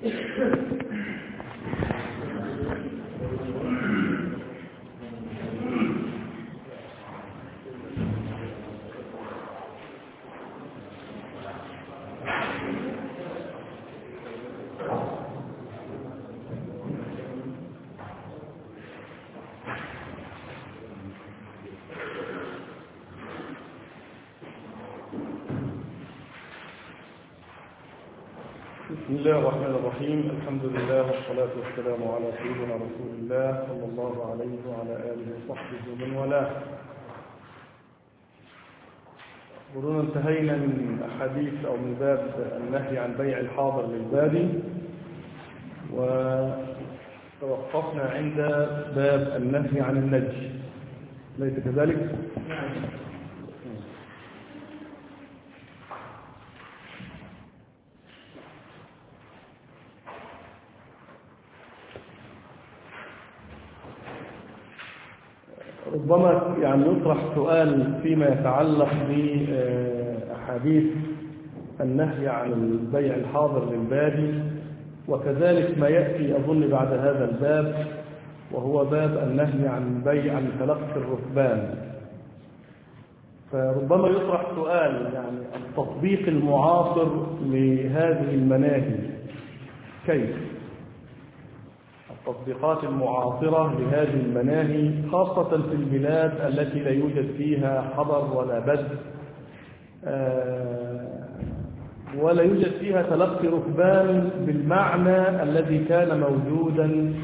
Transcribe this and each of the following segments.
بسم الله الرحمن الرحيم الحمد لله والصلاة والسلام على سيدنا رسول الله صلى الله عليه وعلى آله وصحبه ومن والاه قلنا انتهينا من أحاديث أو من باب النهي عن بيع الحاضر للبادي وتوقفنا عند باب النهي عن النجش ليس كذلك؟ ربما يعني يطرح سؤال فيما يتعلق بأحاديث النهي عن البيع الحاضر للبادي وكذلك ما يأتي أظن بعد هذا الباب وهو باب النهي عن بيع عن تلقي الركبان فربما يطرح سؤال يعني التطبيق المعاصر لهذه المناهي كيف التطبيقات المعاصرة لهذه المناهي خاصة في البلاد التي لا يوجد فيها حضر ولا بد ولا يوجد فيها تلقي ركبان بالمعنى الذي كان موجودا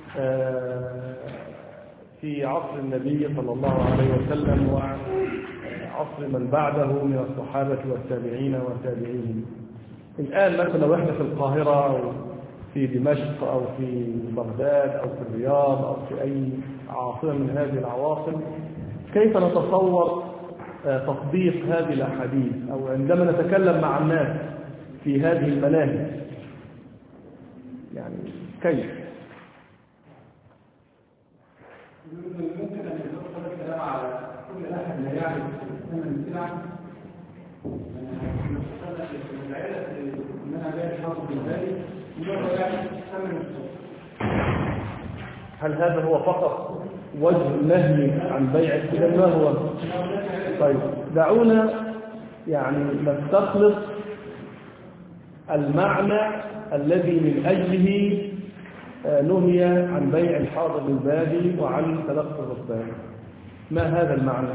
في عصر النبي صلى الله عليه وسلم وعصر من بعده من الصحابة والتابعين والتابعين الآن مثلا لو احنا في القاهرة أو في دمشق أو في بغداد أو في الرياض أو في أي عاصمة من هذه العواصم كيف نتصور تطبيق هذه الأحاديث أو عندما نتكلم مع الناس في هذه المناهج يعني كيف ممكن أن يدخل الكلام على كل أحد لا يعرف ثمن السلعة العلة إن أنا بيع الحاضر بالبالي هل هذا هو فقط وجه النهي عن بيع السلم ما هو طيب دعونا يعني نستخلص المعنى الذي من أجله نهي عن بيع الحاضر للبادي وعن تلقي الركبان ما هذا المعنى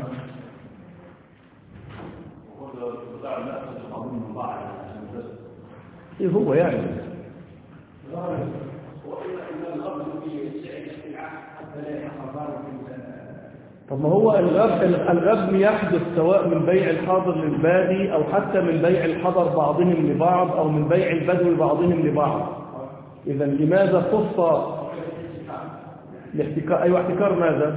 ايه هو يعني طب ما هو الغب الغبن يحدث سواء من بيع الحاضر للبادي او حتى من بيع الحضر بعضهم لبعض او من بيع البدو بعضهم لبعض اذا لماذا خص الاحتكار ايوه احتكار ماذا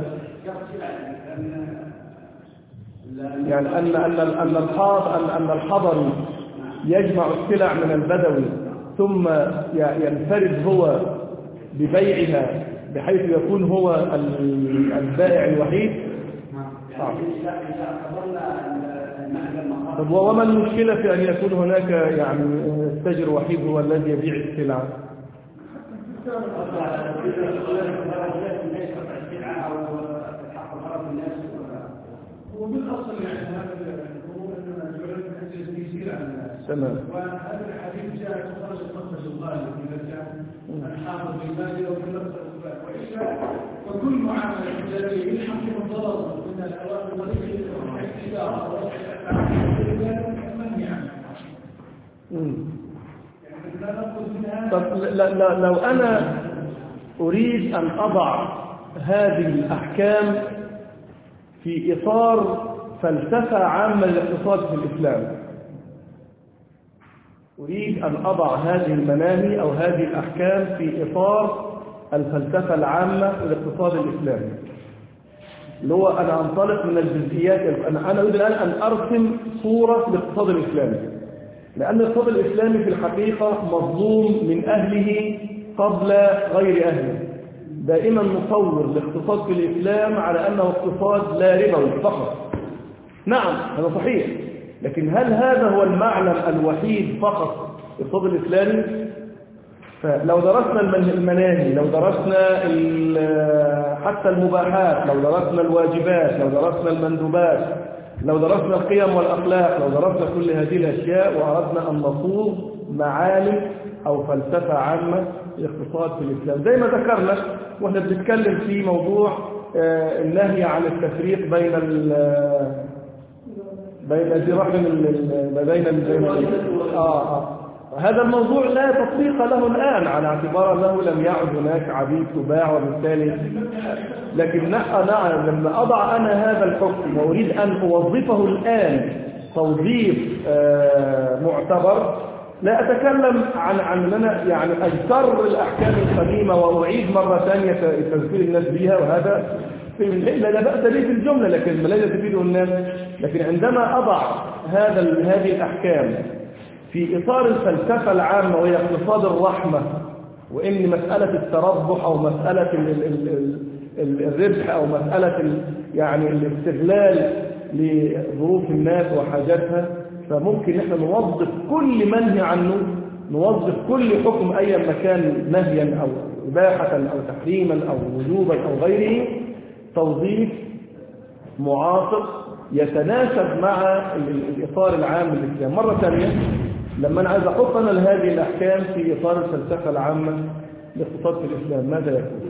يعني ان ان ان الحاضر ان ان الحضر يجمع السلع من البدوي ثم ينفرد هو ببيعها بحيث يكون هو البائع الوحيد طب وما المشكلة في أن يكون هناك يعني تاجر وحيد هو الذي يبيع السلع هو بالاصل يعني هذا الامور اننا جعلنا نحجز يسير على الناس تمام وهذا الحديث جاء خرج المخرج الغالب اذا كان الحافظ في المال او في لفظ والا وكل معامله تجاريه يلحق من ضرر من الاوامر الطريق التجاره منهي عنه يعني لا نقول منها طب لا لا لو أنا أريد أن أضع هذه الأحكام في إطار فلسفة عامة للاقتصاد في الإسلام أريد أن أضع هذه المناهي أو هذه الأحكام في إطار الفلسفة العامة للاقتصاد الإسلامي اللي هو أنا أنطلق من الجزئيات أنا أنا أريد الآن أن أرسم صورة للاقتصاد الإسلامي لأن الاقتصاد الإسلامي في الحقيقة مظلوم من أهله قبل غير أهله دائما نصور الاقتصاد في الإسلام على أنه اقتصاد لا ربوي فقط نعم هذا صحيح لكن هل هذا هو المعلم الوحيد فقط الاقتصاد الإسلامي فلو درسنا المن- المناهي لو درسنا ال- حتى المباحات لو درسنا الواجبات لو درسنا المندوبات لو درسنا القيم والأخلاق لو درسنا كل هذه الأشياء وأردنا أن نصوغ معالم أو فلسفة عامة الاقتصاد في الإسلام زي ما ذكرنا وإحنا بنتكلم في موضوع آه، النهي عن التفريق بين ال- بين ذي رحم ال- ال- بين ال- بين ال- آه آه هذا الموضوع لا تطبيق له الآن على اعتبار أنه لم يعد هناك عبيد تباع وبالتالي لكن نحن نعم لما أضع أنا هذا الحكم وأريد أن أوظفه الآن توظيف آه، معتبر لا أتكلم عن عن أن أنا يعني أجتر الأحكام القديمة وأعيد مرة ثانية تذكير الناس بها وهذا في لا لا بأس به في الجملة لكن ما لا يستفيده الناس لكن عندما أضع هذا ال- هذه الأحكام في إطار الفلسفة العامة وهي اقتصاد الرحمة وإن مسألة التربح أو مسألة ال ال ال ال الربح أو مسألة ال يعني الاستغلال لظروف الناس وحاجاتها فممكن احنا نوظف كل منهي عنه نوظف كل حكم أي مكان نهيا أو إباحة أو تحريما أو وجوبا أو غيره توظيف معاصر يتناسب مع ال- ال- الإطار العام للإسلام مرة ثانية لما أنا عايز أحط أنا هذه الأحكام في إطار الفلسفة العامة لاقتصاد في الإسلام ماذا يكون؟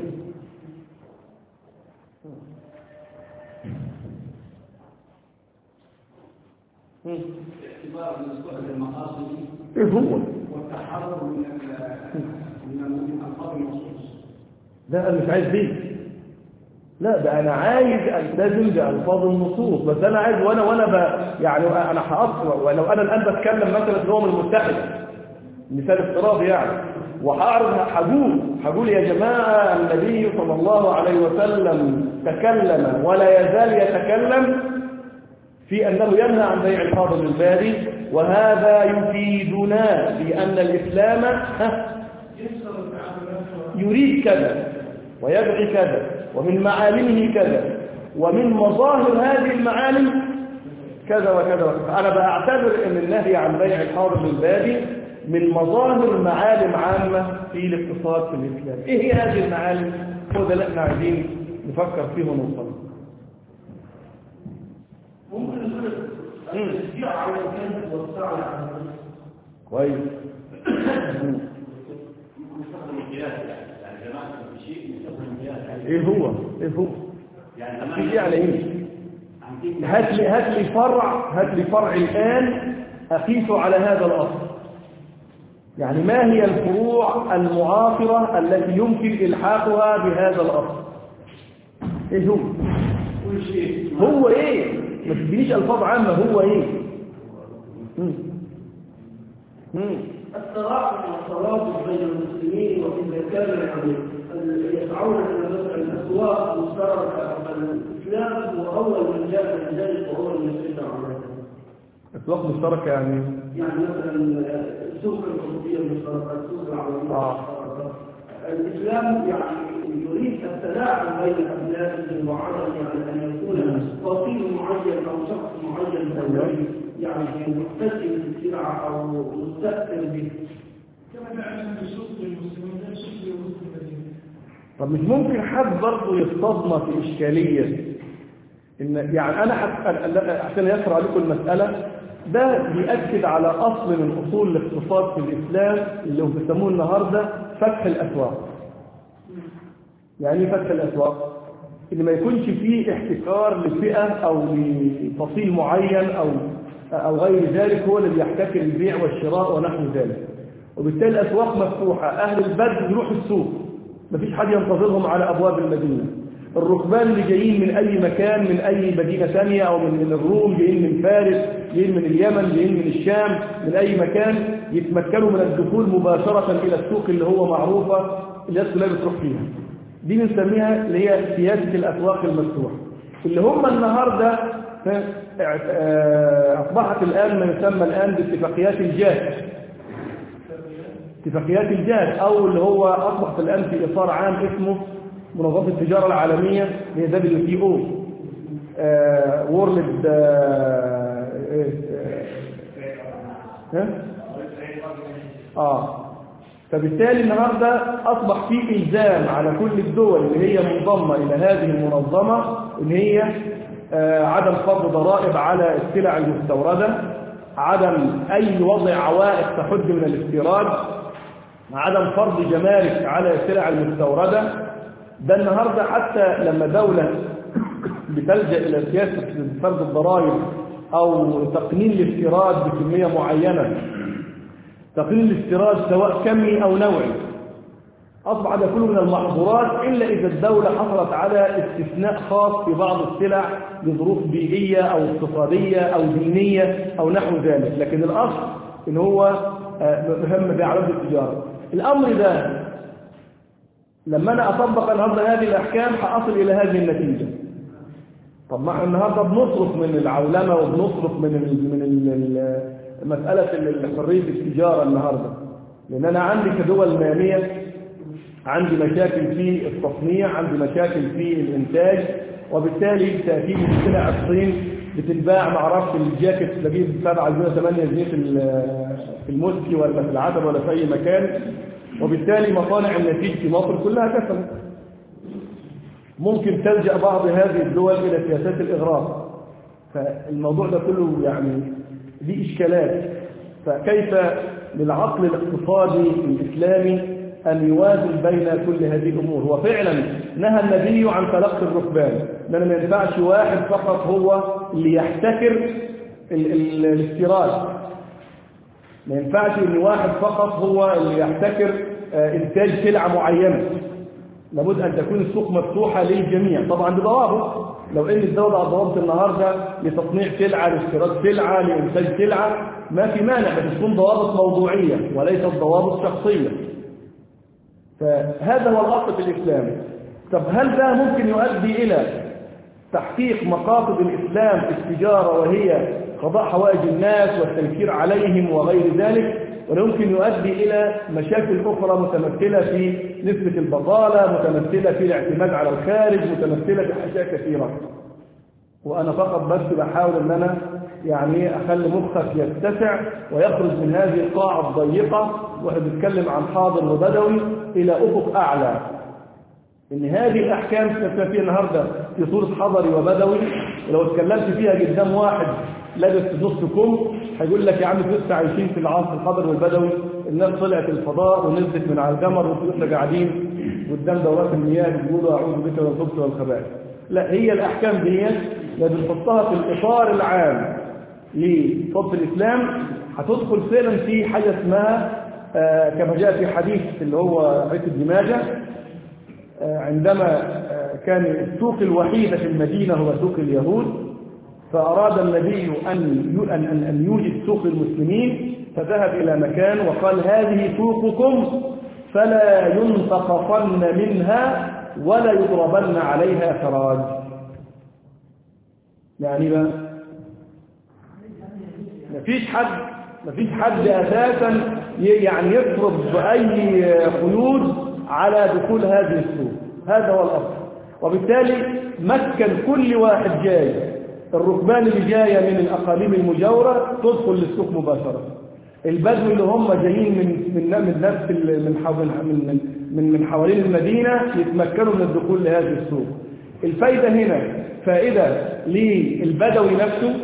مم. اعتبار الاسبوع المقاصد إيه هو؟ والتحرر من ال- من من الفاظ النصوص لا أنا مش عايز دي لا ده أنا عايز ألتزم بألفاظ النصوص بس أنا عايز وأنا وأنا ب... يعني أنا هقص ولو أنا الآن بتكلم مثلا في الأمم المتحدة مثال افتراضي يعني وهعرض هقول هقول يا جماعة النبي صلى الله عليه وسلم تكلم ولا يزال يتكلم في أنه ينهى عن بيع الحاضر للبادي وهذا يفيدنا بأن الإسلام ها يسر التعاملات يريد كذا ويبغي كذا ومن معالمه كذا ومن مظاهر هذه المعالم كذا وكذا وكذا أنا بعتبر أن النهي عن بيع الحاضر للبادي من مظاهر معالم عامة في الاقتصاد في الإسلام إيه هي هذه المعالم؟ هو ده اللي احنا عايزين نفكر فيه ونوصل ممكن نقول مم. التشجيع على الكذب والسعي على الرزق كويس نستخدم القياس يعني يعني جماعة في شيء نستخدم القياس يعني إيه هو؟ إيه هو؟ يعني في يعني إيه؟ عندنا هات لي هات لي فرع هات لي فرع الآن أقيسه على هذا الأصل يعني ما هي الفروع المعاصرة التي يمكن إلحاقها بهذا الأصل إيه هو كل شيء هو إيه ما تدينيش ألفاظ عامة هو إيه مم. مم. التراحم والتواصل بين المسلمين وفي المكان العظيم يسعون الى الاسواق المشتركه الاسلام هو اول من جاء من ذلك وهو المسلم عليه إطلاق مشترك يعني يعني مثلا السوق القطبيه المشتركه السوق العربيه آه. المشتركة. الاسلام يعني يريد التلاعب بين ابنائه وعدم يعني ان يكون فصيل معين او شخص معين أيوة. يعني مستسلم بالسلعه او مستاثر به كما نعلم في سوق المسلمين لا سوق المسلمين طب مش ممكن حد برضه يصطدم في إشكالية إن يعني أنا حت- أنا- أنا- عشان يسر عليكم المسألة ده بيأكد على أصل من أصول الاقتصاد في الإسلام اللي هم بيسموه النهاردة فتح الأسواق يعني ايه فتح الأسواق إن ما يكونش فيه احتكار لفئة أو لفصيل معين أو أو غير ذلك هو اللي بيحتكر البيع والشراء ونحو ذلك وبالتالي الأسواق مفتوحة أهل البلد يروحوا السوق مفيش حد ينتظرهم على أبواب المدينة الركبان اللي جايين من أي مكان من أي مدينة ثانية أو من من الروم جايين من فارس جايين من اليمن جايين من الشام من أي مكان يتمكنوا من الدخول مباشرة إلى السوق اللي هو معروفة الناس كلها بتروح فيها دي بنسميها اللي هي سياسة الأسواق المفتوحة اللي هم النهاردة ها، آه، أصبحت الآن ما يسمى الآن باتفاقيات الجاه اتفاقيات الجهاد او اللي هو اصبح في الان في اطار عام اسمه منظمه التجاره العالميه اللي هي دبليو تي او وورلد ها اه فبالتالي النهاردة أصبح في إلزام على كل الدول اللي هي منضمة إلى هذه المنظمة إن هي آه، عدم فرض ضرائب على السلع المستوردة عدم أي وضع عوائق تحد من الاستيراد عدم فرض جمارك على السلع المستوردة ده النهاردة حتى لما دولة بتلجأ إلى سياسة فرض الضرائب أو تقنين الاستيراد بكمية معينة تقليل الاستيراد سواء كمي أو نوعي أصبح ده كله من المحظورات إلا إذا الدولة حصلت على استثناء خاص في بعض السلع لظروف بيئية أو اقتصادية أو دينية أو نحو ذلك لكن الأصل إن هو آه، مهم بأعراض التجارة الأمر ده لما أنا أطبق النهارده هذه الأحكام هأصل إلى هذه النتيجة طب ما احنا النهارده بنصرف من العولمة وبنصرف من ال من ال ال مسألة ال- حرية التجارة النهارده لأن أنا عندي كدول نامية عندي مشاكل في التصنيع عندي مشاكل في الإنتاج وبالتالي تأتيني سلع الصين بتتباع ما اعرفش الجاكيت بجيب 7 جنيه 8 جنيه في ال- في المسكي ولا في العتبة ولا في أي مكان وبالتالي مصانع النسيج في مصر كلها كسرت ممكن تلجأ بعض هذه الدول إلى سياسات الإغراق فالموضوع ده كله يعني دي إشكالات فكيف للعقل الاقتصادي الإسلامي أن يوازن بين كل هذه الأمور هو فعلا نهى النبي عن تلقي الركبان لأن ما ينفعش واحد فقط هو اللي يحتكر ال- ال- الاستيراد ما ينفعش ان واحد فقط هو اللي يحتكر آه، انتاج سلعه معينه لابد ان تكون السوق مفتوحه للجميع طبعا بضوابط لو ان الدوله ضوابط النهارده لتصنيع سلعه لاستيراد سلعه لانتاج سلعه ما في مانع بس تكون ضوابط موضوعيه وليست ضوابط شخصيه فهذا هو الاصل في الاسلام طب هل ده ممكن يؤدي الى تحقيق مقاصد الإسلام في التجارة وهي قضاء حوائج الناس والتنكير عليهم وغير ذلك ولا يمكن يؤدي إلى مشاكل أخرى متمثلة في نسبة البطالة متمثلة في الاعتماد على الخارج متمثلة في أشياء كثيرة وأنا فقط بس بحاول أن أنا يعني أخلي مخك يتسع ويخرج من هذه القاعة الضيقة وإحنا بنتكلم عن حاضر وبدوي إلى أفق أعلى ان هذه الاحكام تتكلم فيها النهارده في صوره حضري وبدوي ولو اتكلمت فيها قدام واحد لابس نص كم هيقول لك يا عم انتوا لسه عايشين في العصر الحضري والبدوي الناس طلعت الفضاء ونزلت من على القمر وانتوا لسه قاعدين قدام دورات المياه بيقولوا اعوذ بك من الخبث والخبائث لا هي الاحكام دي لازم نحطها في الاطار العام لفضل الاسلام هتدخل فعلا في حاجه اسمها آه، كما جاء في حديث اللي هو حديث ابن ماجه عندما كان السوق الوحيد في المدينة هو سوق اليهود فأراد النبي أن أن أن أن يوجد سوق المسلمين فذهب إلى مكان وقال هذه سوقكم فلا ينتقصن منها ولا يضربن عليها خراج يعني ما مفيش حد مفيش حد أساسا يعني يفرض أي قيود على دخول هذه السوق هذا هو الأصل وبالتالي مكن كل واحد جاي الركبان اللي جاية من الأقاليم المجاورة تدخل للسوق مباشرة البدو اللي هم جايين من من من نفس ال- من حول من من من حوالين المدينة يتمكنوا من الدخول لهذه السوق الفايدة هنا فائدة للبدوي نفسه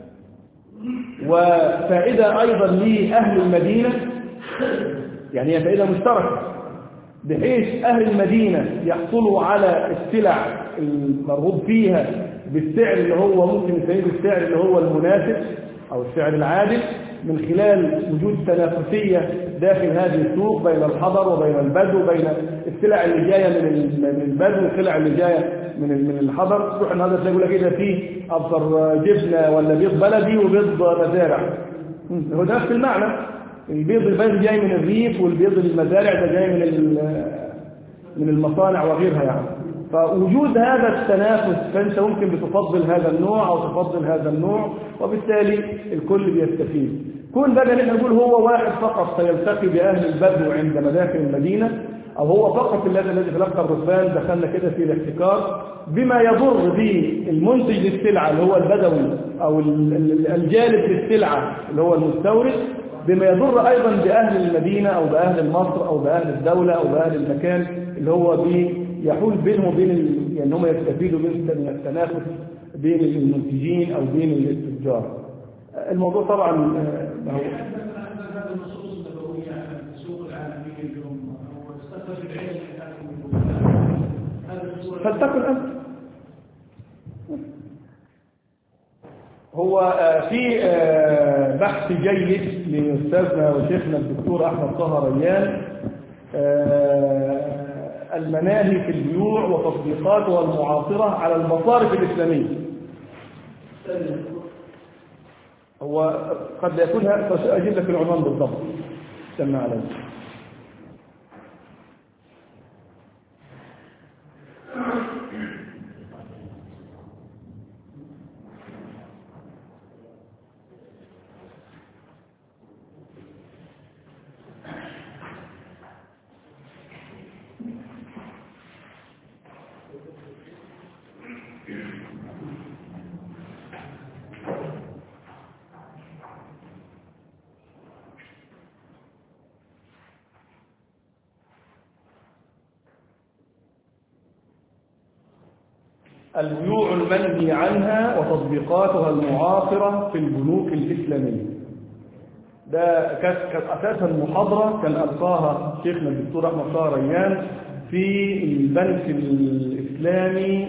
وفائدة أيضا لأهل المدينة يعني هي فائدة مشتركة بحيث أهل المدينة يحصلوا على السلع المرغوب فيها بالسعر اللي هو ممكن يسميه بالسعر اللي هو المناسب أو السعر العادل من خلال وجود تنافسية داخل هذه السوق بين الحضر وبين البدو بين السلع اللي جاية من ال- من البدو والسلع اللي جاية من ال- من الحضر تروح النهارده تلاقي يقول لك كده في أبصر جبنة ولا بيض بلدي وبيض مزارع هو ده نفس المعنى البيض البلدي جاي من الريف والبيض المزارع ده جاي من ال- من المصانع وغيرها يعني فوجود هذا التنافس فانت ممكن بتفضل هذا النوع او تفضل هذا النوع وبالتالي الكل بيستفيد كون بقى نحن نقول هو واحد فقط سيلتقي باهل البدو عند مداخل المدينه او هو فقط الذي الذي تلقى الركبان دخلنا كده في الاحتكار بما يضر بالمنتج للسلعه اللي هو البدوي او ال- ال- الجالب للسلعه اللي هو المستورد بما يضر أيضا بأهل المدينة أو بأهل مصر أو بأهل الدولة أو بأهل المكان اللي هو بيحول بينهم وبين ال... يعني هم يستفيدوا من التنافس بين المنتجين أو بين التجار الموضوع طبعا آه، هو هذا النصوص النبوية عن السوق العالمية اليوم واستخرج العلم من هذا الصورة فلتكن أنت هو آه، في آه، بحث جيد لأستاذنا وشيخنا الدكتور أحمد طه ريان آه، المناهي في البيوع وتطبيقاتها المعاصرة على المصارف الإسلامية هو قد لا يكون هذا أجيب لك العنوان بالضبط استنى عليه البيوع المنهي عنها وتطبيقاتها المعاصرة في البنوك الإسلامية ده كانت كانت أساسا محاضرة كان ألقاها شيخنا الدكتور أحمد طه ريان في البنك الإسلامي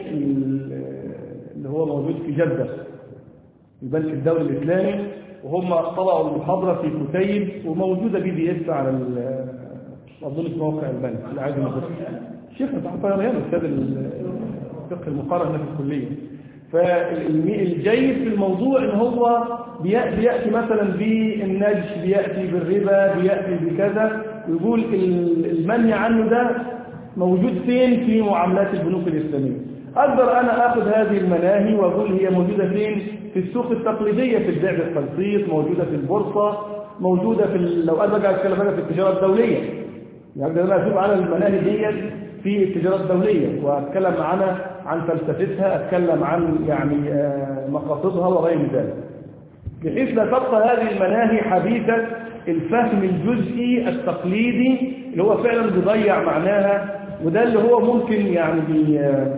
اللي هو موجود في جدة البنك الدولي الإسلامي وهم طبعوا المحاضرة في كتيب وموجودة بي دي اس على ال- أظن في موقع البنك اللي عايز ينزل شيخنا طه طه ريان أستاذ الفقه المقارن هنا في الكلية فالجيد في الموضوع ان هو بيأتي, بيأتي مثلا بالنجش بيأتي بالربا بيأتي بكذا ويقول ال- المنهي عنه ده موجود فين في معاملات البنوك الإسلامية أقدر أنا أخذ هذه المناهي وأقول هي موجودة فين في السوق التقليدية في البيع بالتنسيق موجودة في البورصة موجودة في ال- لو أنا بقى أتكلم أنا في التجارة الدولية يعني أنا أشوف على المناهي دي في التجارة الدولية وأتكلم عنها عن فلسفتها أتكلم عن يعني آه، مقاصدها وغير ذلك بحيث لا تبقى هذه المناهي حديثة الفهم الجزئي التقليدي اللي هو فعلا بيضيع معناها وده اللي هو ممكن يعني بي آه،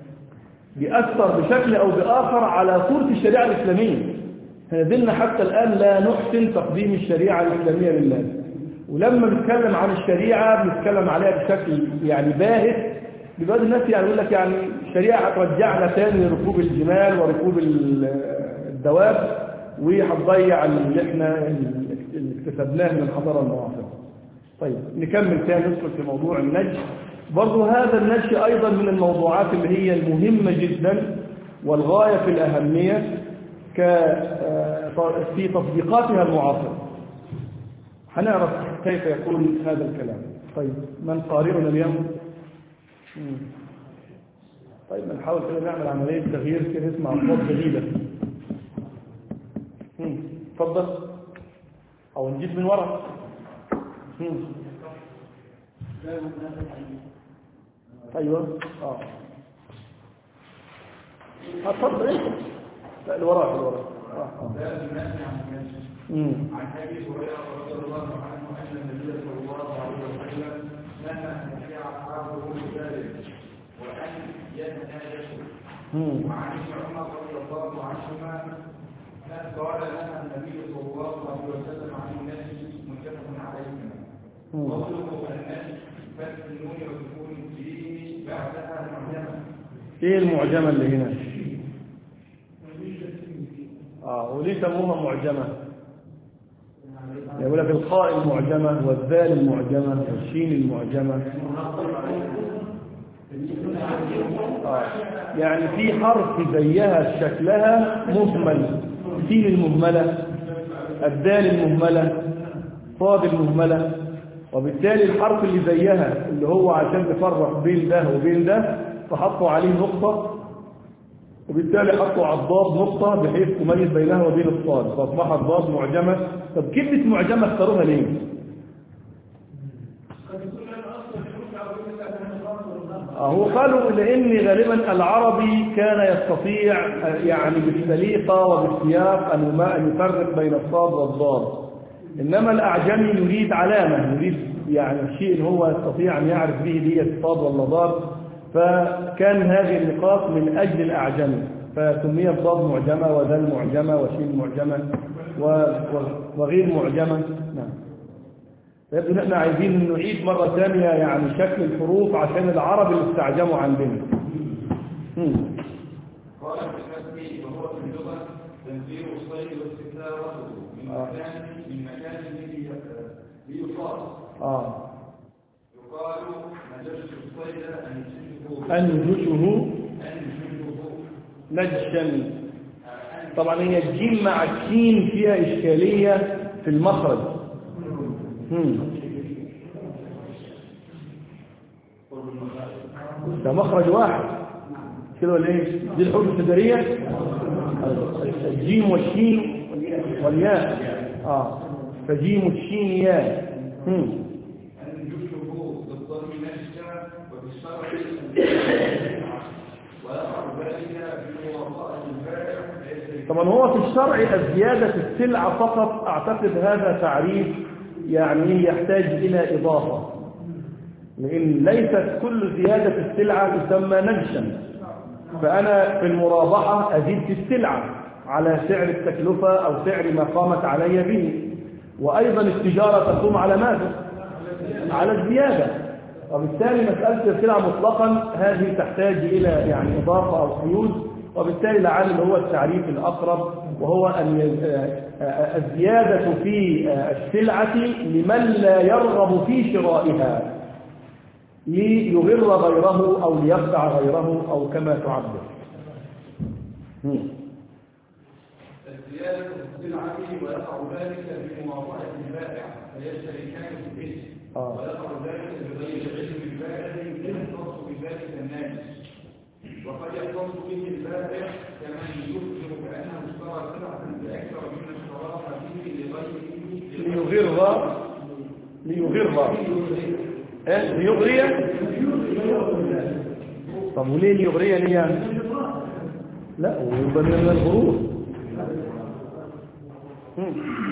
بيأثر بشكل أو بآخر على صورة الشريعة الإسلامية هذلنا حتى الآن لا نحسن تقديم الشريعة الإسلامية للناس ولما بنتكلم عن الشريعة بنتكلم عليها بشكل يعني باهت بيبقى الناس يعني يقول لك يعني الشريعة هترجعنا تاني لركوب الجمال وركوب ال- الدواب وهتضيع اللي احنا اللي اكتسبناه من الحضارة المعاصرة. طيب نكمل تاني ندخل في موضوع النجش برضه هذا النجش أيضا من الموضوعات اللي هي المهمة جدا والغاية في الأهمية ك آه، في تطبيقاتها المعاصرة هنعرف كيف يكون هذا الكلام طيب من قارئنا اليوم مم. طيب نحاول كده نعمل عملية تغيير كده نسمع أصوات جديدة مم. اتفضل أو نجيب من ورا مم. أيوة اه اتفضل انت لا اللي وراك اللي وراك اه اه مم. عن ابي هريره رضي الله عنه ان النبي صلى الله عليه وسلم نهى ان يبيع اصحابه بذلك وان يتناجشوا مم. وعن ابن عمر رضي الله عنهما قال نهى النبي صلى الله عليه وسلم عن الناس متفق عليهما مم. قوله الناس فتح النون وسكون فيه بعدها معجمه ايه المعجمة اللي هنا اه وليه سموها معجمة يقول لك الخاء المعجمة والذال المعجمة والشين المعجمة آه. يعني في حرف زيها شكلها مهمل السين المهملة الدال المهملة صاد المهملة وبالتالي الحرف اللي زيها اللي هو عشان نفرق بين ده وبين ده فحطوا عليه نقطة وبالتالي حطوا على الضاد نقطة بحيث تميز بينها وبين الصاد فأصبحت ضاد معجمة طب كلمة معجمة اختاروها ليه؟ آه، هو قالوا لأن غالبا العربي كان يستطيع آه، يعني بالسليقة وبالسياق أن يما- أن يفرق بين الصاد والضاد إنما الأعجمي يريد علامة يريد يعني شيء هو يستطيع أن يعرف به دي صاد ولا ضاد فكان هذه النقاط من أجل الأعجمي فسمي الضاد معجمة وذل معجمة وشين معجمة و- و- وغير معجمة نعم يبدو ان احنا عايزين نعيد مرة ثانية يعني شكل الحروف عشان العرب اللي استعجموا عندنا مم. قال في الفتح وهو في اللغة تنزيل الصيد واستكثاره من آه. مكان من مكان به ليقال اه يقال نجشت الصيد أنجشه أنجشه أنجشه نجشا طبعا هي الجيم مع الشين فيها إشكالية في المخرج مم. ده مخرج واحد كده ولا ايه دي الحروف التجارية الجيم والشين والياء اه فجيم الشين ياء مم. أنجشه بالضم نجشا وبالشرع ويقع ذلك بموافقة الفاعل ليس طبعا هو في الشرع الزيادة السلعة فقط أعتقد هذا تعريف يعني يحتاج إلى إضافة لأن ليست كل زيادة السلعة تسمى نجشا فأنا في المرابحة أزيد في السلعة على سعر التكلفة أو سعر ما قامت علي به وأيضا التجارة تقوم على ماذا؟ على الزيادة وبالتالي مسألة السلع مطلقا هذه تحتاج إلى يعني إضافة أو قيود وبالتالي لعل هو التعريف الأقرب وهو أن ي- آه، آه، الزيادة في آه، السلعة لمن لا يرغب في شرائها ليغر غيره أو ليخدع غيره أو كما تعبر مم. الزيادة في السلعة ويقع ذلك بموافقة البائع فيشتركان في الاسم آه. ويقع ذلك بغير علم البائع يختص بذلك الناجس وقد يختص به البائع كمن يخبر بأنه اشترى سلعة بأكثر مما اشتراها به لغيره ليغر ليغر إيه؟ ليغري طب وليه ليغري ليه يعني لا ويبقى من الغرور مم.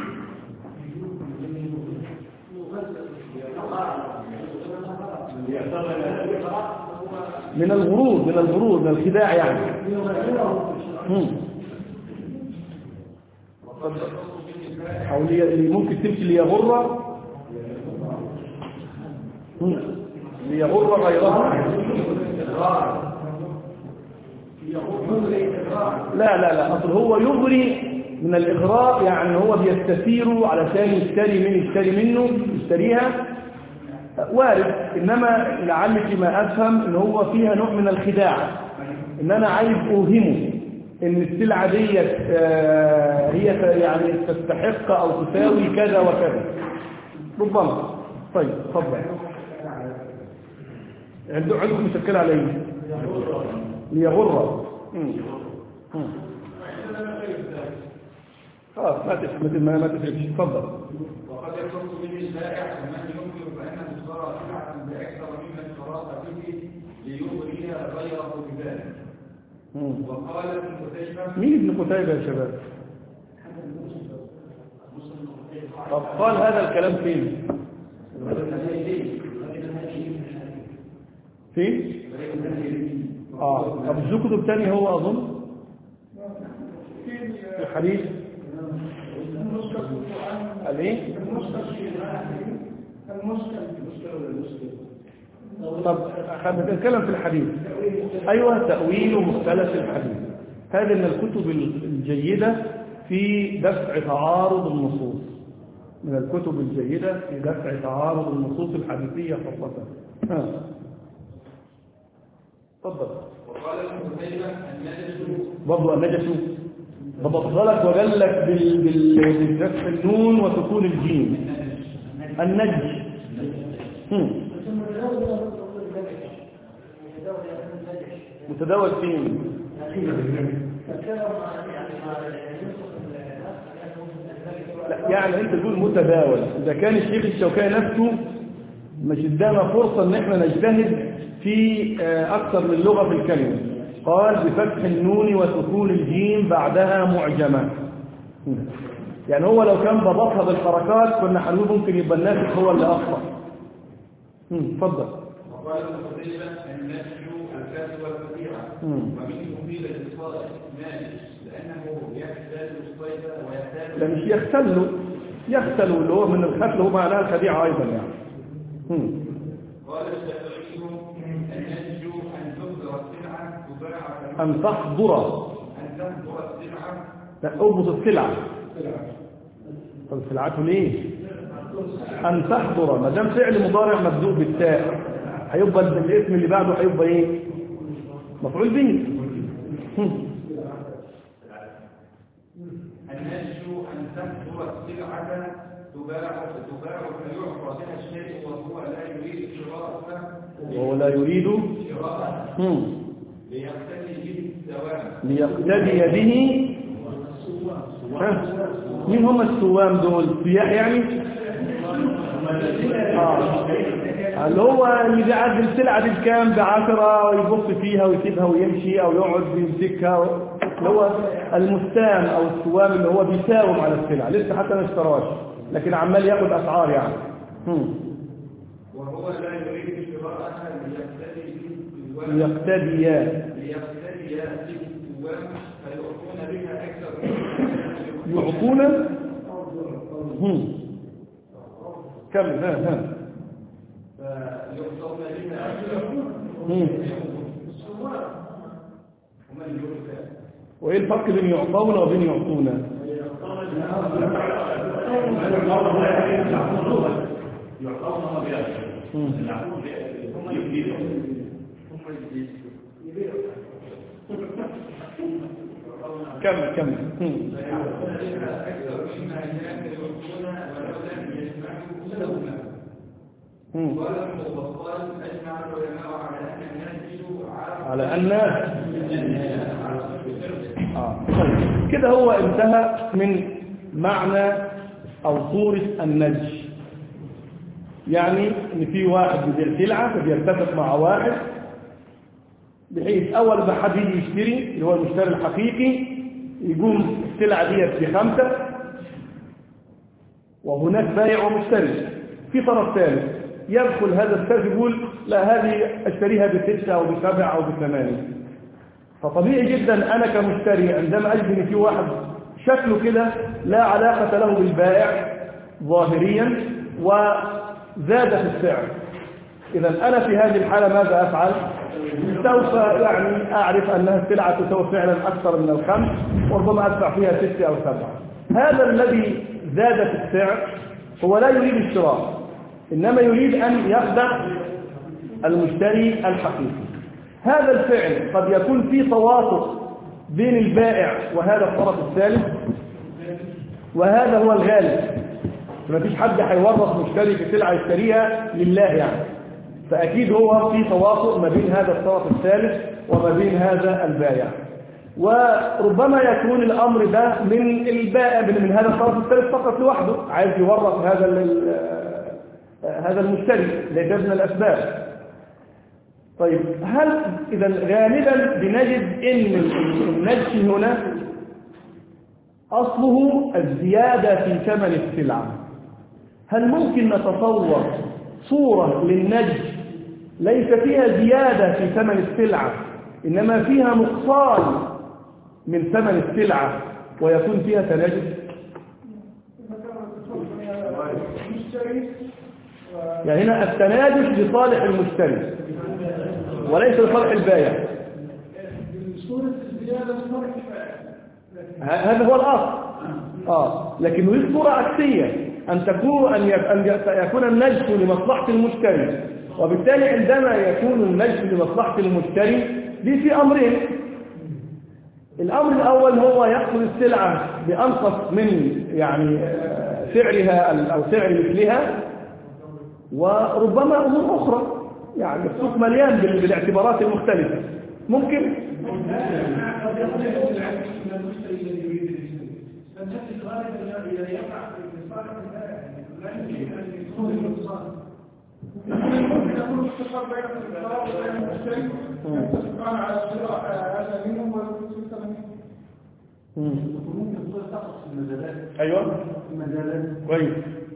من الغرور من الغرور من الخداع يعني مم. أو لي- اللي ممكن تمشي ليغر مم. ليغر غيره لا لا لا أصل هو يغري من الإغراء يعني هو بيستثير علشان يشتري من يشتري منه يشتريها وارد إنما لعل فيما أفهم إن هو فيها نوع من الخداع إن أنا عايز أوهمه إن السلعة ديت آه، هي يعني تستحق أو تساوي كذا وكذا ربما طيب تفضل عنده عندكم مشكلة على ايه ليغر مم. مم. خلاص ما تفرق ما ما تفرقش اتفضل وقد يختص به البائع كمن يخبر بأنه اشترى سلعة بأكثر مما اشتراها به ليغري غيره بذلك مم. وقال ابن قتيبة مين ابن قتيبة يا شباب طب قال هذا الكلام فين فين اه طب شو كتب تاني هو اظن في الحديث قال ايه طب احنا بنتكلم في الحديث ايوه تاويل مختلف الحديث هذا من الكتب الجيده في دفع تعارض النصوص من الكتب الجيده في دفع تعارض النصوص الحديثيه خاصه ها تفضل وقال ابن قتيبة النجس برضو النجس ببطلك وقال لك بال... بال... بفتح النون وسكون الجيم النجش هم. متداول فين لا يعني انت تقول متداول اذا كان الشيخ الشوكاني نفسه مش ادانا فرصه ان احنا نجتهد في آه، اكثر من لغه في الكلمه قال بفتح النون وسكون الجيم بعدها معجمه هم. يعني هو لو كان ضبطها بالحركات كنا هنقول ممكن يبقى الناسخ هو اللي اخطا مم، اتفضل وقال ابن خزيمة النسج الكسب والفتيعة مم. ومنه قيل للصائد ناجس لأنه يحتاج الصيد ويحتاج لا مش يختلوا يختلوا اللي هو من الختل هو معناها الخديعة أيضا يعني مم. قال الشافعي النسج أن تبذر السلعة تباع أن تحضر أن تحضر السلعة لا أضبط السلعة طب سلعته ليه أن تحضر ما دام فعل مضارع مبدوء بالتاء هيبقى الاسم اللي بعده هيبقى ايه مفعول به هم. النسج أن تحضر السلعة تباع تباع فيعطى بها الشيء وهو لا يريد شراءها وهو لا يريد شراءها هم. ليقتدي به الثواب ليقتدي به ها؟ مين هم السوام دول سياح يعني آه. اللي هو اللي بيعد السلعة دي بكام بعشرة ويبص فيها ويسيبها ويمشي أو يقعد يمسكها اللي هو المستام أو السوام اللي هو بيساوم على السلعة لسه حتى ما اشتراش لكن عمال ياخد أسعار يعني هم. وهو لا يريد شراءها ليقتدي به الثواب ليقتدي ليقتدي به الثواب فيعطون بها أكثر يعطون هم. كمل ها ها فيعطون بها أكثر هم. ومن يريد وايه الفرق بين يعطون وبين يعطون مم. كمل كمل مم. أكثر مما كان يعطون ولو لم يجمعوا سوما مم. قال ابن بطال أجمع العلماء على أن الناس عارف على ان آه. طيب. كده هو انتهى من معنى او صورة النج يعني ان في واحد بيبيع سلعة فبيتفق مع واحد بحيث اول ما حد يجي يشتري اللي هو المشتري الحقيقي يقوم السلعة ديت بخمسة وهناك بائع ومشتري في طرف ثالث يدخل هذا السلف يقول لا هذه اشتريها بستة او بسبع او بثمانية فطبيعي جدا انا كمشتري عندما اجد ان في واحد شكله كده لا علاقة له بالبائع ظاهريا وزاد في السعر اذا انا في هذه الحالة ماذا افعل سوف يعني اعرف انها السلعة تسوي فعلا اكثر من الخمس وربما ادفع فيها ستة او سبعة هذا الذي زاد في السعر هو لا يريد الشراء انما يريد ان يخدع المشتري الحقيقي هذا الفعل قد يكون في تواطؤ بين البائع وهذا الطرف الثالث وهذا هو الغالب ما فيش حد هيورط مشتري في سلعة يشتريها لله يعني فأكيد هو في تواطؤ ما بين هذا الطرف الثالث وما بين هذا البائع وربما يكون الأمر ده من البائع من من هذا الطرف الثالث فقط لوحده عايز يورط هذا ال- هذا المشتري ليس من الأسباب طيب هل إذا غالبا بنجد إن النجش هنا أصله الزيادة في ثمن السلعة هل ممكن نتصور صورة للنجش ليس فيها زيادة في ثمن السلعة إنما فيها نقصان من ثمن السلعة ويكون فيها تناجس يعني هنا التناجس لصالح المشتري وليس لصالح البائع صورة الزيادة صورة ه- هذا هو الأصل آه لكن نريد صورة عكسية أن تكون أن يك- أن ي- يكون النجس لمصلحة المشتري وبالتالي عندما يكون النجس لمصلحة المشتري دي في أمرين الأمر الأول هو يأخذ السلعة بأنقص من يعني آه، سعرها ال- أو سعر مثلها وربما أمور أخرى يعني السوق مليان بال- بالاعتبارات المختلفة ممكن قد يكون العكس من المشتري الذي يريد الاشتراك فالنفس غالبا اذا يقع في صالح البائع لا يمكن ان يكون النقصان ممكن يكون اختصار بين الانصار وبين المشتري يتفقان على شراء هذا منهم ويكون ثمنه مم. ممكن تكون تقص في المجالات ايوه في المجالات كويس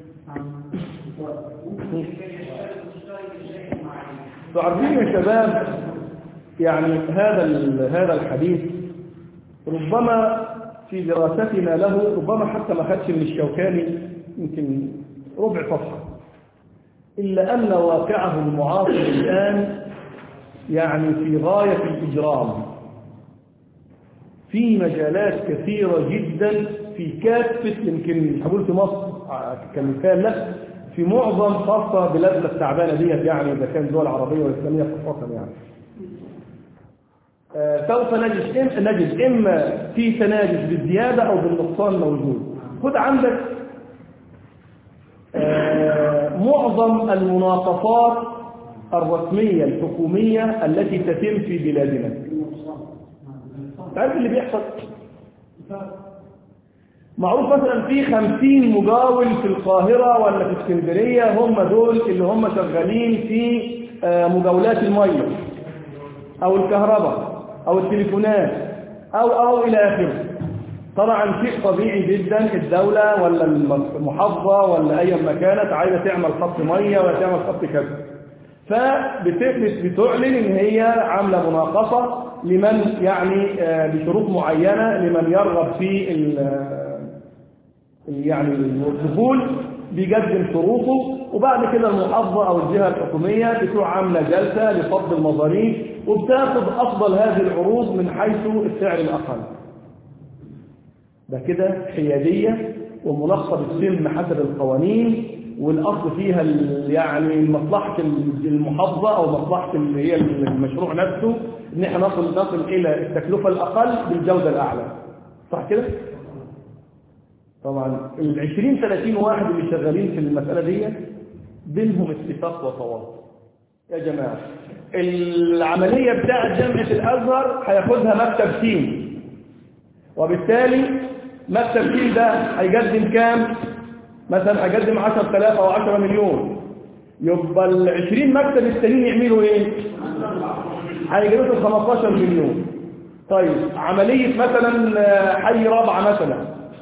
ممكن تشترك بشيء معين انتوا عارفين يا شباب يعني هذا ال- هذا الحديث ربما في دراستنا له ربما حتى ما خدش من الشوكاني يمكن ربع صفحه الا ان واقعه المعاصر الان يعني في غايه الاجرام في مجالات كثيره جدا في كافه يمكن مش هقول في مصر كمثال لا في معظم خاصه بلادنا التعبانه ديت يعني اذا كان دول عربيه واسلاميه خاصه يعني آه، سوف نجد إم نجد إما في تناجس بالزيادة أو بالنقصان موجود خد عندك آه، معظم المناقصات الرسمية الحكومية التي تتم في بلادنا تعرف اللي بيحصل معروف مثلا في خمسين مجاول في القاهرة ولا في اسكندرية هم دول اللي هم شغالين في آه، مجاولات المية أو الكهرباء أو التليفونات أو أو إلى آخره طبعا شيء طبيعي جدا الدولة ولا المحافظة ولا أي ما كانت عايزة تعمل خط مية ولا تعمل خط كذا فبتثبت بتعلن ان هي عامله مناقصه لمن يعني آه، بشروط معينه لمن يرغب في ال- آه، يعني الدخول بيقدم شروطه وبعد كده المحافظه او الجهه الحكوميه بتروح عامله جلسه لفض المظاريف وبتاخد افضل هذه العروض من حيث السعر الاقل. ده كده حياديه وملخص السلم حسب القوانين والاصل فيها ال- يعني مصلحه المحافظه او مصلحه اللي هي المشروع نفسه ان احنا نصل نصل الى التكلفه الاقل بالجوده الاعلى صح كده طبعا ال 20 30 واحد اللي شغالين في المساله دي بينهم اتفاق وتواصل يا جماعه العمليه بتاعه جامعه الازهر هياخدها مكتب تيم وبالتالي مكتب تيم ده هيقدم كام مثلا هيقدم 10000 او 10 مليون يبقى ال 20 مكتب التانيين يعملوا ايه هيجيبوا 15 مليون طيب عمليه مثلا آه، حي رابعه مثلا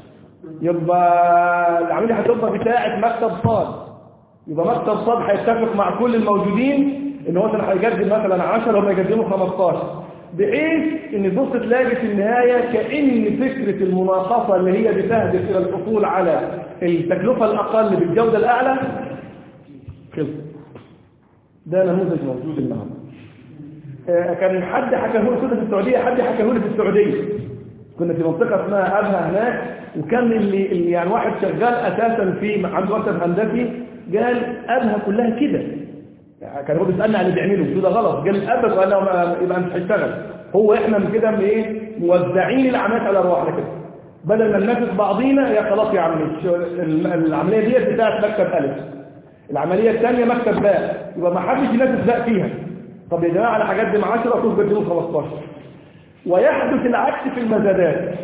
يبقى العمليه هتبقى بتاعه مكتب صاد يبقى مكتب صاد هيتفق مع كل الموجودين ان هو مثلا هيقدم مثلا 10 وهم يقدموا 15 بحيث ان تبص تلاقي في النهايه كان فكره المناقصه اللي هي بتهدف الى الحصول على التكلفه الاقل بالجوده الاعلى خلص ده نموذج موجود النهارده آه، كان حد حكاه لي كنت في السعوديه حد حكاه لي في السعوديه كنا في منطقه اسمها ابها هناك وكان اللي, اللي يعني واحد شغال اساسا في عنده مكتب هندسي قال ابها كلها كده يعني كان هو بيسالني عن اللي بيعمله قلت له ده غلط قال ابدا قال له ما- يبقى مش هيشتغل هو احنا من كده من ايه موزعين العمليات على ارواحنا كده بدل ما ننافس بعضينا يا خلاص يا عم الش- ال- العمليه ديت بتاعت مكتب الف العمليه الثانيه مكتب باء يبقى ما حدش ينافس باء فيها طب يا جماعه انا هقدم 10 وتروح تقدموا 15 ويحدث العكس في المزادات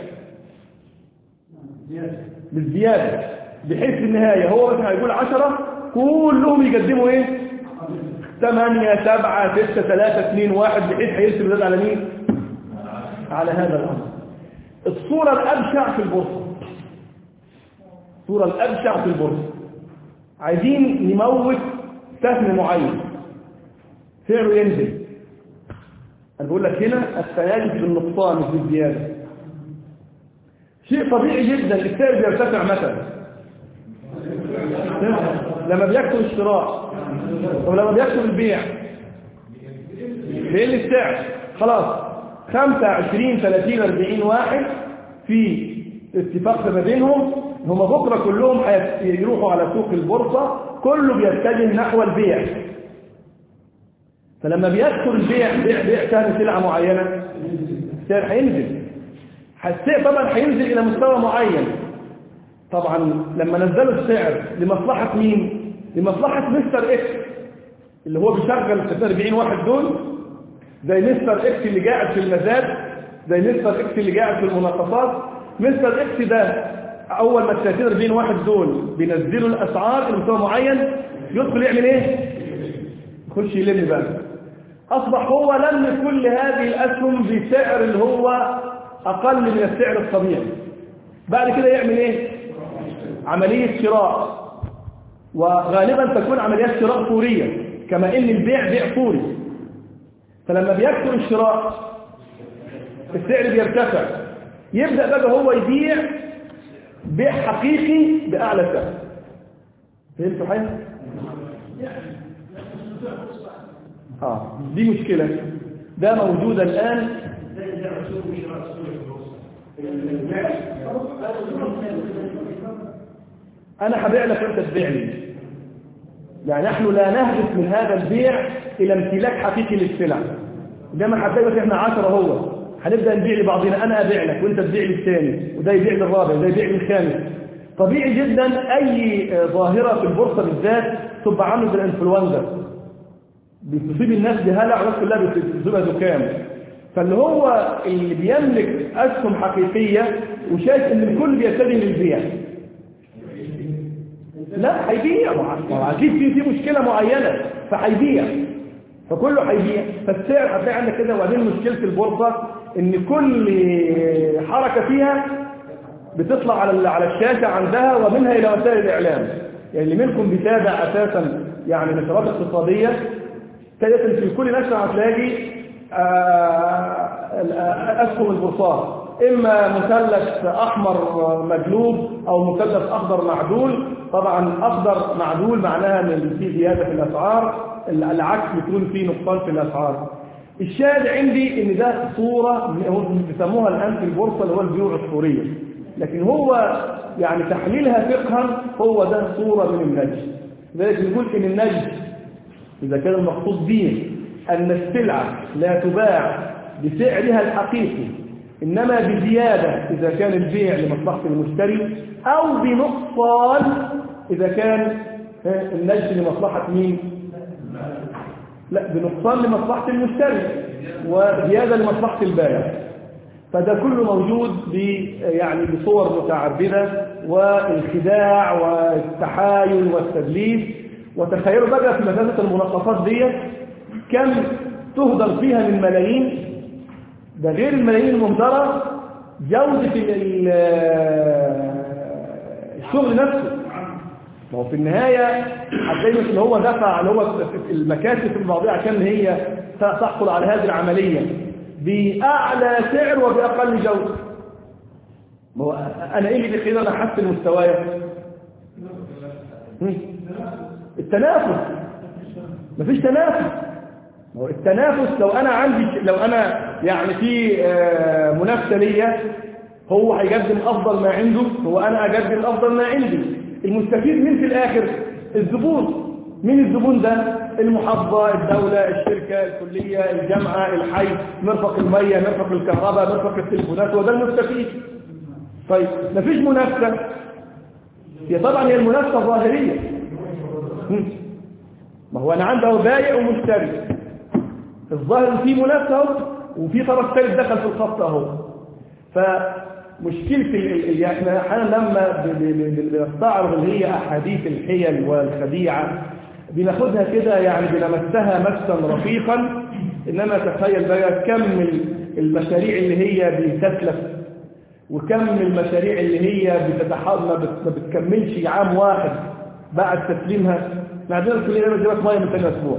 بالزيادة بحيث في النهاية هو مثلا هيقول 10 كلهم يقدموا ايه 8 7 6 3 2 1 بحيث هيرسل الولاد على مين على هذا الأمر الصورة الأبشع في البورصة الصورة الأبشع في البورصة عايزين نموت سهم معين سعره ينزل أنا بقول لك هنا التناجس بالنقصان مش بالزيادة شيء طبيعي جدا السعر بيرتفع مثلا لما بيكتب الشراء طب لما بيكتب البيع بيقل السعر خلاص 25 30 40 واحد في اتفاق ما بينهم هم بكره كلهم هيروحوا على سوق البورصه كله بيتجه نحو البيع فلما بيدخل البيع بيع بيع سهم سلعه معينه السعر هينزل السعر طبعا هينزل الى مستوى معين طبعا لما نزلوا السعر لمصلحه مين لمصلحه مستر اكس اللي هو بيشغل ال 40 واحد دول زي مستر اكس اللي قاعد في المزاد زي مستر اكس اللي قاعد في المناقصات مستر اكس ده اول ما ال 30 40 واحد دول بينزلوا الاسعار لمستوى معين يدخل يعمل ايه يخش يلم بقى اصبح هو لم كل هذه الاسهم بسعر اللي هو أقل من السعر الطبيعي بعد كده يعمل إيه عملية شراء وغالبا تكون عمليات شراء فورية كما إن البيع بيع فوري فلما بيكثر الشراء السعر بيرتفع يبدأ بقى هو يبيع بيع حقيقي بأعلى سعر فهمتوا حاجة؟ آه دي مشكلة ده موجود الآن أنا هبيع لك وأنت تبيع لي يعني نحن لا نهدف من هذا البيع إلى امتلاك حقيقي للسلع ده ما هتلاقي بس احنا 10 هو هنبدأ نبيع لبعضنا أنا أبيع لك وأنت تبيع للثاني وده يبيع للرابع وده يبيع للخامس طبيعي جدا أي ظاهرة في البورصة بالذات تبقى عامل بالإنفلونزا بتصيب الناس بهلع والناس كلها بتصيبها زكام فاللي هو اللي بيملك أسهم حقيقية وشايف إن الكل بيتجه للبيع لا هيبيع اكيد في في مشكله معينه فهيبيع فكله هيبيع فالسعر هتلاقي عندك كده وبعدين مشكله البورصه ان كل حركه فيها بتطلع على على الشاشه عندها ومنها الى وسائل الاعلام يعني اللي منكم بيتابع اساسا يعني نشرات اقتصاديه تجد في كل نشره هتلاقي اسهم البورصات إما مثلث أحمر مجلوب أو مثلث أخضر معدول طبعا أخضر معدول معناها أن في زيادة في الأسعار العكس بيكون في نقصان في الأسعار الشاهد عندي ان ده صورة بيسموها الآن في البورصة اللي هو البيوع الصورية لكن هو يعني تحليلها فقها هو ده صورة من النجم لذلك نقول ان النجم إذا كان المقصود به أن السلعة لا تباع بسعرها الحقيقي إنما بزيادة إذا كان البيع لمصلحة المشتري أو بنقصان إذا كان النجم لمصلحة مين؟ لا بنقصان لمصلحة المشتري وزيادة لمصلحة البائع فده كله موجود ب يعني بصور متعددة والخداع والتحايل والتدليس وتخيلوا بقى في مسألة المناقصات دي كم تهدر فيها من ملايين ده غير الملايين المهدرة جودة الشغل نفسه ما هو في النهاية هتلاقي اللي هو دفع اللي هو المكاسب المواضيع عشان هي تحصل على هذه العملية بأعلى سعر وبأقل جودة ما هو أنا إيه اللي بيخليني أنا أحسن مستوايا التنافس مفيش تنافس ما هو التنافس لو أنا عندي لو أنا يعني في منافسة ليا هو هيقدم أفضل ما عنده هو أنا أقدم أفضل ما عندي المستفيد مين في الآخر الزبون مين الزبون ده المحافظة الدولة الشركة الكلية الجامعة الحي مرفق المية مرفق الكهرباء مرفق التليفونات وده المستفيد طيب مفيش منافسة هي طبعا هي المنافسة ظاهرية ما هو أنا عنده بائع ومشتري الظاهر في منافسة اهو وفي طرف ثالث دخل في الخط اهو فمشكلة يعني احنا احيانا لما بنستعرض اللي هي احاديث الحيل والخديعة بناخدها كده يعني بنمسها مسا رفيقا انما تخيل بقى كم المشاريع اللي هي بتتلف وكم المشاريع اللي هي بتتحول ما بتكملش عام واحد بعد تسليمها عندنا كلنا جابت ميه من ثاني اسبوع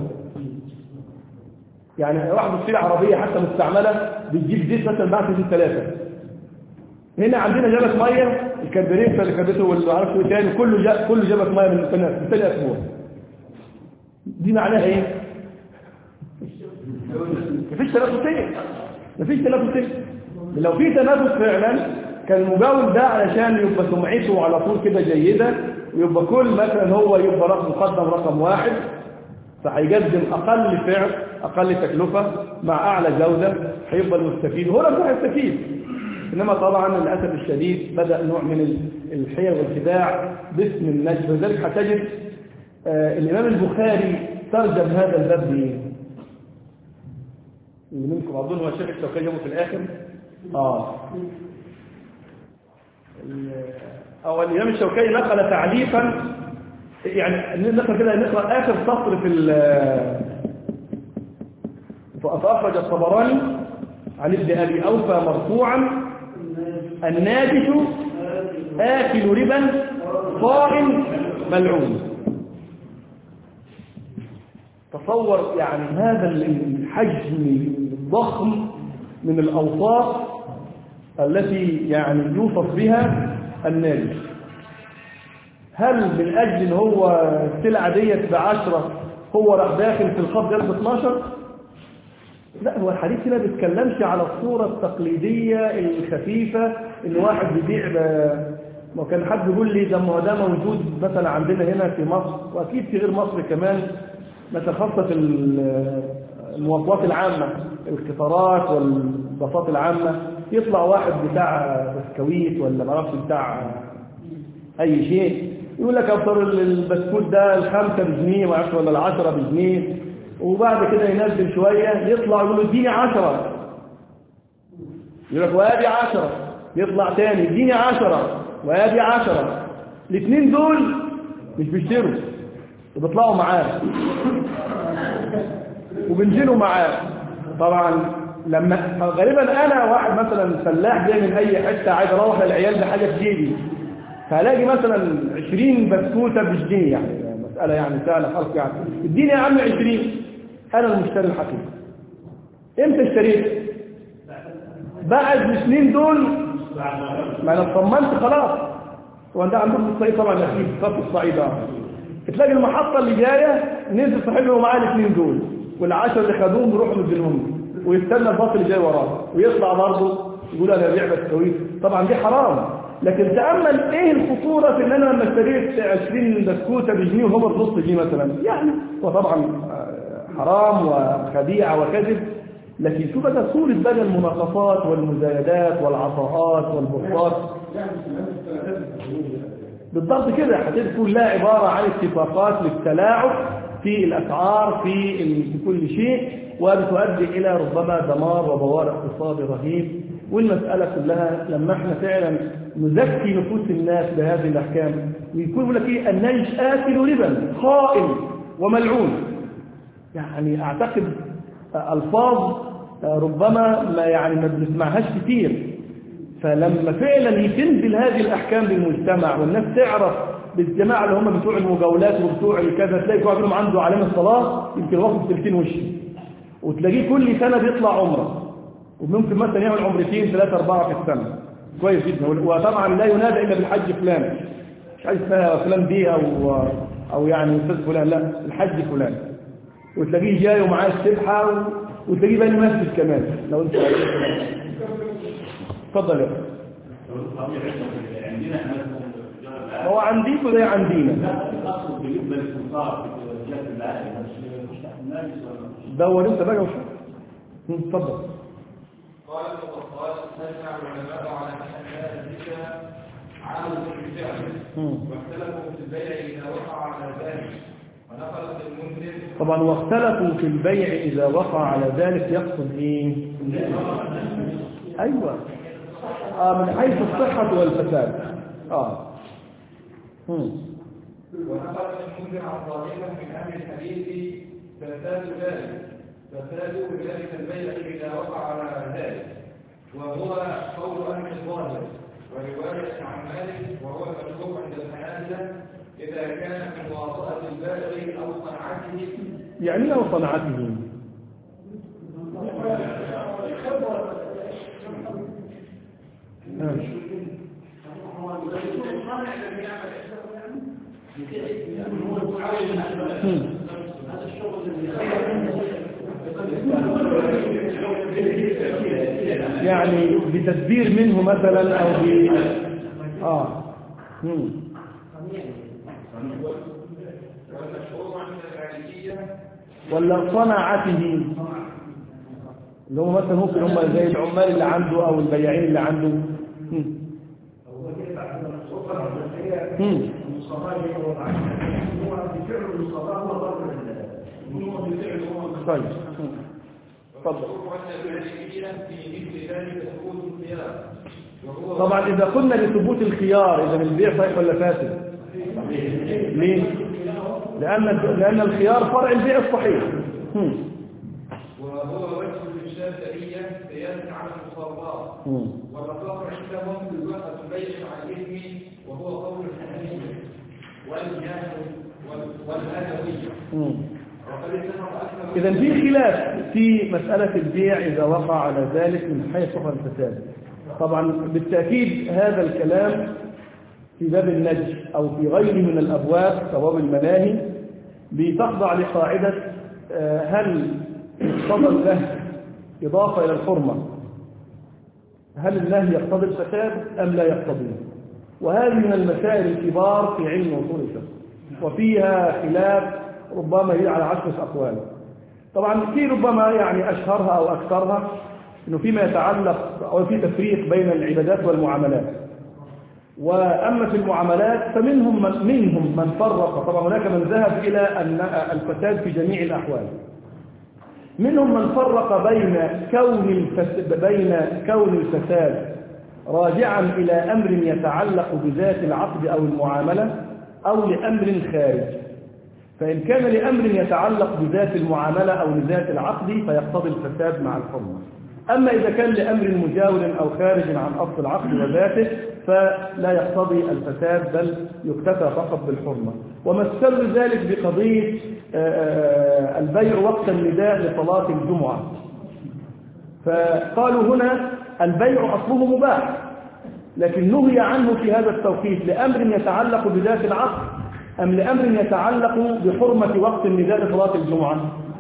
يعني واحد بتصير عربية حتى مستعملة بتجيب زيت مثلا بعد سنين ثلاثة هنا عندنا جابت مية الكبريتة اللي كبريته واللي عارف ايه تاني كله جاب كله جابت مية من ثاني من ثاني اسبوع دي معناها ايه؟ مفيش تنافسية مفيش تنافسية لو في تنافس فعلا كان المجاور ده علشان يبقى سمعته على طول كده جيدة ويبقى كل مثلا هو يبقى رقم مقدم رقم واحد فهيقدم أقل سعر أقل تكلفة مع أعلى جودة هيبقى المستفيد هو نفسه هيستفيد إنما طبعا للأسف الشديد بدأ نوع من الحيل والخداع باسم النجم لذلك هتجد آه الإمام البخاري ترجم هذا الباب بإيه؟ اللي منكم أظن هو الشيخ الشوكي يومه في الآخر آه أو الإمام الشوكي نقل تعليقا يعني نقرأ كده نقرأ آخر سطر في فأخرج الطبراني عن ابن أبي أوفى مرفوعا الناجش آكل ربا صائم ملعون تصور يعني هذا الحجم الضخم من الأوصاف التي يعني يوصف بها الناجش هل من أجل ان هو السلعة ديت بعشرة هو راح داخل في الخط جلب 12 لا هو الحديث هنا ما بيتكلمش على الصورة التقليدية الخفيفة ان واحد بيبيع ب- ما كان حد يقول لي ده ما هو ده موجود مثلا عندنا هنا في مصر واكيد في غير مصر كمان مثلا خاصة في ال- المواصلات العامة القطارات والباصات العامة يطلع واحد بتاع بسكويت ولا ما اعرفش بتاع اي شيء يقول لك ابصر البسكوت ده الخمسة بجنيه ما اعرفش ولا العشرة بجنيه وبعد كده ينزل شوية يطلع يقول له اديني عشرة يقول لك وادي عشرة يطلع تاني اديني عشرة وادي عشرة الاثنين دول مش بيشتروا وبيطلعوا معاه وبنزلوا معاه طبعا لما غالبا انا واحد مثلا فلاح جاي من اي حته عايز اروح للعيال بحاجه في جيبي فهلاقي مثلا 20 بسكوته بجنيه يعني مساله يعني سهله خالص يعني اديني يا عم 20 انا المشتري الحقيقي امتى اشتريت بعد الاثنين دول ما انا اطمنت خلاص وانت عندكم في الصعيد طبعا اكيد خط الصعيد اه تلاقي المحطه اللي جايه نزل صاحبه ومعاه الاثنين دول والعشرة اللي خدوهم يروحوا مدينهم ويستنى الباص اللي جاي وراه ويطلع برضه يقول انا ببيع بسكويت طبعا دي حرام لكن تامل ايه الخطوره في ان انا لما اشتريت 20 بسكوته بجنيه وهو بنص جنيه مثلا يعني وطبعا آه، حرام وخديعه وكذب لكن شوف بقى صوره بقى المناقصات والمزايدات والعطاءات والبساط بالضبط كده هتبقى كلها عبارة عن اتفاقات للتلاعب في الأسعار في ال- في كل شيء وبتؤدي إلى ربما دمار وبوار اقتصادي رهيب والمسألة كلها لما احنا فعلا نزكي نفوس الناس بهذه الأحكام ويكون يقول لك ايه النيش آكل ربا خائن وملعون يعني أعتقد ألفاظ ربما ما يعني ما بنسمعهاش كتير فلما فعلا يتنزل هذه الأحكام للمجتمع والناس تعرف بالجماعة اللي هم بتوع المجاولات وبتوع الكذا تلاقي كل واحد منهم عنده علامة صلاة يمكن واخد 30 وش وتلاقيه كل سنة بيطلع عمرة وممكن مثلا يعمل عمرتين ثلاثة أربعة في السنة كويس جدا وطبعا لا ينادى إلا بالحج فلان مش عايز اسمها فلان دي أو أو يعني أستاذ فلان لا الحج فلان وتلاقيه جاي ومعاه السبحة و- وتلاقيه بقى يمثل كمان لو انت اتفضل يا أخي. عندنا احنا هو عنديكوا زي عندينا الاصل بالنسبه للكفار في جهه العالم الناس ولا دور انت بقى وشوف هم، اتفضل قال وقال اجمع العلماء على ان ذلك عامل بالفعل هم. واختلفوا في البيع اذا وقع على ذلك ونقل المنذر طبعا واختلفوا في البيع إذا وقع على ذلك يقصد إيه أيوة آه من حيث الصحة والفساد آه هم. ونقل المنذر عن ظاهرة من اهل الحديث فساد ذلك فساد ذلك البيع اذا وقع على ذلك وهو قول اهل الظاهر وروايه عن مالك وهو المشهور عند الحنابله اذا كان من مواطاه البائع او صنعته يعني له صنعته آه. هم. يعني بتدبير منه مثلا او ب اه هم. والمشهور عند المالكيه ولا صنعته اللي هم مثلا ممكن هم زي العمال اللي عنده او البياعين اللي عنده هم. هم. طيب هم. اتفضل والمشهور عند المالكيه في مثل ذلك ثبوت الخيار وهو طبعا اذا قلنا لثبوت الخيار اذا البيع صحيح ولا فاسد ليه لان لان الخيار فرع البيع الصحيح هم. وهو وجه الشافعية في قياس على المصابات مم. والرقاق عندهم الوقت البيع على الإثم وهو قول الحنفية والجهل والأدوية مم. وقد اتفق أكثر إذا في خلاف في مسألة البيع إذا وقع على ذلك من حيث صفة الفساد طبعا بالتأكيد هذا الكلام في باب النجش أو في غيره من الأبواب كباب المناهي بتخضع لقاعدة آه، هل مقتضى النهي إضافة إلى الحرمة هل النهي يقتضي الفساد أم لا يقتضيه وهذه من المسائل الكبار في علم أصول الفقه وفيها خلاف ربما هي على عشرة أقوال طبعا في ربما يعني أشهرها أو أكثرها أنه فيما يتعلق أو في تفريق بين العبادات والمعاملات وأما في المعاملات فمنهم من, منهم من فرق طبعا هناك من ذهب إلى أن الفساد في جميع الأحوال منهم من فرق بين كون الفساد بين كون الفساد راجعا إلى أمر يتعلق بذات العقد أو المعاملة أو لأمر خارج فإن كان لأمر يتعلق بذات المعاملة أو لذات العقد فيقتضي الفساد مع الحرمة أما إذا كان لأمر مجاور أو خارج عن أصل العقد وذاته فلا يقتضي الفساد بل يكتفى فقط بالحرمة ومثل ذلك بقضية آه، آه، البيع وقت النداء لصلاة الجمعة فقالوا هنا البيع أصله مباح لكن نهي عنه في هذا التوقيت لأمر يتعلق بذات العقد أم لأمر يتعلق بحرمة وقت النداء لصلاة الجمعة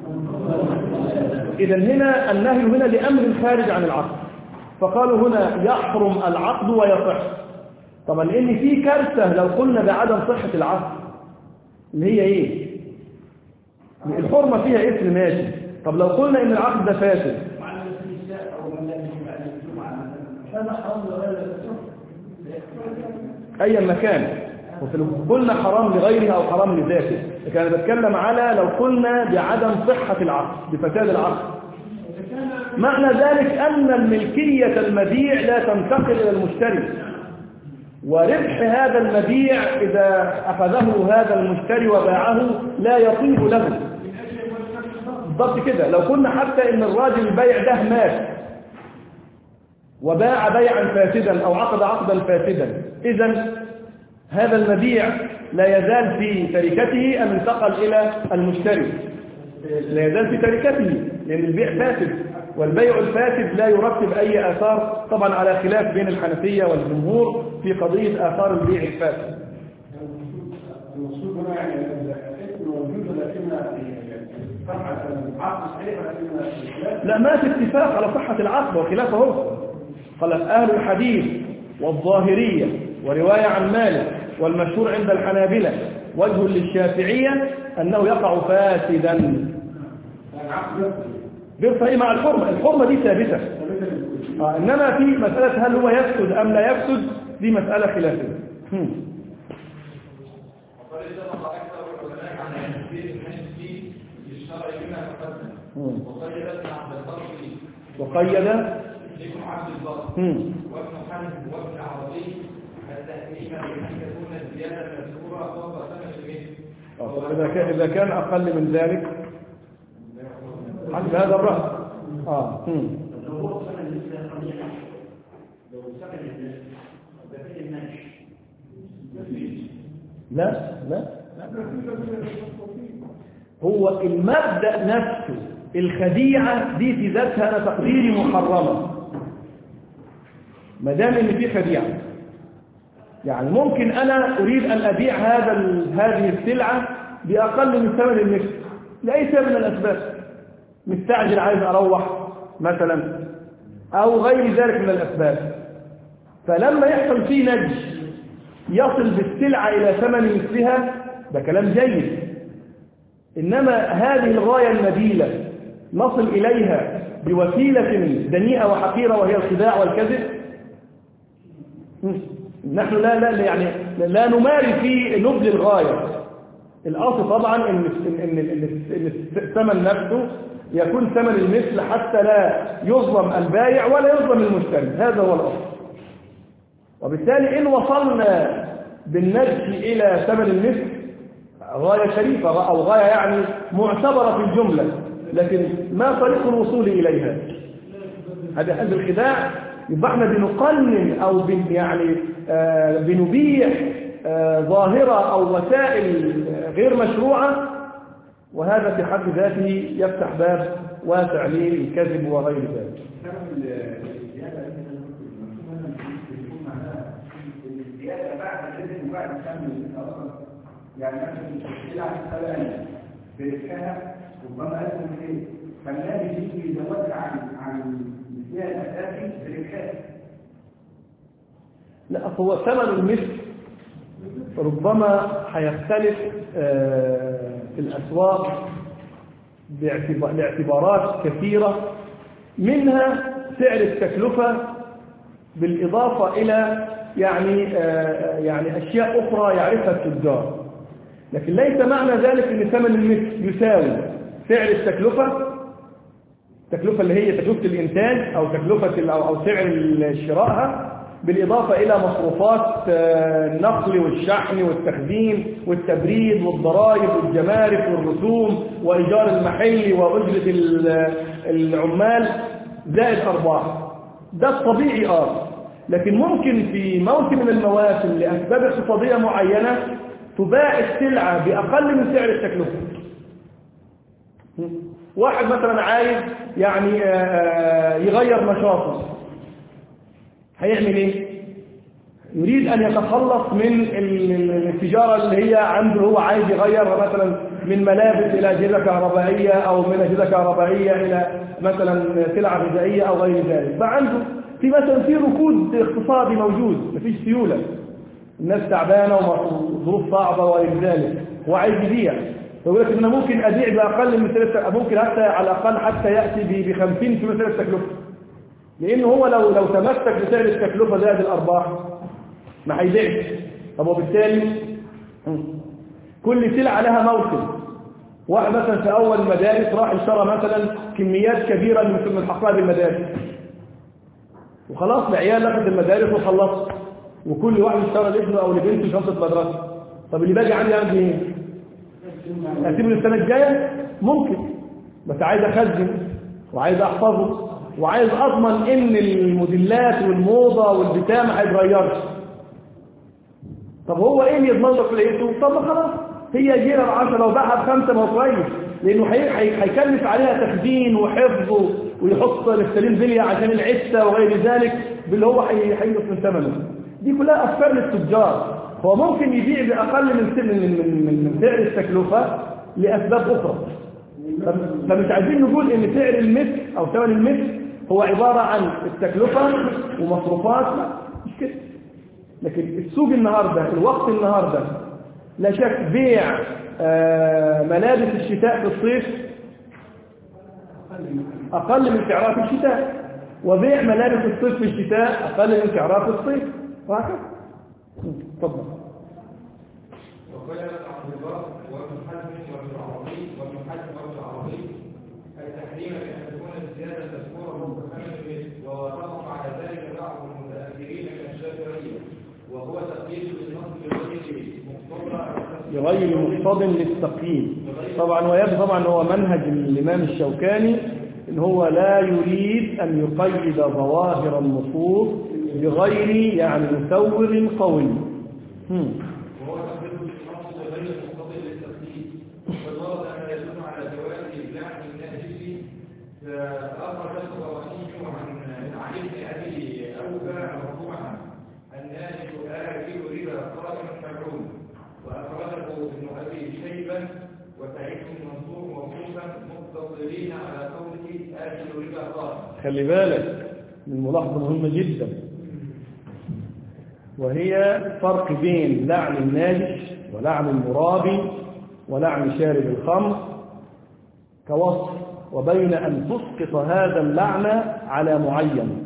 إذا هنا النهي هنا لأمر خارج عن العقد فقالوا هنا يحرم العقد ويصح طبعا لأن في كارثة لو قلنا بعدم صحة العقد اللي هي إيه الحرمة فيها اسم ماشي طب لو قلنا إن العقد ده فاسد معنى النساء او من لا يجب على الجمعه مثلا هذا حرام ولا أي مكان وفي- قلنا حرام لغيرها أو حرام لذاته لكن أنا بتكلم على لو قلنا بعدم صحة العقد بفساد العقد معنى ذلك أن الملكية المبيع لا تنتقل إلى المشتري وربح هذا المبيع إذا أخذه هذا المشتري وباعه لا يطيب له بالضبط كده لو قلنا حتى إن الراجل البيع ده مات وباع بيعا فاسدا أو عقد عقدا فاسدا إذا هذا المبيع لا يزال في تركته أم انتقل إلى المشتري لا يزال في تركته لأن البيع فاسد والبيع الفاسد لا يرتب أي آثار طبعا على خلاف بين الحنفية والجمهور في قضية آثار البيع الفاسد المقصود هنا يعني الاسم موجود لكن صحة العقد صحيح لكن الخلاف لا ما في اتفاق على صحة العقد وخلافه هو قال أهل الحديث والظاهرية ورواية عن مالك والمشهور عند الحنابلة وجه للشافعية أنه يقع فاسدا العقد يفصل بيرفع إيه مع الحرمة الحرمة دي ثابتة آه إنما في مسألة هل هو يفسد أم لا يفسد دي مسألة خلافية هم. وقد اتفق أكثر العلماء على تفسير الحنفي للشرع بما تقدم هم. وقيد ابن عبد البر وقيد ابن عبد البر هم. وابن حنف وابن عربي التحريم بأن تكون الزيادة المذكورة فوق ثمن المثل آه، طب إذا كان إذا كان أقل من ذلك حسب هذا الرأي آه هم. لو هو سمع النساء قبيحة لو سمع الناس بفعل الناس لا لا هو المبدأ نفسه الخديعة دي في ذاتها أنا تقديري محرمة ما دام إن في خديعة يعني ممكن أنا أريد أن أبيع هذا ال- هذه السلعة بأقل من ثمن المثل لأي سبب من الأسباب مستعجل عايز أروح مثلا أو غير ذلك من الأسباب فلما يحصل فيه نجش يصل بالسلعة إلى ثمن مثلها ده كلام جيد إنما هذه الغاية النبيلة نصل إليها بوسيلة دنيئة وحقيرة وهي الخداع والكذب نحن لا لا يعني لا نماري في نبل الغاية الأصل طبعا إن إن إن إن إن الثمن نفسه يكون ثمن المثل حتى لا يظلم البائع ولا يظلم المشتري هذا هو الأصل وبالتالي إن وصلنا بالنجش إلى ثمن المثل غاية شريفة أو غاية يعني معتبرة في الجملة لكن ما طريق الوصول إليها هذا هذا الخداع يبقى احنا بنقنن او بن يعني آه بنبيح آه ظاهرة او وسائل غير مشروعة وهذا في حد ذاته يفتح باب واسع للكذب وغير ذلك سبب الزيادة اللي أنا قلت المفهوم أنا بيكون معناها إن الزيادة بعد الإذن وبعد كم أصلا يعني مثلا السلعة الثانية بركها ربما أسمى إيه فالنبي يجي يزودها عن عن المثال الأساسي بركات لا هو ثمن المثل ربما هيختلف آه، في الأسواق باعتبا- لاعتبارات كثيرة منها سعر التكلفة بالإضافة إلى يعني آه، يعني أشياء أخرى يعرفها التجار لكن ليس معنى ذلك أن ثمن المثل يساوي سعر التكلفة التكلفة اللي هي تكلفة الإنتاج أو تكلفة ال- أو أو سعر شرائها بالإضافة إلى مصروفات آه، النقل والشحن والتخزين والتبريد والضرائب والجمارك والرسوم وإيجار المحل وأجرة ال- العمال زائد أرباح ده الطبيعي آه لكن ممكن في موسم من المواسم لأسباب اقتصادية معينة تباع السلعة بأقل من سعر التكلفة واحد مثلا عايز يعني آه، يغير نشاطه هيعمل ايه يريد ان يتخلص من ال- ال- التجاره اللي هي عنده هو عايز يغير مثلا من ملابس الى اجهزه كهربائيه او من اجهزه كهربائيه الى مثلا سلع غذائيه او غير ذلك فعنده في مثلا في ركود اقتصادي موجود مفيش سيوله الناس تعبانه وظروف صعبه وغير ذلك هو عايز يبيع يقول لك ان انا ممكن ابيع باقل من سعر ممكن حتى على الاقل حتى ياتي ب 50 في سعر التكلفه لان هو لو لو تمسك بسعر التكلفه زائد الارباح ما هيبيعش طب وبالتالي مم. كل سلعه لها موسم واحد مثلا في اول المدارس راح اشترى مثلا كميات كبيره من من حقائب المدارس وخلاص العيال لفت المدارس وخلصت وكل واحد اشترى لابنه او لبنته شنطه مدرسه طب اللي باقي عندي اعمل ايه اسيبه للسنه الجايه ممكن بس عايز اخزن وعايز احفظه وعايز اضمن ان الموديلات والموضه والبتاع ما هيتغيرش طب هو ايه اللي يضمن لك لقيته طب ما خلاص هي جيره ب 10 لو باعها بخمسه ما هو كويس لانه هي- هي- هيكلف عليها تخزين وحفظ ويحط نفتالين بليه عشان العسه وغير ذلك باللي هو هي- هينقص من ثمنه دي كلها افكار للتجار هو ممكن يبيع باقل من سن- من من من من سعر التكلفه لاسباب اخرى فم- فمش عايزين نقول ان سعر المثل او ثمن المثل هو عباره عن التكلفه ومصروفات لا مش كده لكن السوق النهاردة الوقت النهاردة لا شك بيع آه، ملابس الشتاء في الصيف أقل من سعرها في الشتاء وبيع ملابس الصيف في الشتاء أقل من سعرها في الصيف وهكذا تفضل وقال عبد الله وابن حزم وابن العربي وابن حزم وابن العربي التحريم بأن تكون الزيادة تذكره بثمن المثل ووافق على ذلك بعض المتأخرين من الشافعية وهو تقييد بالنص بغير مقتضى بغير مقتض للتقييد طبعا ويبدو طبعا هو منهج الإمام الشوكاني إن هو لا يريد أن يقيد ظواهر النصوص بغير يعني مسور قوي هم. وهو تقييد بالنص بغير مقتضى للتقييد فالورد أن يدل على جواز إبلاع الناجس فأخرج الطبراني عن علي بن أبي أوفى مرفوعا الناجس آكل ربا قائم ملعون وأخرجه ابن أبي شيبة وسعيد بن منصور موقوفا مقتصرين على قوله آكل ربا قائم خلي بالك من ملاحظة مهمة جدا وهي فرق بين لعن الناجش ولعن المرابي ولعن شارب الخمر كوصف وبين أن تسقط هذا اللعن على معين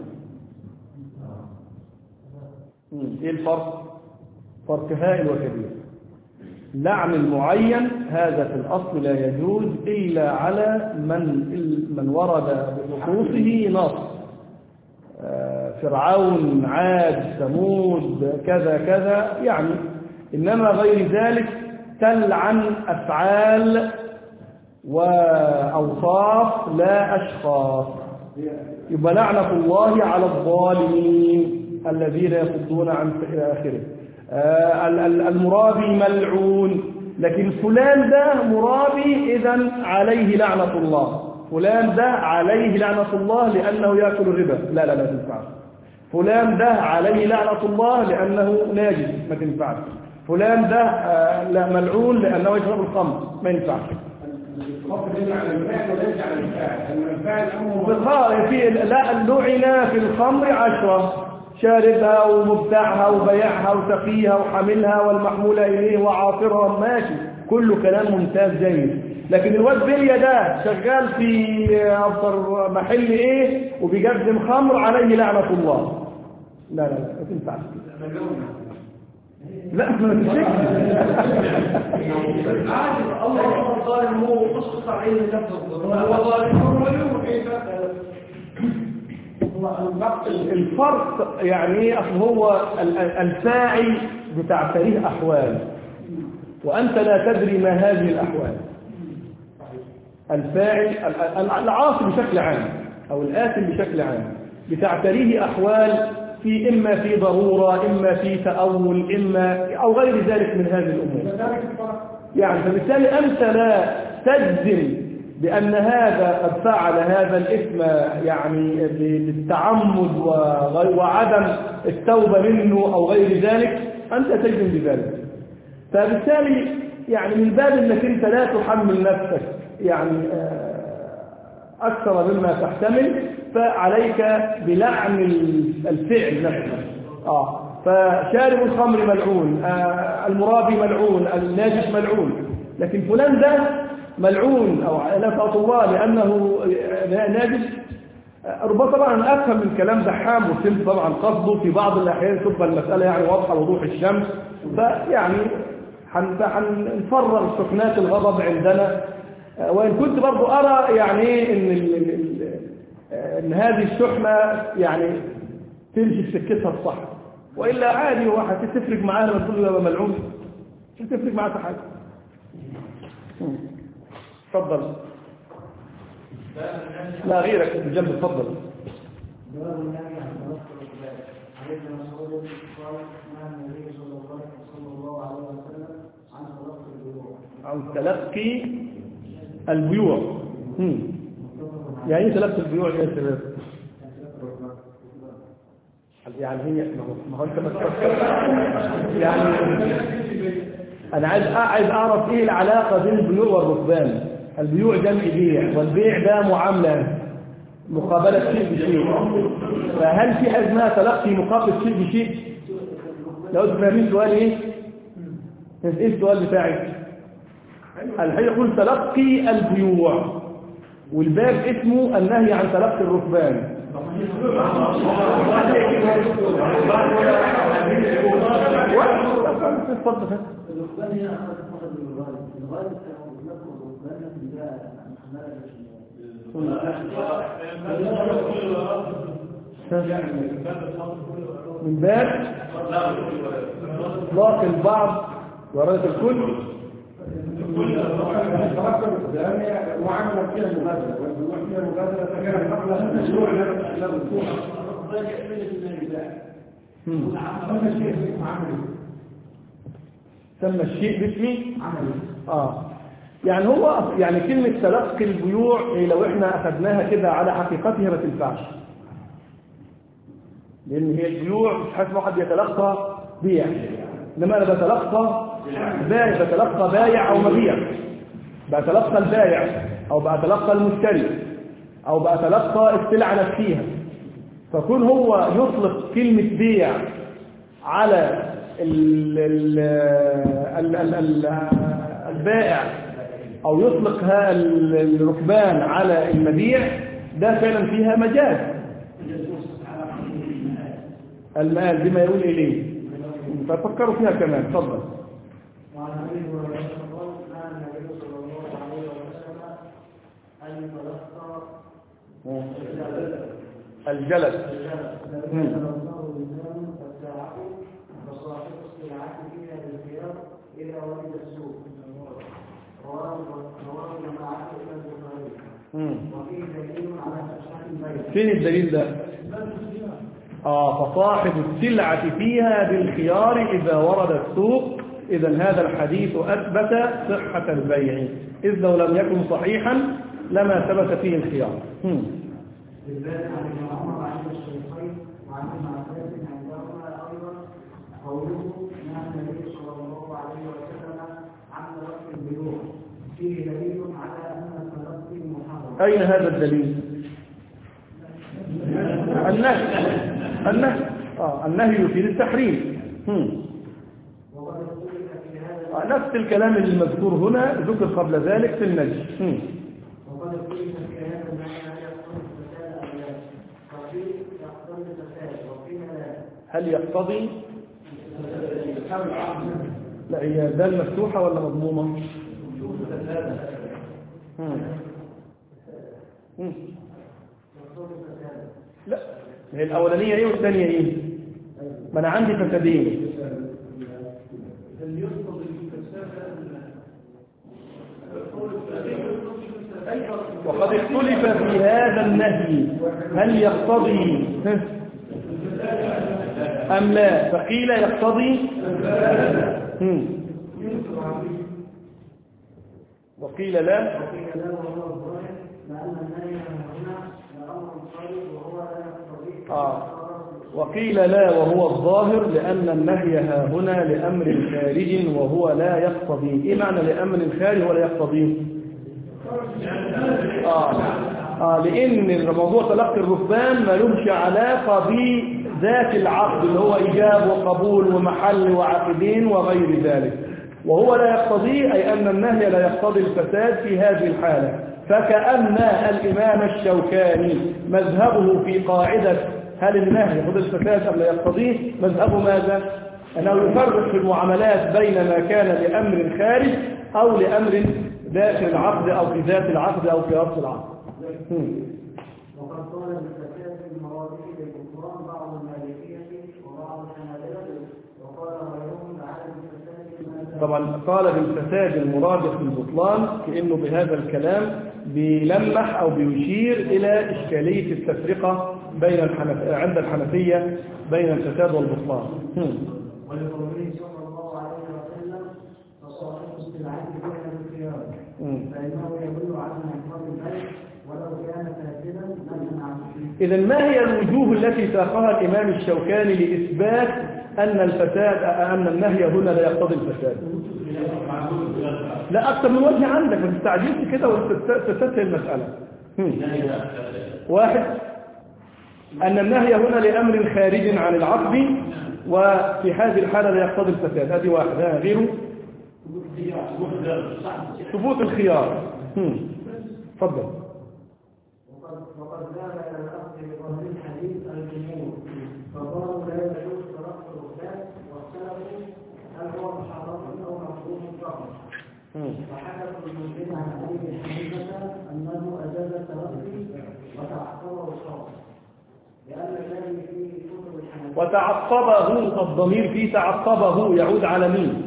مم. ايه الفرق فرق هائل وكبير لعن المعين هذا في الأصل لا يجوز إلا على من من ورد بخصوصه نص آه، فرعون عاد ثمود كذا كذا يعني إنما غير ذلك تلعن أفعال وأوصاف لا أشخاص يبقى لعنة الله على الظالمين الذين يصدون عن إلى آخره آه، ال- ال- المرابي ملعون لكن فلان ده مرابي إذا عليه لعنة الله فلان ده عليه لعنة الله لأنه يأكل الربا لا لا لا تنفعش فلان ده عليه لعنة الله لأنه ناجس ما تنفعش فلان ده آه، لا ملعون لأنه يشرب الخمر ما ينفعش الخوف دليل على الفاعل وليس على الفاعل لأن الفاعل أمره بالخار في لا لعن في الخمر عشرة شاربها ومبتعها وبيعها وسقيها وحاملها والمحمولة إليه وعاصرها ماشي كله كلام ممتاز جيد لكن الواد بليا ده شغال في أفضل محل إيه وبيقدم خمر عليه لعنة الله لا لا لا ما تنفعش لا ما تنفعش عادي الله هو الظالم هو قصة عين نفسه هو ظالم هو مليون الفرق يعني ايه اصل هو ال- ال- الفاعل بتعتريه احوال وانت لا تدري ما هذه الاحوال الفاعل ال- ال- العاصي بشكل عام او الآثم بشكل عام بتعتريه احوال في اما في ضروره اما في تاول اما او غير ذلك من هذه الامور يعني فبالتالي أنت لا تجزم بأن هذا قد فعل هذا الإثم يعني بالتعمد وغي- وعدم التوبة منه أو غير ذلك أنت تجزم بذلك فبالتالي يعني من باب أنك أنت لا تحمل نفسك يعني آه، أكثر مما تحتمل فعليك بلعن الفعل نفسه آه فشارب الخمر ملعون آه المرابي ملعون الناجش ملعون لكن فلان ده ملعون أو نفعة الله لأنه ناجش آه، ربما طبعا أفهم من كلام دحام وسلم طبعا قصده في بعض الأحيان تبقى المسألة يعني واضحة وضوح الشمس فيعني هن- هنفرغ سكنات الغضب عندنا آه، وإن كنت برضو أرى يعني إيه إن, ال- ال- ال- آه، إن هذه الشحنة يعني تمشي في سكتها الصح وإلا عادي هو هتفرق معاه لما تقول له يا ملعون مش هتفرق معاه في حاجة مم. اتفضل لا غيرك في الجنب اتفضل باب النهي عن تنقل الكلاب عن ابن مسعود قال نهى النبي صلى الله صلى الله عليه وسلم عن تنقل البيوع عن تلقي البيوع مم. يعني ايه تلقي البيوع يا شباب يعني هي ما هو- ما هو انت ما تفكر يعني انا عايز عايز اعرف ايه العلاقه بين البيوع والركبان البيوع جمع بيع والبيع ده معامله مقابله شيء بشيء فهل في حاجه اسمها تلقي مقابل شيء بشيء لو انتوا فاهمين سؤال ايه ايه السؤال بتاعي الحقيقه يقول تلقي البيوع والباب اسمه النهي عن تلقي الركبان اتفضل الركبان هنا أخذ أخذ من الغالب الغالب كانوا يطلقوا الركبان في ده حمالة من باب اطلاق البعض وإرادة الكل معاملة فيها مبادرة والبيوع فيها مبادرة فكان قبل المشروع لا مفتوح مم. سمى الشيء باسمي اه يعني هو يعني كلمة تلقي البيوع إيه لو احنا أخذناها كده على حقيقتها ما تنفعش لأن هي البيوع مش حاسس واحد يتلقى بيع إنما أنا بتلقى بايع بتلقى بايع أو مبيع بتلقى البايع أو بتلقى المشتري أو بتلقى السلعة نفسها فكون هو يطلق كلمة بيع على ال ال ال ال ال البائع أو يطلق ها ال- الركبان على المبيع ده فعلا فيها مجاز المال بما يقول إليه ففكروا فيها كمان تفضل وعن ابي هريره قال نهى النبي صلى الله عليه وسلم ان يتلقى الجلد مم. الله الإنسان فالساعة فصاحب السلعة فيها بالخيار إذا وجد السوق رواه رواه جماعة إلى البخاري مم. وفيه دليل على صحة فين الدليل ده آه فصاحب السلعة فيها بالخيار إذا ورد السوق إذا هذا الحديث أثبت صحة البيع إذ لو لم يكن صحيحا لما ثبت فيه الخيار هم. بالذات عن ابن عمر عند الشيخين وعن ابن عباس عندهما ايضا قوله نهى النبي صلى الله عليه وسلم عن تلقي البيوع فيه دليل على ان التلقي محرم أين هذا الدليل النهي النهي آه النهي يفيد التحريم هم. وقد اختلف في هذا آه، نفس الكلام المذكور هنا ذكر قبل ذلك في النجم هم. وقد اختلف في هذا المعنى هل يقتضي الفساد ام لا فقيل يقتضي الفساد وقيل لا هل يقتضي لا هي دال مفتوحة ولا مضمومة هم. هم. يقتضي الفساد لا هي الأولانية إيه والثانية إيه ما أنا عندي فسادين وقد اختلف في هذا النهي هل يقتضي ها؟ أم لا فقيل يقتضي هم. وقيل لا وقيل لا وهو الظاهر لان النهي هنا لامر صارف وهو لا يقتضي آه. وقيل لا وهو الظاهر لأن النهي ها هنا لأمر خارج وهو لا يقتضي إيه معنى لأمر خارج ولا يقتضي آه. آه لأن موضوع تلقي الركبان ما لهش علاقة بذات العقد اللي هو إيجاب وقبول ومحل وعقدين وغير ذلك وهو لا يقتضي أي أن النهي لا يقتضي الفساد في هذه الحالة فكأن الإمام الشوكاني مذهبه في قاعدة هل النهي يقتضي الفساد أم لا يقتضيه مذهبه ماذا؟ أنه يفرق في المعاملات بين ما كان لأمر خارج أو لأمر داخل العقد أو في ذات العقد أو في أصل العقد هم. وقد قال بالفساد في المواضيع للكفران بعض المالكية وبعض الحنابلة وقال غيرهم لعدم الفساد ما طبعا قال بالفساد المرادف للبطلان كأنه بهذا الكلام بيلمح أو بيشير إلى إشكالية التفرقة بين الحنف... عند الحنفية بين الفساد والبطلان هم. ولقوله صلى الله عليه وسلم فصاحب السلعة بين الخيار هم. فإنه يدل على انعقاد البيع ولو كان فاسدا لم ينعم فيه إذا ما هي الوجوه التي ساقها الإمام الشوكاني لإثبات أن الفساد أن النهي هنا لا يقتضي الفساد لا أكثر من وجه عندك ما تستعجلش كده وتستسهل المسألة هم. واحد أن النهي هنا لأمر خارج عن العقد وفي هذه الحالة لا يقتضي الفساد هذه واحد ها غيره ثبوت الخيار هم. تفضل وقد وقد ذهب الى الاخذ بظاهر الحديث الجمهور فقالوا لا يجوز تلقي الركبان واختلفوا هل هو محرم او مفهوم فقط هم. وحدث المسلم عن ابي حنيفه انه اجاز التلقي وتعقبه الشرع لان الذي في كتب الحنفيه وتعقبه الضمير فيه تعقبه يعود على مين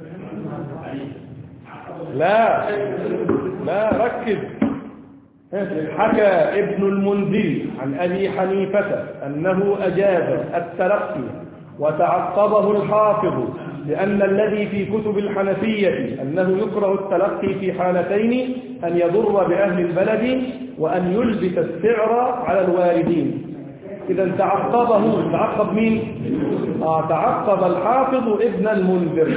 لا لا ركز حكى ابن المنذر عن أبي حنيفة أنه أجاز التلقي وتعقبه الحافظ لأن الذي في كتب الحنفية أنه يكره التلقي في حالتين أن يضر بأهل البلد وأن يلبس السعر على الواردين إذا تعقبه تعقب مين؟ آه تعقب الحافظ ابن المنذر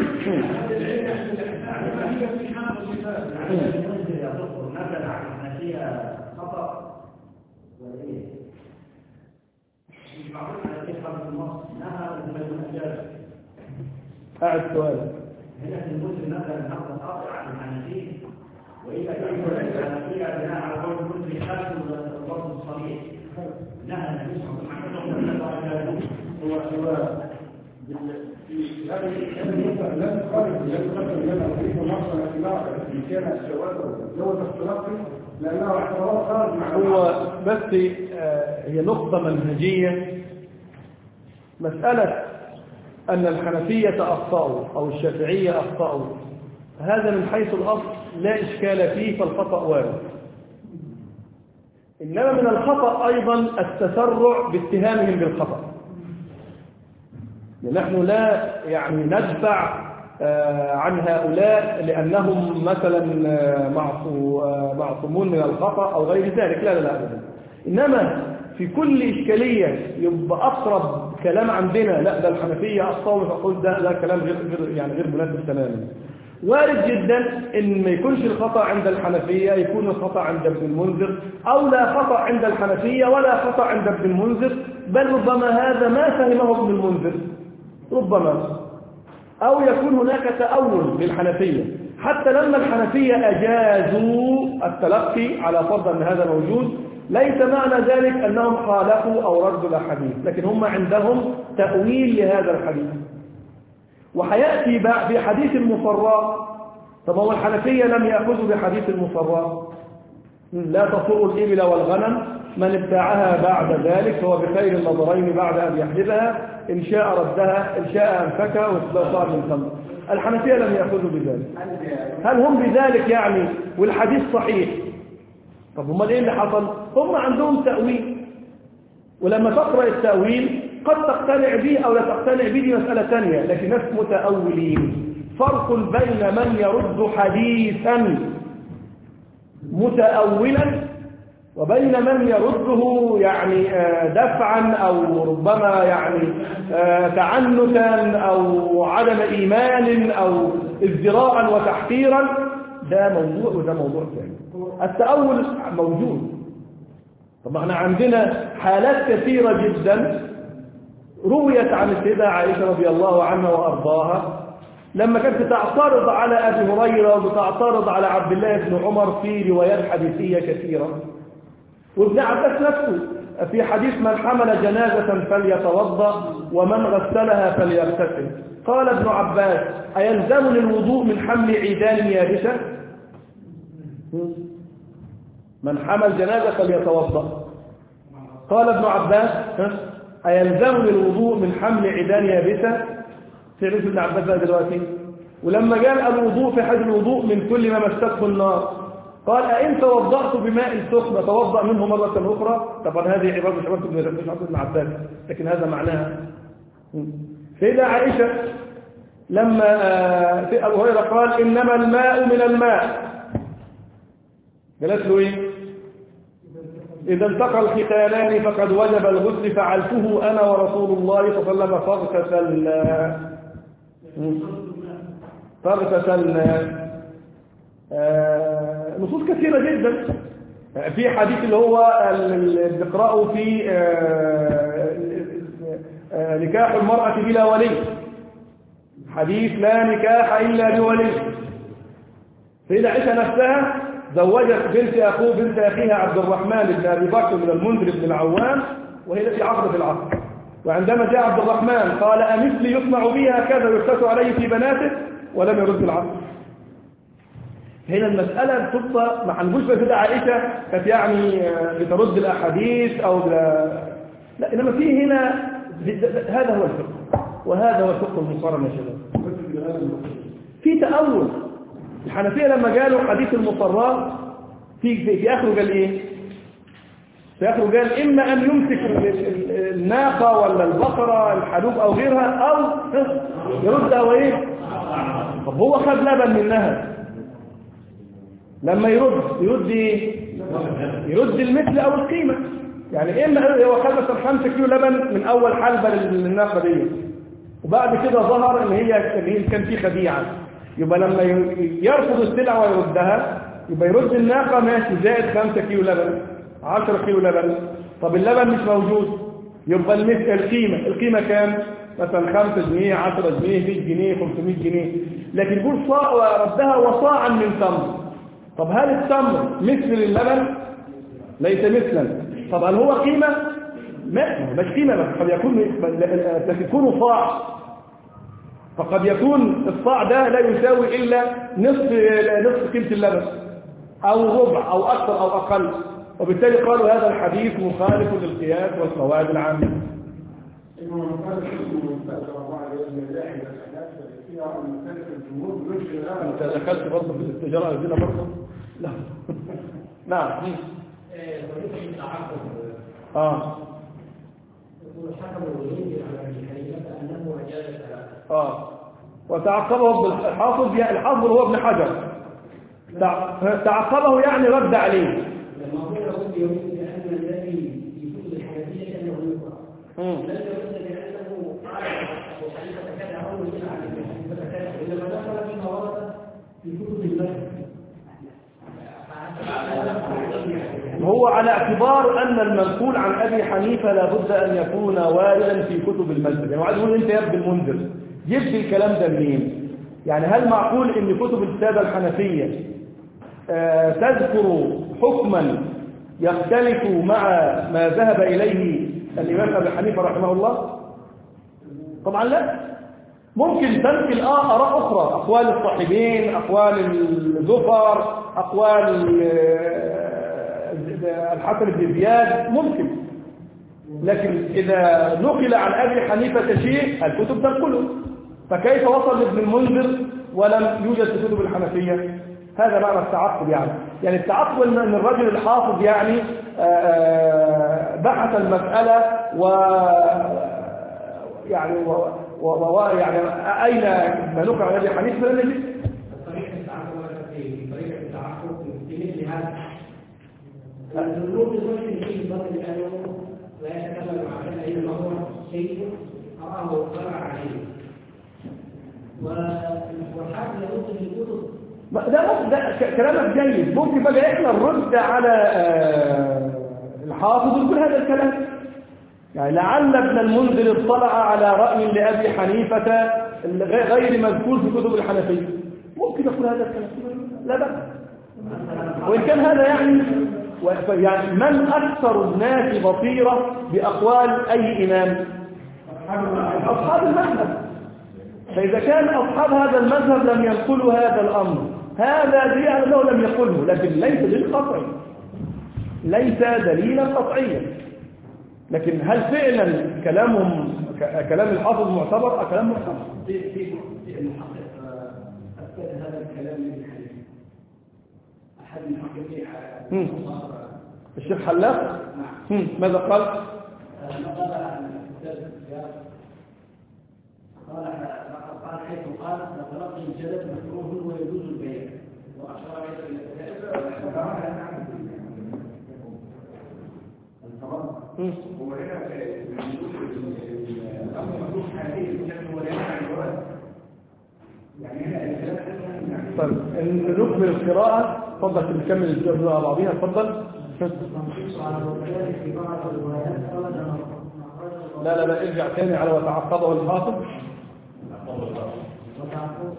المنزل يذكر مثلا عن الحنفيه خطا ولا ايه؟ مش معقول الحنفيه في مصر نهى المجاز قاعد سؤال هنا في المسلم مثلا نقل قاطع عن الحنفيه واذا كان الحنفيه بناء على قول المسلم خالف الضبط الصريح نهى النبي صلى الله عليه وسلم عن هو هو في هذه النقطة لا تخالف لا تخالف لنا وكيف مصر الاعتبار إن كان السؤال جوز التلقي لأنه اعتبارات خارج مع هو بس آه، هي نقطة منهجية مسألة أن الحنفية أخطأوا أو الشافعية أخطأوا هذا من حيث الأصل لا إشكال فيه فالخطأ وارد إنما من الخطأ أيضا التسرع باتهامهم بالخطأ نحن لا يعني ندفع آه، عن هؤلاء لأنهم مثلا آه، معصو- آه، معصومون من الخطأ أو غير ذلك لا لا لا أبدا إنما في كل إشكالية يبقى أقرب كلام عندنا لا ده الحنفية أصطوي فقلت ده ده كلام غير غير يعني غير مناسب تماما وارد جدا ان ما يكونش الخطأ عند الحنفية يكون الخطأ عند ابن المنذر او لا خطأ عند الحنفية ولا خطأ عند ابن المنذر بل ربما هذا ما فهمه ابن المنذر ربما او يكون هناك تأول للحنفية حتى لما الحنفية اجازوا التلقي على فرض ان هذا موجود ليس معنى ذلك انهم خالفوا او ردوا الاحاديث لكن هم عندهم تأويل لهذا الحديث وحياتي بقى في حديث المصراء طب هو الحنفيه لم ياخذوا بحديث المصراء لا تصر الابل والغنم من ابتاعها بعد ذلك فهو بخير النظرين بعد ان يحلبها ان شاء ردها ان شاء انفكها واستغفر من ثمر الحنفيه لم ياخذوا بذلك هل هم بذلك يعني والحديث صحيح طب امال ايه اللي حصل هم عندهم تاويل ولما تقرأ التأويل قد تقتنع به أو لا تقتنع به دي مسألة ثانية لكن ناس متأولين فرق بين من يرد حديثا متأولا وبين من يرده يعني آه، دفعا أو ربما يعني آه، تعنتا أو عدم إيمان أو ازدراء وتحقيرا ده موضوع وده موضوع ثاني التأول موجود طب احنا عندنا حالات كثيرة جدا رويت عن السيدة عائشة رضي الله عنها وأرضاها لما كانت تعترض على أبي هريرة وتعترض على عبد الله بن عمر في روايات حديثية كثيرة وابن عباس نفسه في حديث من حمل جنازة فليتوضأ ومن غسلها فليغتسل قال ابن عباس أيلزمني الوضوء من حمل عيدان يابسة من حمل جنازة فليتوضأ قال ابن عباس ها؟ أيلزمني الوضوء من حمل عيدان يابسة تعرف ابن عباس بقى دلوقتي ولما جاء الوضوء في حد الوضوء من كل ما مسته النار قال أئن توضأت بماء سخن أتوضأ منه مرة أخرى طبعا هذه عبارة مش عبارة ابن مش عبارة ابن عباس لكن هذا معناها سيدة عائشة لما آه، في أبو هريرة قال إنما الماء من الماء قالت له إيه إذا التقى الختانان فقد وجب الغسل فعلته أنا ورسول الله صلى الله عليه وسلم فاغتسلنا فاغتسلنا آه، نصوص كثيرة جدا في حديث اللي هو اللي بنقرأه في آه، آه، نكاح المرأة بلا ولي حديث لا نكاح إلا بولي سيدة عائشة نفسها زوجت بنت أخوه بنت أخيها عبد الرحمن بن أبي بكر من المنذر بن العوام وهي في عقد العقد وعندما جاء عبد الرحمن قال أمثلي يصنع بي هكذا ويختس عليه في بناته ولم يرد العقد هنا المسألة تبقى ما هنقولش بقى كده عائشة كانت يعني آه، بترد الأحاديث أو لا, لا إنما في هنا هذا هو الفقه وهذا هو الفقه المقارن يا شباب في تأول الحنفية لما قالوا حديث المصرات في في, في آخره قال إيه في آخره قال إما أن يمسك ال- ال- الناقة ولا البقرة الحلوب أو غيرها أو يردها وإيه طب هو خد لبن منها لما يرد يرد ايه يرد المثل او القيمة يعني اما هو خد مثلا 5 كيلو لبن من اول حلبة للناقة دي وبعد كده ظهر ان هي ان هي كان في خديعة يبقى لما ي- يرفض السلعة ويردها يبقى يرد الناقة ماشي زائد 5 كيلو لبن 10 كيلو لبن طب اللبن مش موجود يبقى المثل القيمة القيمة كام مثلا 5 جنيه 10 جنيه 100 جنيه 500 جنيه لكن يقول صاع وردها وصاعا من تمر طب هل التمر مثل اللبن ليس مثلا طب هل هو قيمة ما مش قيمة بس قد يكون لكن يكون صاع فقد يكون الصاع ده لا يساوي إلا نصف نصف قيمة اللبن أو ربع أو أكثر أو أقل وبالتالي قالوا هذا الحديث مخالف للقياس والقواعد العامة إنه من قال الحكم المستقبل الله عليه وسلم لا إحدى الحاجات فيها أن مختلف الجمهور بنفس الآن أنت دخلت برضه في الاستجارة عندنا برضه لا نعم طريقة التعاقب اه يقول حكم وينكر على ابي حنيفه انه اجاز الثلاثه اه وتعقبه الحافظ يعني الحافظ هو ابن حجر تع- تعقبه يعني رد عليه لما هو يقول يريد بان الذي في كتب الحنفيه انه يقرا مم. لم يرد بانه قال ابو حنيفه كذا او يقول عن ابي حنيفه كذا انما دخل فيما ورد في كتب المذهب هو على اعتبار أن المنقول عن أبي حنيفة لابد أن يكون واردا في كتب المذهب يعني عايز يقول أنت يا ابن المنذر جبت الكلام ده منين يعني هل معقول أن كتب السادة الحنفية آه، تذكر حكما يختلف مع ما ذهب إليه الإمام أبي حنيفة رحمه الله طبعا لا ممكن تنقل آه آراء أخرى أقوال الصاحبين أقوال الزفر أقوال آه، الحسن بن زياد ممكن لكن إذا نقل عن أبي حنيفة شيء الكتب تنقله فكيف وصل لابن المنذر ولم يوجد في كتب الحنفية هذا معنى التعقب يعني يعني التعقب ان إن الرجل الحافظ يعني آه، بحث المسألة و يعني و... و... و... يعني أين ما نقل عن أبي حنيفة لم يجد طريقه التعاقب ورد في طريقه التعاقب في مثل هذا النور الوجه فيه بطل لانه لا يتكلم عن اين هو شيء اراه طلع عليه والحاكم يرد في الكتب ما- ده ممكن- ده ك- كلامك جيد ممكن بقى احنا نرد على آه، الحافظ ونقول هذا الكلام يعني لعل ابن المنذر اطلع على رأي لأبي حنيفة غ- غير مذكور في كتب الحنفية ممكن يقول هذا الكلام لا بأس وإن كان هذا يعني و- يعني من أكثر الناس بصيرة بأقوال أي إمام أصحاب المذهب فإذا كان أصحاب هذا المذهب لم ينقلوا هذا الأمر هذا دليل على أنه لم يقله لكن ليس دليل قطعي ليس دليلا قطعيا لكن هل فعلا كلامهم ك- كلام الحافظ معتبر أم كلام معتبر في في في المحقق آه، اثبت هذا الكلام من حنيفه احد المحققين مم. على الشيخ حلاق نعم هم، ماذا قال نقل عن الاستاذ زياد قال قال حيث قال تلقي الجلد مكروه ويجوز البيع واشار الى هم. هو هنا الامر مفتوح حاليا بشكل ولا يمنع الجواز يعني هنا الكلام يعني طيب ن- نكمل القراءة تفضل نكمل الجزء مع بعضها تفضل التنصيص على الوكالة في بعض الروايات خرج لا لا لا ارجع تاني على وتعقبه الحافظ وتعقب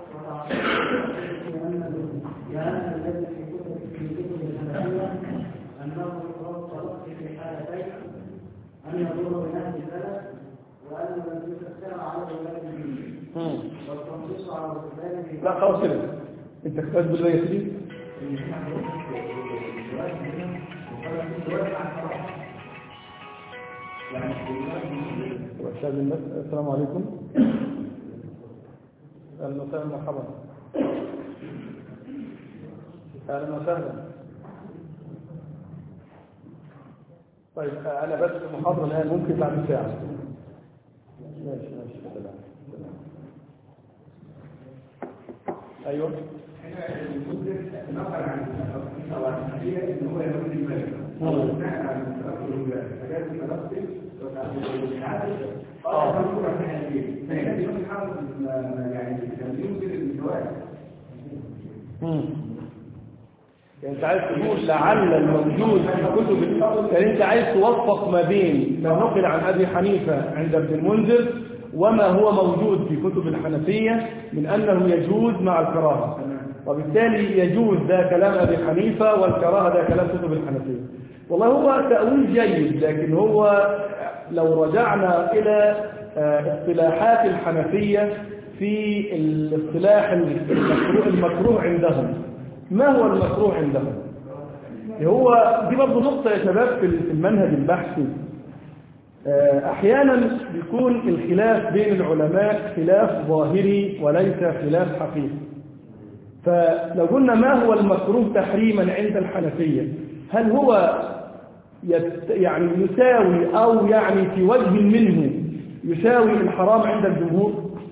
لأن الذي في كتب في كتب الحنفية أنه يقرأ التلقي في حالتين أن يضر بنهج البلد وأن من يفسر على ولاده هم. والتنصيص على الوكالة في لا خلاص كده انت كتبت بالله يا سيدي وأستاذ الناس السلام عليكم أهلا وسهلا مرحبا أهلا وسهلا طيب أنا بس محاضرة الآن ممكن بعد ساعة ماشي ماشي سلام سلام أيوه هنا المسلم نقل عن الحنفية ان هو يرد المال او نقل عن التلقي فجاز التلقي والعادل قال مذكور عن الحنفية فهنا الإمام الحافظ ما- يعني كان ينزل الجواز مم. يعني انت عايز تقول لعل الموجود في كتب يعني انت عايز توفق ما بين ما نقل عن ابي حنيفه عند ابن المنذر وما هو موجود في كتب الحنفيه من انه يجوز مع الكراهه وبالتالي يجوز ده كلام ابي حنيفه والكراهه ده كلام كتب الحنفيه والله هو تاويل جيد لكن هو لو رجعنا الى آه، اصطلاحات الحنفيه في الاصطلاح المكروه, المكروه عندهم ما هو المكروه عندهم هو دي برضه نقطة يا شباب في في المنهج البحثي آه، أحيانا بيكون الخلاف بين العلماء خلاف ظاهري وليس خلاف حقيقي فلو قلنا ما هو المكروه تحريما عند الحنفية هل هو يت يعني يساوي أو يعني في وجه منه يساوي الحرام عند الجمهور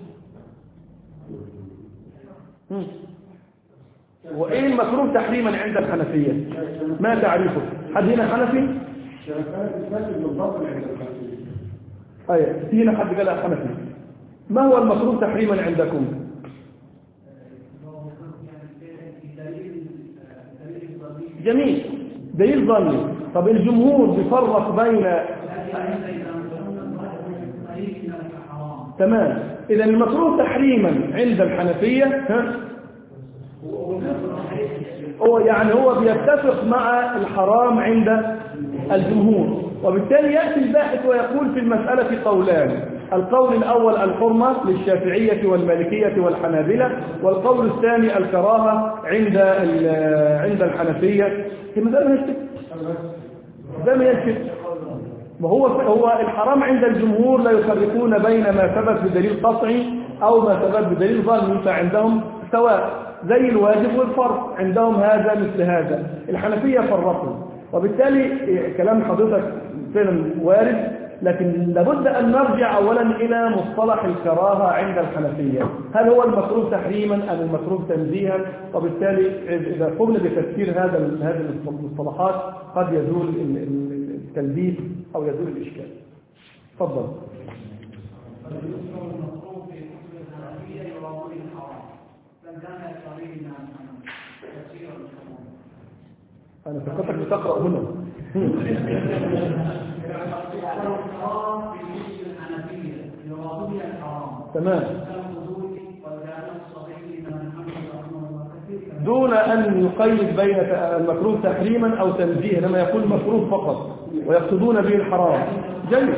مم. وإيه المكروه تحريما عند الحنفية ما تعريفه حد هنا حنفي شركات المسجد منفصل عند الخمسين أيه في هنا حد قال حنفي ما هو المكروه تحريما عندكم جميل دليل ظني طب الجمهور بيفرق بين تمام اذا المكروه تحريما عند الحنفيه ها هو يعني هو بيتفق مع الحرام عند الجمهور وبالتالي يأتي الباحث ويقول في المسألة قولان القول الأول الحرمة للشافعية والمالكية والحنابلة والقول الثاني الكراهة عند ال- عند الحنفية كما ده ما يشتك ده ما يشتك وهو هو الحرام عند الجمهور لا يفرقون بين ما ثبت بدليل قطعي أو ما ثبت بدليل ظني فعندهم سواء زي الواجب والفرض عندهم هذا مثل هذا الحنفية فرقوا وبالتالي كلام حضرتك فعلا وارد لكن لابد أن نرجع أولا إلى مصطلح الكراهة عند الحنفية هل هو المكروه تحريما أم المكروه تنزيها وبالتالي إذا قمنا بتفسير هذا هذه المصطلحات قد يزول ال- ال- التلبيس أو يزول الإشكال تفضل أنا فكرتك بتقرأ هنا تمام دون أن يقيد بين المكروه تحريما أو تنزيها لما يقول مكروه فقط ويقصدون به الحرام جيد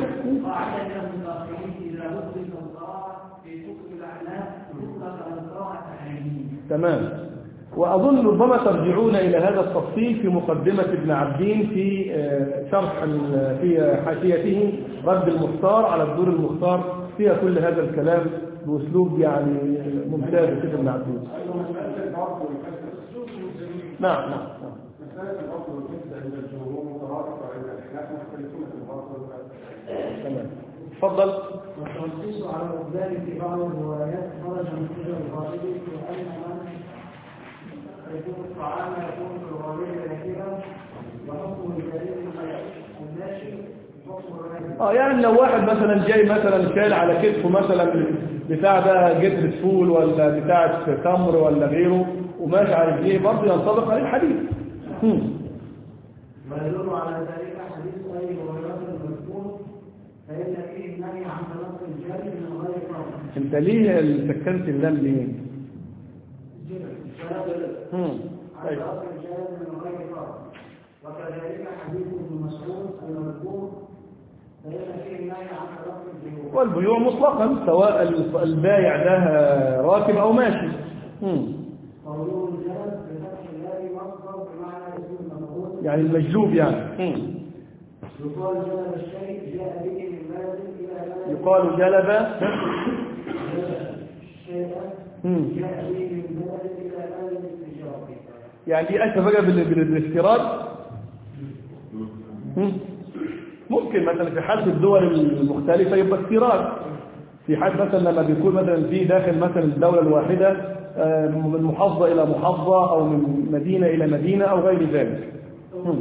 تمام وأظن ربما ترجعون إلى هذا التفصيل في مقدمة ابن عبدين في آه، شرح ال- في حاشيته رد المختار على الدور المختار فيها كل هذا الكلام بأسلوب يعني ممتاز كده ابن عبدين أيضا مسألة العصر والكسر نعم نعم نعم. مسألة العصر والكسر عند الجمهور مترابطة عند الأحناف مختلفون في العصر والكسر تمام تفضل والتنصيص على الإقبال في بعض الروايات خرج من قبل الغالب وأن من يكون الطعام يكون في الغالب كثيرا وحكم الكريم الناشئ حكم الرجل اه يعني لو واحد مثلا جاي مثلا شايل على كتفه مثلا بتاع ده جدر فول ولا بتاع تمر ولا غيره وماشي على رجليه برضه ينطبق عليه الحديث هم. ويدل على ذلك حديث أبي هريرة المذكور فإن فيه النهي عن تلقي الجري من غير فرض انت ليه سكنت اللام ليه؟ هم. عن طيب. تلقي الجري من غير فرض وكذلك حديث ابن مسعود المذكور فإن فيه النهي عن تلقي الجيوب والبيوع مطلقا سواء البايع ده راكب او ماشي هم. قوله الجلد بفتح الله مصدر بمعنى اسم المفعول يعني المجلوب يعني هم. يقال جلب الشيء جاء به من بلد إلى بلد يقال جلب جلب الشيء هم. جاء به من بلد إلى بلد التجارة يعني دي أشبه بقى بال- بال- بالاستيراد هم؟ ممكن مثلا في حالة الدول المختلفة يبقى استيراد في حال مثلا لما بيكون مثلا في داخل مثلا الدولة الواحدة آه، من محافظة إلى محافظة أو من مدينة إلى مدينة أو غير ذلك هم.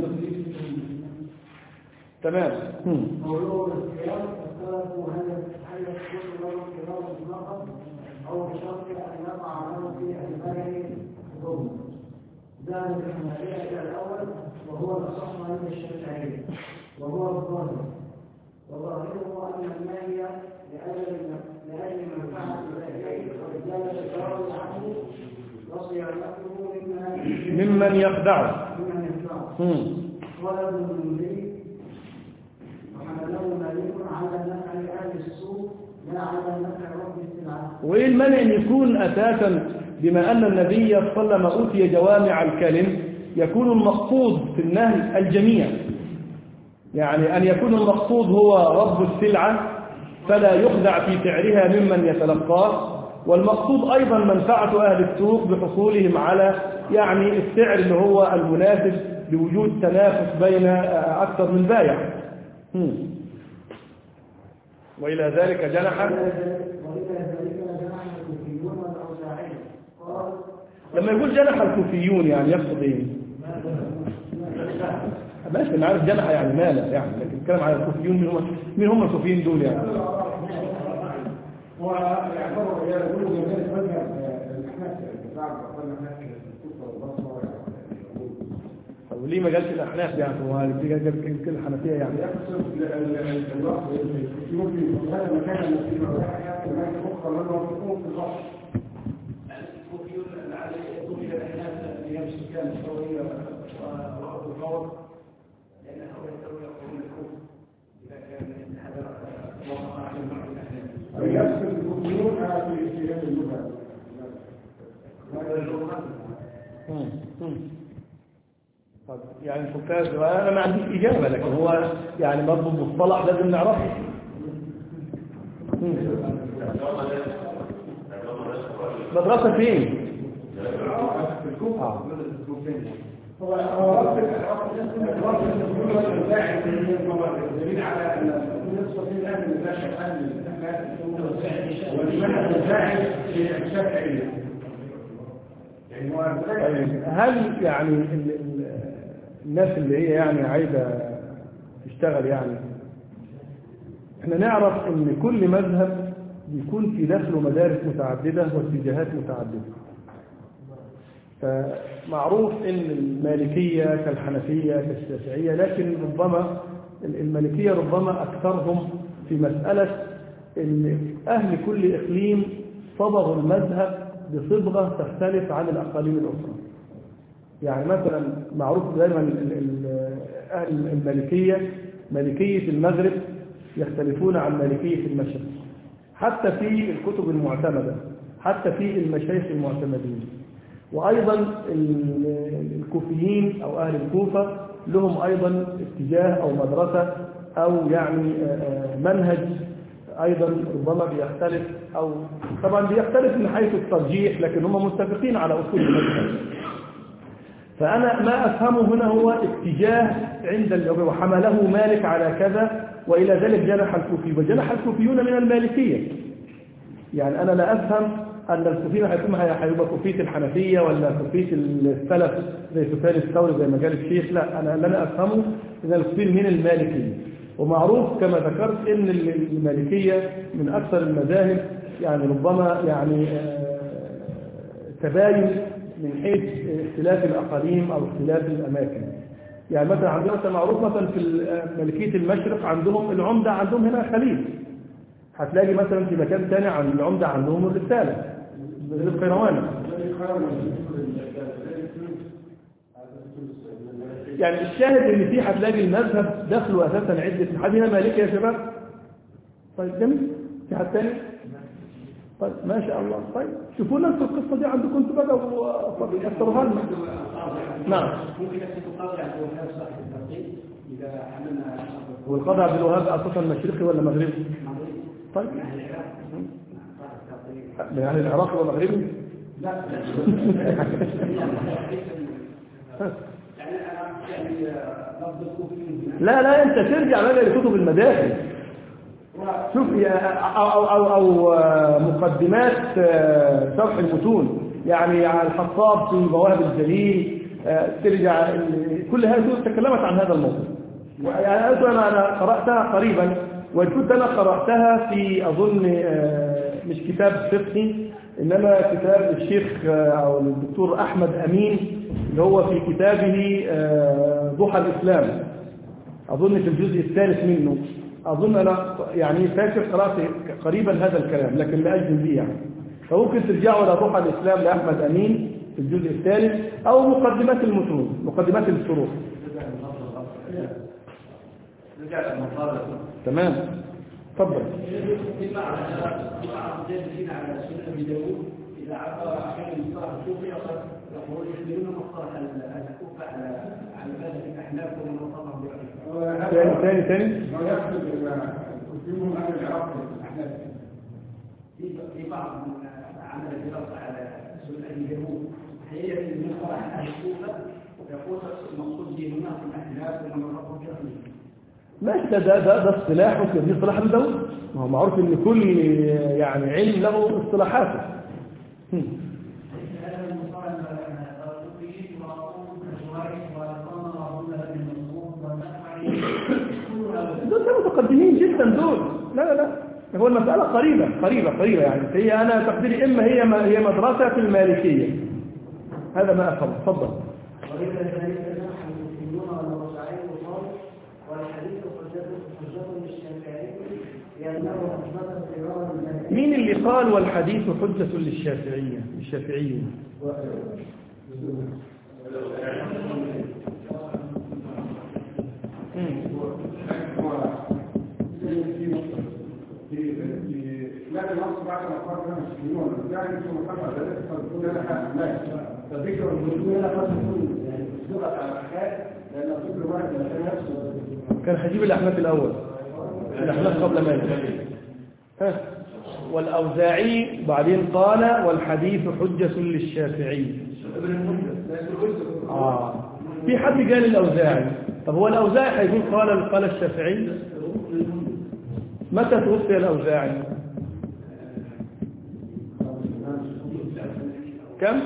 تمام هم. قوله الاختيار اختلفوا هل هل يكون له اختيار مطلقا أو بشرط أن يقع له في ألبانه ضم ذهب الحنفية إلى الأول وهو الأصح عند الشافعية وهو الظاهر وظاهره أن النهي لأجل لأجل منفعة الأهلين ورجال الضرر عنه وصيانته مما ممن يخدعه ممن ينفعه هم. قال ابن المنذر وحمله مالك على نفع اهل السوق لا على نفع رب السلعه وإيه المانع أن يكون أساسا بما أن النبي صلى الله عليه وسلم أوتي جوامع الكلم يكون المقصود في النهي الجميع يعني أن يكون المقصود هو رب السلعة فلا يخدع في سعرها ممن يتلقاه والمقصود أيضا منفعة أهل السوق بحصولهم على يعني السعر اللي هو المناسب لوجود تنافس بين آه، أكثر من بايع هم. وإلى ذلك جنح وإلى ذلك جنح الكوفيون والأوزاعية قال لما يقول جنح الكوفيون يعني يقصد ايه ماشي انا عارف جنح يعني مال يعني لكن الكلام على الكوفيون مين هم مين هم الكوفيين دول يعني هو يعتبر يقول جمال مذهب الاحناف بعد قلنا هناك الكوفه والبصره طب وليه ما قالش الاحناف يعني هو دي قال كل الحنفيه يعني يقصد الوقت يمكن في هذا المكان الذي هناك هناك اخرى لما تكون في البحر الكوفيون على كوفي الاحناف ايام السكان الثوريه وارض الثور لان هؤلاء الثور يقولون الكوفه اذا كان هذا وقع على بعض الاحناف يقصد الكوفيون في في هذه اللغه هذا اللغه مم. مم. طب يعني الفكاهة انا ما عنديش اجابه لكن هو يعني برضه المصطلح لازم نعرفه مم. مدرسه فين آه. هو هو ربط ربط الكوفيون والباحث دليل على ان نصف في اهل الباشا اهل والمنهج الباحث في الشافعيه يعني هو طيب هل يعني ال- ال- الناس اللي هي يعني عايزة تشتغل يعني احنا نعرف ان كل مذهب بيكون في داخله مدارس متعددة واتجاهات متعددة فمعروف ان المالكية كالحنفية كالشافعية لكن ربما المالكية ربما اكثرهم في مسألة ان اهل كل اقليم صبغوا المذهب بصبغة تختلف عن الاقاليم الاخرى يعني مثلا معروف دائما ال- ال- اهل المالكية مالكية المغرب يختلفون عن مالكية المشرق حتى في الكتب المعتمدة حتى في المشايخ المعتمدين وأيضا ال- الكوفيين أو أهل الكوفة لهم أيضا اتجاه أو مدرسة أو يعني آه، آه، منهج أيضا ربما بيختلف أو طبعا بيختلف من حيث الترجيح لكن هم متفقين على أصول المذهب فأنا ما أفهمه هنا هو اتجاه عند ال- وحمله مالك على كذا وإلى ذلك جنح الكوفي وجنح الكوفيون من المالكية يعني أنا لا أفهم أن الكوفيين هيكون هيبقى كوفية الحنفية ولا كوفية السلف زي سفيان الثوري زي ما قال الشيخ لا أنا اللي أنا أفهمه أن الكوفيين من المالكية ومعروف كما ذكرت أن المالكية من أكثر المذاهب يعني ربما يعني آه، تباين من حيث اختلاف الأقاليم أو اختلاف الأماكن يعني مثلا عندنا مثلا معروف مثلا في ملكية المشرق عندهم العمدة عندهم هنا خليل هتلاقي مثلا في مكان تاني عن العمدة عندهم الرسالة القيرواني يعني الشاهد ان في هتلاقي المذهب دخلوا اساسا عدة حد هنا مالكي يا شباب طيب جميل في حد تاني طيب ما شاء الله طيب شوفوا لنا القصة دي عندكم انتوا بقى وفسروها لنا نعم ممكن أن تقاضي عن الوهاب صاحب الترتيب إذا حملنا والقاضي عبد الوهاب اساسا مشرقي ولا مغربي طيب من أهل العراق صاحب الترتيب من اهل العراق ومغربي يعني أنا يعني لفظ الكوفي لا لا انت ترجع بقى لكتب المداخل شوف يا- او او او, أو آه، مقدمات آه، شرح المتون يعني على الحطاب في مواهب الجليل آه، ترجع ال- كل هذه الكتب تكلمت عن هذا الموضوع يعني أنا أنا أنا قرأتها قريبا وكنت أنا قرأتها في أظن آه، مش كتاب فقهي إنما كتاب الشيخ آه، أو الدكتور أحمد أمين اللي هو في كتابه آه، ضحى الإسلام أظن في الجزء الثالث منه أظن أنا يعني فاكر قرأت قريبا هذا الكلام لكن لا أجزم به يعني فممكن ترجعوا إلى ضحى الإسلام لأحمد أمين في الجزء الثالث أو مقدمات المتون مقدمات الشروح تمام تفضل في بعض في بعض الجالسين على سنة أبي داوود إذا عبر أحيانا المصطلح الكوفي قد يقول يحملون مصطلح الكوفة على على مذهب الأحناف والمصطلح برأيه ثاني ثاني ثاني هو يقصد الكوفيون اهل العراق الاحناف في في بعض من عمل دراسة على سنة أبي داوود هي المصطلح أهل الكوفة يقول المقصود يجي هناك الاحلاف ومن رفض جهنم ماشي ده ده ده, ده اصطلاح ممكن دي اصطلاح الدولة ما هو معروف ان كل يعني علم له اصطلاحاته هم. هذا المصطلح الطبيعي وعقول الجوارح والقمر وعقولها بالمنصوب والنفعي كل هذا دول ده متقدمين جدا دول لا لا لا هو المسألة قريبة قريبة قريبة يعني هي أنا تقديري إما هي هي مدرسة المالكية هذا ما أفهم تفضل وليس ذلك نحن المسلمون والمرجعين والله والحديث حجة حجة للشافعي لأنه أثبت قرار المالكية مين اللي قال والحديث حجة للشافعية الشافعيين لكن نص بعد ما قال لنا مسلمون يعني ثم خطأ ذلك فبتقول لنا حق لا فذكر المسلمين قد تكون يعني لغة على الحكاية لأن كل واحد يتنافس نفسه كان هجيب الأحناف الأول الأحناف قبل مالك ها والأوزاعي بعدين قال والحديث حجة للشافعي آه. في حد قال الأوزاعي طب هو الأوزاعي هيقول قال قال الشافعي متى توفي الأوزاعي كم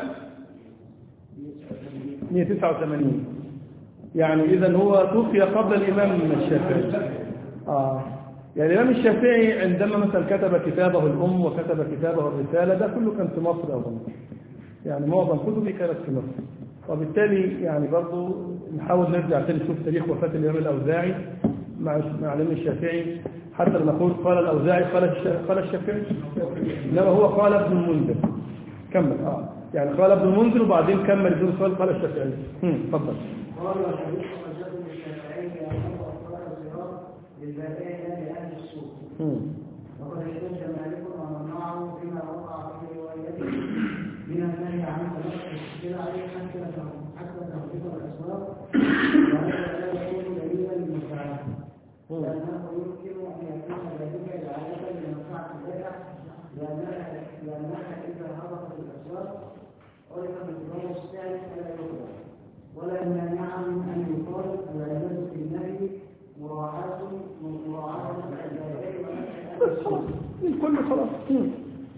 189 يعني إذا هو توفي قبل الإمام الشافعي آه. يعني الإمام الشافعي عندما مثلا كتب كتابه الأم وكتب كتابه الرسالة ده كله كان في مصر أظن يعني معظم كتبه كانت في مصر وبالتالي يعني برضه نحاول نرجع تاني نشوف تاريخ وفاة الإمام الأوزاعي مع مع الإمام الشافعي حتى لما نقول قال الأوزاعي قال الش- قال الشافعي إنما هو قال ابن المنذر كمل اه يعني قال ابن المنذر وبعدين كمل بدون سؤال قال الشافعي هم، اتفضل قال والحديث حجة للشافعي لأنه أطلق الصراط للبائع لأهل السوق هم. وقد احتج مالك ومن معه فيما وقع في روايته من النهي عن تلقي السلع حتى حتى تخفيف الاسواق وهذا لا يكون دليلا للمساعده لانه يمكن ان يكون ذلك اعاده لمنفعه البائع لانها لانها اذا هبطت الاسواق عرف بالضرر الثالث فلا يقبل ولا مانع ان يقال العباده في النهي مراعاه مراعاه البائع بس خلاص الكل خلاص هم.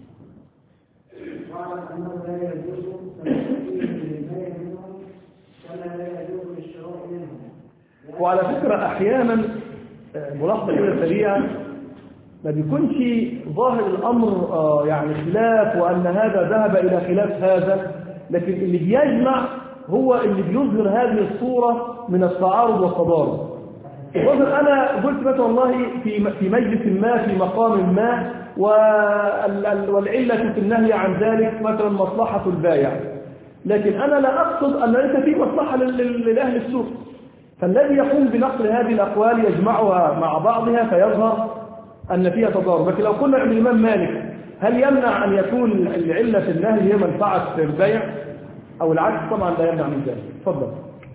واعلم انه لا يجوز تلقيه للبيع منهم كما لا يجوز للشراء منهم وعلى فكرة أحيانا آه، ملاحظة كده سريعة ما بيكونش ظاهر الأمر آه، يعني خلاف وأن هذا ذهب إلى خلاف هذا لكن اللي بيجمع هو اللي بيظهر هذه الصورة من التعارض والتضارب مثلا أنا قلت مثلا والله في في مجلس ما في مقام ما وال- ال- والعلة في النهي عن ذلك مثلا مصلحة البائع لكن أنا لا أقصد أن ليس في مصلحة لل- لل- لأهل السوق فالذي يقوم بنقل هذه الأقوال يجمعها مع بعضها فيظهر أن فيها تضارب لكن لو قلنا عند الإمام مالك هل يمنع أن يكون العلة في النهي هي منفعة البيع أو العكس طبعا لا يمنع من ذلك تفضل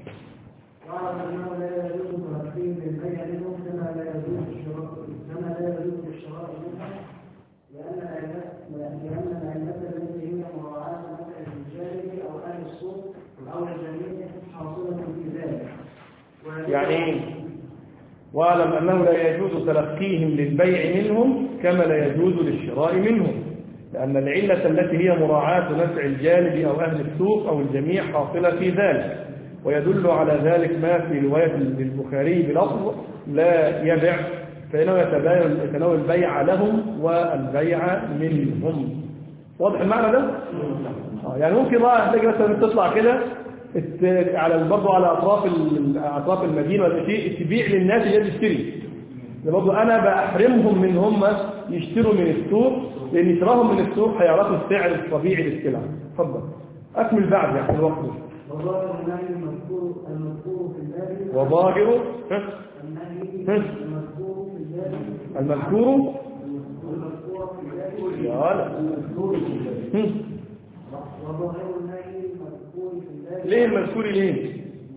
واعلم انه لا يجوز تلقيه للبيع منهم كما لا يجوز الشراء كما لا يجوز الشراء منهم لان العلة لان العلة التي هي مراعاة مثل الرجال او اهل السوق او الجميع حاصلة في ذلك يعني إيه؟ واعلم أنه لا يجوز تلقيهم للبيع منهم كما لا يجوز للشراء منهم لأن العلة التي هي مراعاة نفع الجانب أو أهل السوق أو الجميع حاصلة في ذلك ويدل على ذلك ما في رواية البخاري بلفظ لا يبع فإنه يتباين يتناول البيع لهم والبيع منهم واضح المعنى ده؟ آه، يعني ممكن بقى تلاقي مثلا تطلع كده الت- على برضه على اطراف ال- اطراف المدينه ولا شيء تبيع للناس اللي هي تشتري ده برضه انا بحرمهم من هم يشتروا من السوق لان شراهم من السوق هيعرفوا السعر الطبيعي للسلع اتفضل اكمل بعد يعني الوقت وظاهر النهي المذكور المذكور في الباب وظاهر ها؟ النهي ها؟ المذكور في الباب المذكور المذكور في الباب يا لا هم. وظاهر النهي المذكور في الباب ليه المذكور ليه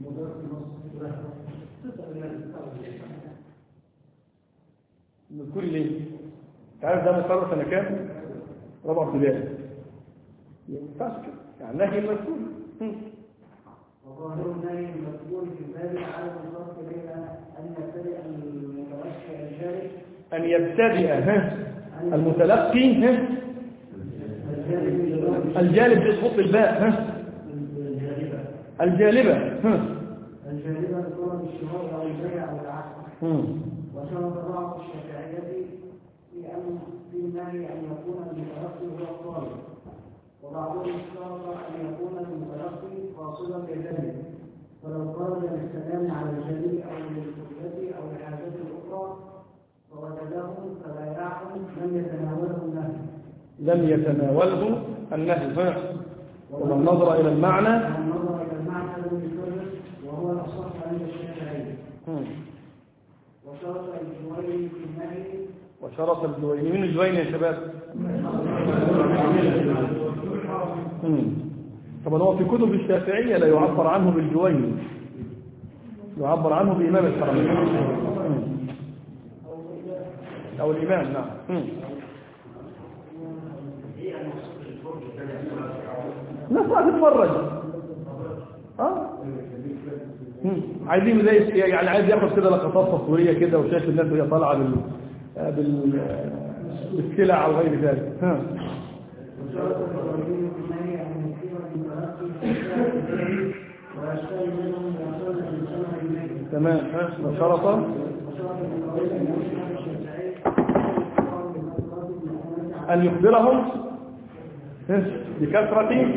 المذكور ليه تعرف ده مقرر سنه كام رابعه ابتدائي ما ينفعش كده يعني نهي المذكور هم. وظاهر النهي المذكور في الباب وذلك عدم الفرق بين أن يبتدئ المتوسع الجاري أن يبتدئ ها المتلقي ها الجالب بيسقط الباء ها الجالبة ها الجانبة بطلب الشراء أو البيع أو العقد مم. وشرط بعض الشافعية في أن في النهي أن يكون المتلقي هو الطالب وبعضهم اشترط أن يكون المتلقي قاصدا بذلك فلو خرج للسلام على الجليل أو للكلية أو لحاجة أخرى فوجدهم فبايعهم لم يتناوله النهي لم يتناوله النهي ها ومن نظر إلى المعنى ومن نظر إلى المعنى لم يفرق وهو الأصح عند الشافعية مم. وشرط الجويني في النهي وشرط الجويني من الجويني يا شباب مم. طبعا هو في كتب الشافعية لا يعبر عنه بالجويني يعبر عنه بإمام الحرمين مم. أو الإمام نعم مم. الناس راح تتفرج اه مم. عايزين زي يعني عايز ياخد كده لقطات تصويريه كده وشايف الناس وهي طالعه بال بال بالسلع او غير ذلك ها وشرط الجويني في النهي أن يكون المتلقي في الشافعية ويشتري منهم يصل الإنسان إليه تمام ها وشرط وشرط الجويني أن يكون الشافعية يقام بالأفراد المؤمنة ان يخبرهم ها، بكثره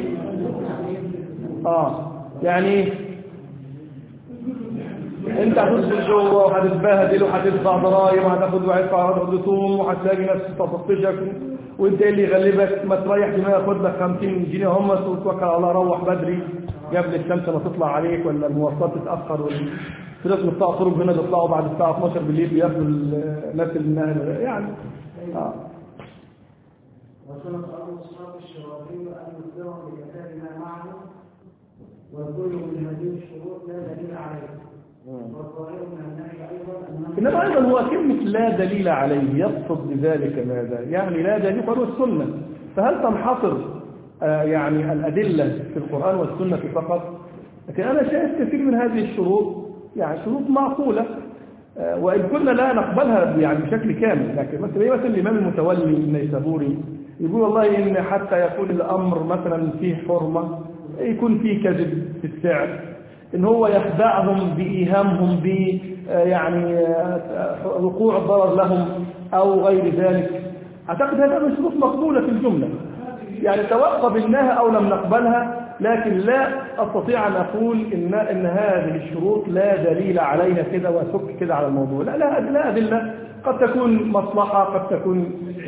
اه يعني انت هتدخل جوه وهتتبهدل وهتدفع ضرائب وهتاخد وهتدفع رسوم وهتلاقي ناس تفتشك وانت إيه اللي يغلبك ما تريح دماغك خد لك 50 جنيه هم وتوكل على الله روح بدري قبل الشمس ما تطلع عليك ولا المواصلات تتاخر ولا في ناس بتطلع طرق هنا بيطلعوا بعد الساعه 12 بالليل بياخدوا الناس اللي يعني اه وشرط أبو إسحاق الشرافي أن يخبرهم بكتاب ما معه والكل من هذه الشروط لا دليل عليه والظاهر من النهي أيضا أنه إنما أيضا هو كلمة لا دليل عليه يقصد بذلك ماذا يعني لا دليل فهو السنة فهل تنحصر آه، يعني الأدلة في القرآن والسنة فقط لكن أنا شايف كثير من هذه الشروط يعني شروط معقولة آه، وإن كنا لا نقبلها يعني بشكل كامل لكن مثلا إيه مثلا الإمام المتولي النيسابوري يقول والله إن حتى يكون الأمر مثلا فيه حرمة يكون فيه كذب في السعر ان هو يخدعهم بايهامهم ب آه، يعني آه، وقوع الضرر لهم او غير ذلك اعتقد هذا من شروط مقبوله في الجمله يعني سواء قبلناها او لم نقبلها لكن لا استطيع ان اقول ان ان هذه الشروط لا دليل عليها كده واسك كده على الموضوع لا لا لا ادله قد تكون مصلحه قد تكون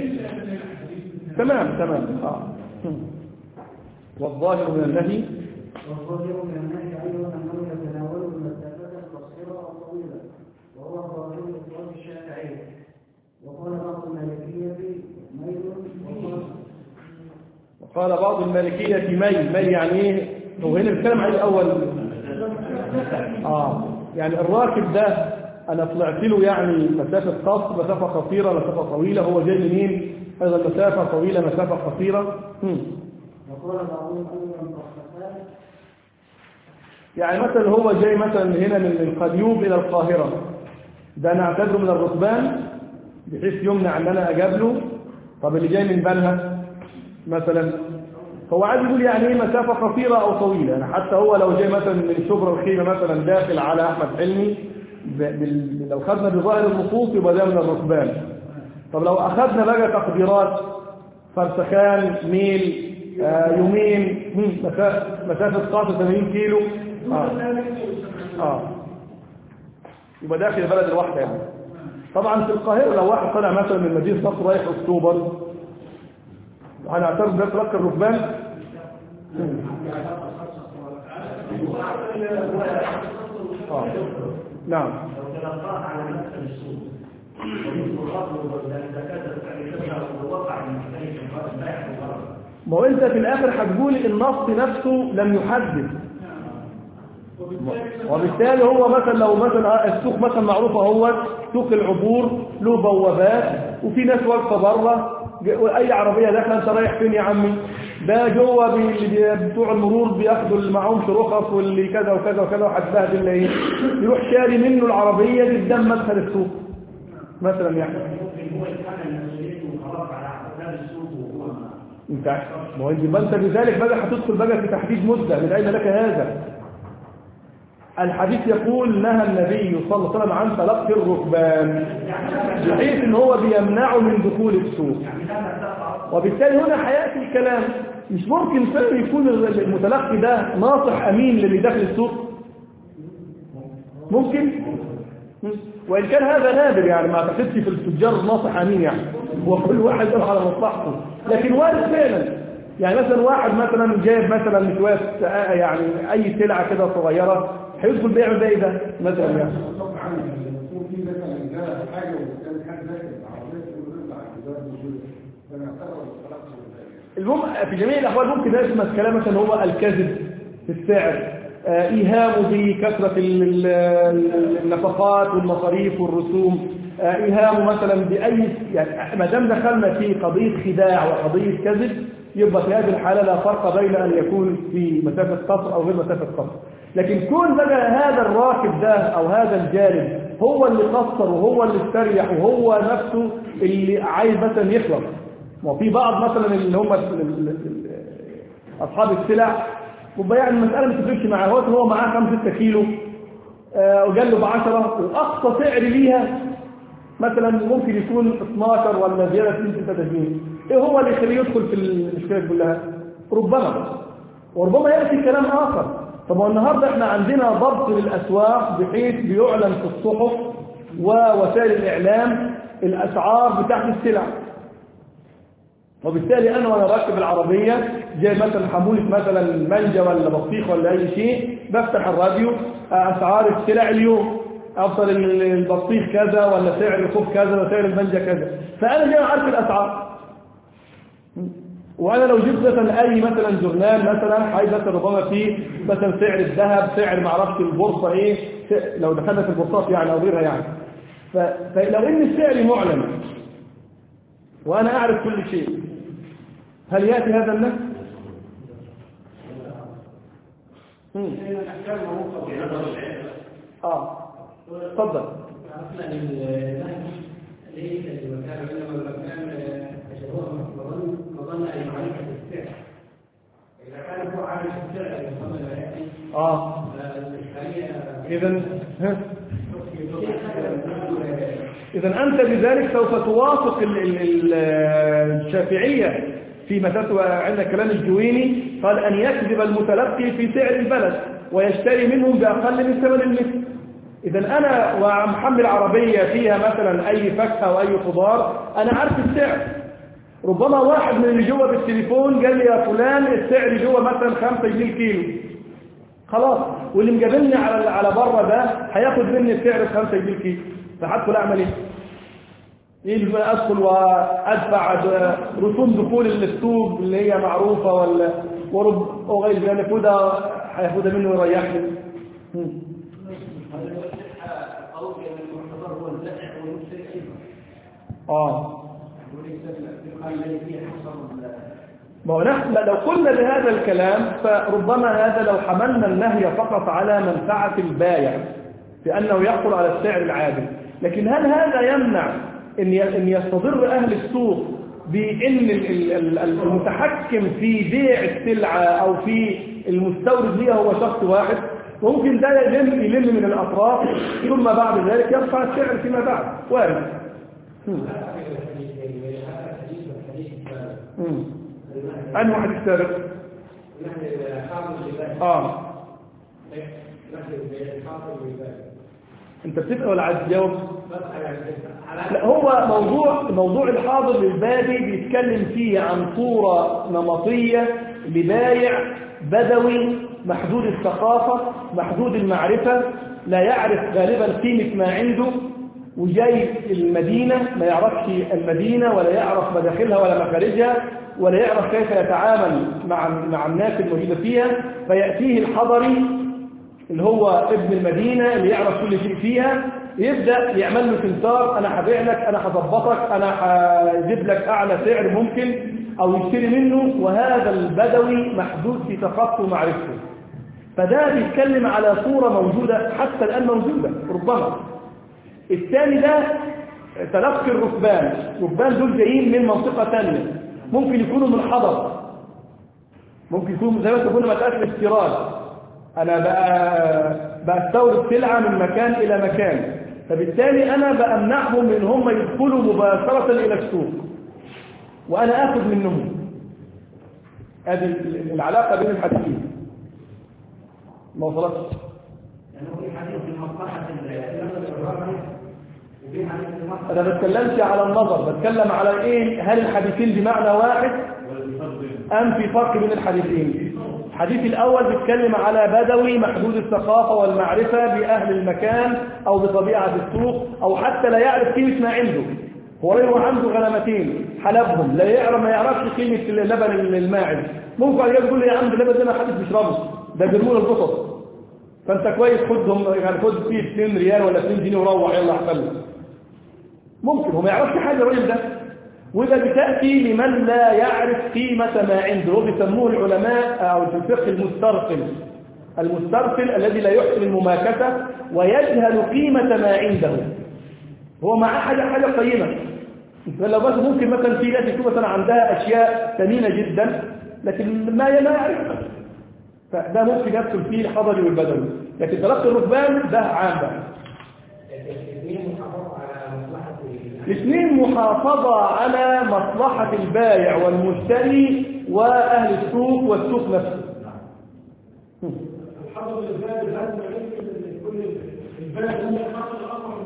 تمام تمام اه والظاهر من النهي والظاهر من النهي أيضا أنه يتناول المسافة القصيرة أو طويلة وهو ظاهر إطلاق الشافعية وقال بعض المالكية ميل وقال وقال بعض المالكية ميل ميل يعني ايه هو هنا بيتكلم عن الاول اه يعني الراكب ده انا طلعت له يعني مسافة قصر مسافة قصيرة مسافة طويلة هو جاي منين ايضا مسافة طويلة مسافة قصيرة هم. وقال بعضهم أيضا ضعفتان يعني مثلا هو جاي مثلا هنا من القليوب الى القاهرة ده انا اعتبره من الركبان بحيث يمنع ان انا اجابله طب اللي جاي من بنها مثلا هو عايز يقول يعني ايه مسافة قصيرة او طويلة يعني حتى هو لو جاي مثلا من شبرا الخيمة مثلا داخل على احمد حلمي ب- بال- لو خدنا بظاهر النصوص يبقى ده من الركبان طب لو اخذنا بقى تقديرات فرسخان ميل آه يومين هم، مسا- مسافة قاصر 80 كيلو اه اه يبقى داخل البلد الواحدة يعني طبعا في القاهرة لو واحد طالع مثلا من مدينة نصر رايح اكتوبر هنعتبر ده تلقى الركبان آه. نعم لو تلقاها على مكتب السوق ويقول الزكاة الفعلية وقع من مختلف البيع والغرض ما هو انت في الاخر هتقول النص نفسه لم يحدد وبالتالي هو مثلا لو مثلا السوق مثلا معروفه هو سوق العبور له بوابات وفي ناس واقفه بره ج- اي عربيه داخله انت رايح فين يا عمي ده جوه بي- اللي بي- بتوع المرور بياخدوا اللي معهمش رخص واللي كذا وكذا وكذا وهتبهدل ايه يروح شاري منه العربيه قدام مدخل السوق مثلا يعني ممكن هو يتحمل مسؤوليته وخلاص على حساب السوق وهو ما انت ما هو انت ما انت بذلك بقى هتدخل بقى في تحديد مده من اين لك هذا الحديث يقول نهى النبي صلى الله عليه وسلم عن تلقي الركبان بحيث ان هو بيمنعه من دخول السوق وبالتالي هنا هياتي الكلام مش ممكن فعلا يكون المتلقي ده ناصح امين للي داخل السوق ممكن وان كان هذا نادر يعني ما اعتقدش في التجار ناصح امين يعني هو كل واحد يروح على مصلحته لكن وارد فعلا يعني مثلا واحد مثلا جايب مثلا شويه آه، يعني اي سلعه كده صغيره هيدخل بيعمل ده ايه ده مثلا يعني طبعا لما يكون في مثلا ده حاجه وكان حد داخل العربيه يقول له على الجدار موجود فانا اعتبر الطلاق المهم في جميع الأحوال ممكن يشمل كلام مثلا هو الكذب في السعر آه، إيهامه بكثرة ال- ال- ال- النفقات والمصاريف والرسوم آه، إيهامه مثلا بأي يعني ما دام دخلنا في قضية خداع وقضية كذب يبقى في هذه الحالة لا فرق بين أن يكون في مسافة قصر أو غير مسافة قصر لكن كون بقى هذا الراكب ده أو هذا الجانب هو اللي قصر وهو اللي استريح وهو نفسه اللي عايز مثلا يخلص وفي بعض مثلا اللي هم ال- ال- ال- اصحاب السلع يبقى يعني المساله ما تفرقش معاه هو هو معاه 5 6 كيلو آه، وقال له ب 10 واقصى سعر ليها مثلا ممكن يكون 12 ولا زياده 2 6 جنيه ايه هو اللي يخليه يدخل في المشكله كلها ربما وربما ياتي كلام اخر طب هو النهارده احنا عندنا ضبط للاسواق بحيث بيعلن في الصحف ووسائل الاعلام الاسعار بتاعت السلع وبالتالي انا وانا راكب العربيه جاي مثلا حموله مثلا منجا ولا بطيخ ولا اي شيء بفتح الراديو اسعار السلع اليوم افضل ال- البطيخ كذا ولا سعر الخوف كذا ولا سعر المانجا كذا فانا جاي عارف الاسعار وانا لو جبت مثلا اي مثلا جورنال مثلا عايز مثلا ربما فيه مثلا سعر الذهب سعر ما اعرفش البورصه ايه س- لو دخلنا في البورصات يعني او غيرها يعني ف- فلو ان السعر معلن وانا اعرف كل شيء هل ياتي هذا النفس مم. اه تفضل عرفنا ان النهج ليس لمكان انما المكان هو مظن مظن اي معرفه السعر اذا كان هو عارف السعر يصمم لا ياتي اه فالاشكاليه اذا ها؟ إذا أنت بذلك سوف توافق ال- ال- ال- الشافعية في مسألة عند كلام الجويني قال أن يكذب المتلقي في سعر البلد ويشتري منهم بأقل من ثمن المثل إذا أنا ومحمل عربية فيها مثلا أي فاكهة أو أي خضار أنا عارف السعر ربما واحد من اللي جوه بالتليفون قال لي يا فلان السعر جوه مثلا 5 جنيه الكيلو خلاص واللي مجابلني على على بره ده هياخد مني السعر ب 5 جنيه الكيلو فهدخل اعمل ايه؟ ايه بقى ادخل وادفع د- رسوم دخول السوق اللي هي معروفه ولا ورب وغير ذلك وده هياخدها منه ويريحني مم. اوجه من المعتبر هو البائع والمشتري اه وليس الفقه الذي فيه حصر ما هو نحن لو قلنا بهذا الكلام فربما هذا لو حملنا النهي فقط على منفعة البايع بأنه يحصل على السعر العادل لكن هل هذا يمنع أن ي- أن يستضر أهل السوق بأن ال- ال- ال- المتحكم في بيع السلعة أو في المستورد ليها هو شخص واحد ممكن ده يلم يلم من الأطراف ثم بعد ذلك يرفع السعر فيما بعد وارد مم. مم. أنهي واحد السابق اه انت بتسأل ولا عايز تجاوب لا هو موضوع موضوع الحاضر للبادي بيتكلم فيه عن صورة نمطية لبايع بدوي محدود الثقافة محدود المعرفة لا يعرف غالبا قيمة ما عنده وجاي المدينة ما يعرفش المدينة ولا يعرف مداخلها ولا مخارجها ولا يعرف كيف يتعامل مع مع الناس الموجودة فيها فيأتيه الحضري اللي هو ابن المدينة اللي يعرف كل شيء فيها يبدا يعمل له سمسار انا هبيع لك انا هظبطك انا هجيب لك اعلى سعر ممكن او يشتري منه وهذا البدوي محدود في ثقافته ومعرفته فده بيتكلم على صورة موجودة حتى الآن موجودة ربما الثاني ده تلقي الركبان الركبان دول جايين من منطقة ثانية ممكن يكونوا من حضر ممكن يكونوا زي ما تقولنا مسألة الاستيراد أنا بقى بستورد سلعة من مكان إلى مكان فبالتالي أنا بأمنعهم من هم يدخلوا مباشرة إلى السوق وأنا آخذ منهم هذه العلاقة بين الحديثين ما وصلتش يعني هو في حديث في مصلحة الإمام وفي حديث في مصلحة أنا ما بتكلمش على النظر بتكلم على إيه هل الحديثين بمعنى واحد أم في فرق بين الحديثين الحديث الأول بيتكلم على بدوي محدود الثقافة والمعرفة بأهل المكان أو بطبيعة السوق أو حتى لا يعرف قيمة ما عنده هو هو عنده غنمتين حلبهم لا يعرف ما يعرفش قيمة اللبن الماعز ممكن بعد كده يقول لي يا عم ده اللبن ده ما حدش بيشربه ده بيرمون القطط فانت كويس خدهم يعني خد فيه 2 ريال ولا 2 جنيه وروح يلا احفل ممكن هو ما يعرفش حاجه الراجل ده وده بتاتي لمن لا يعرف قيمه ما عنده هو بيسموه العلماء او في الفقه المسترسل المسترسل الذي لا يحسن المماكسه ويجهل قيمه ما عنده هو معاه حاجه حاجه قيمه فلو بس ممكن مثلا في ناس يكون مثلا عندها اشياء ثمينه جدا لكن ما ما يعرفها فده ممكن يدخل فيه الحضري والبدوي لكن تلقي الركبان ده عام بقى الاثنين محافظة على مصلحة البائع والمشتري وأهل السوق والسوق نفسه الحضر الباب هذا يمكن كل الباب هو الحضر الأمر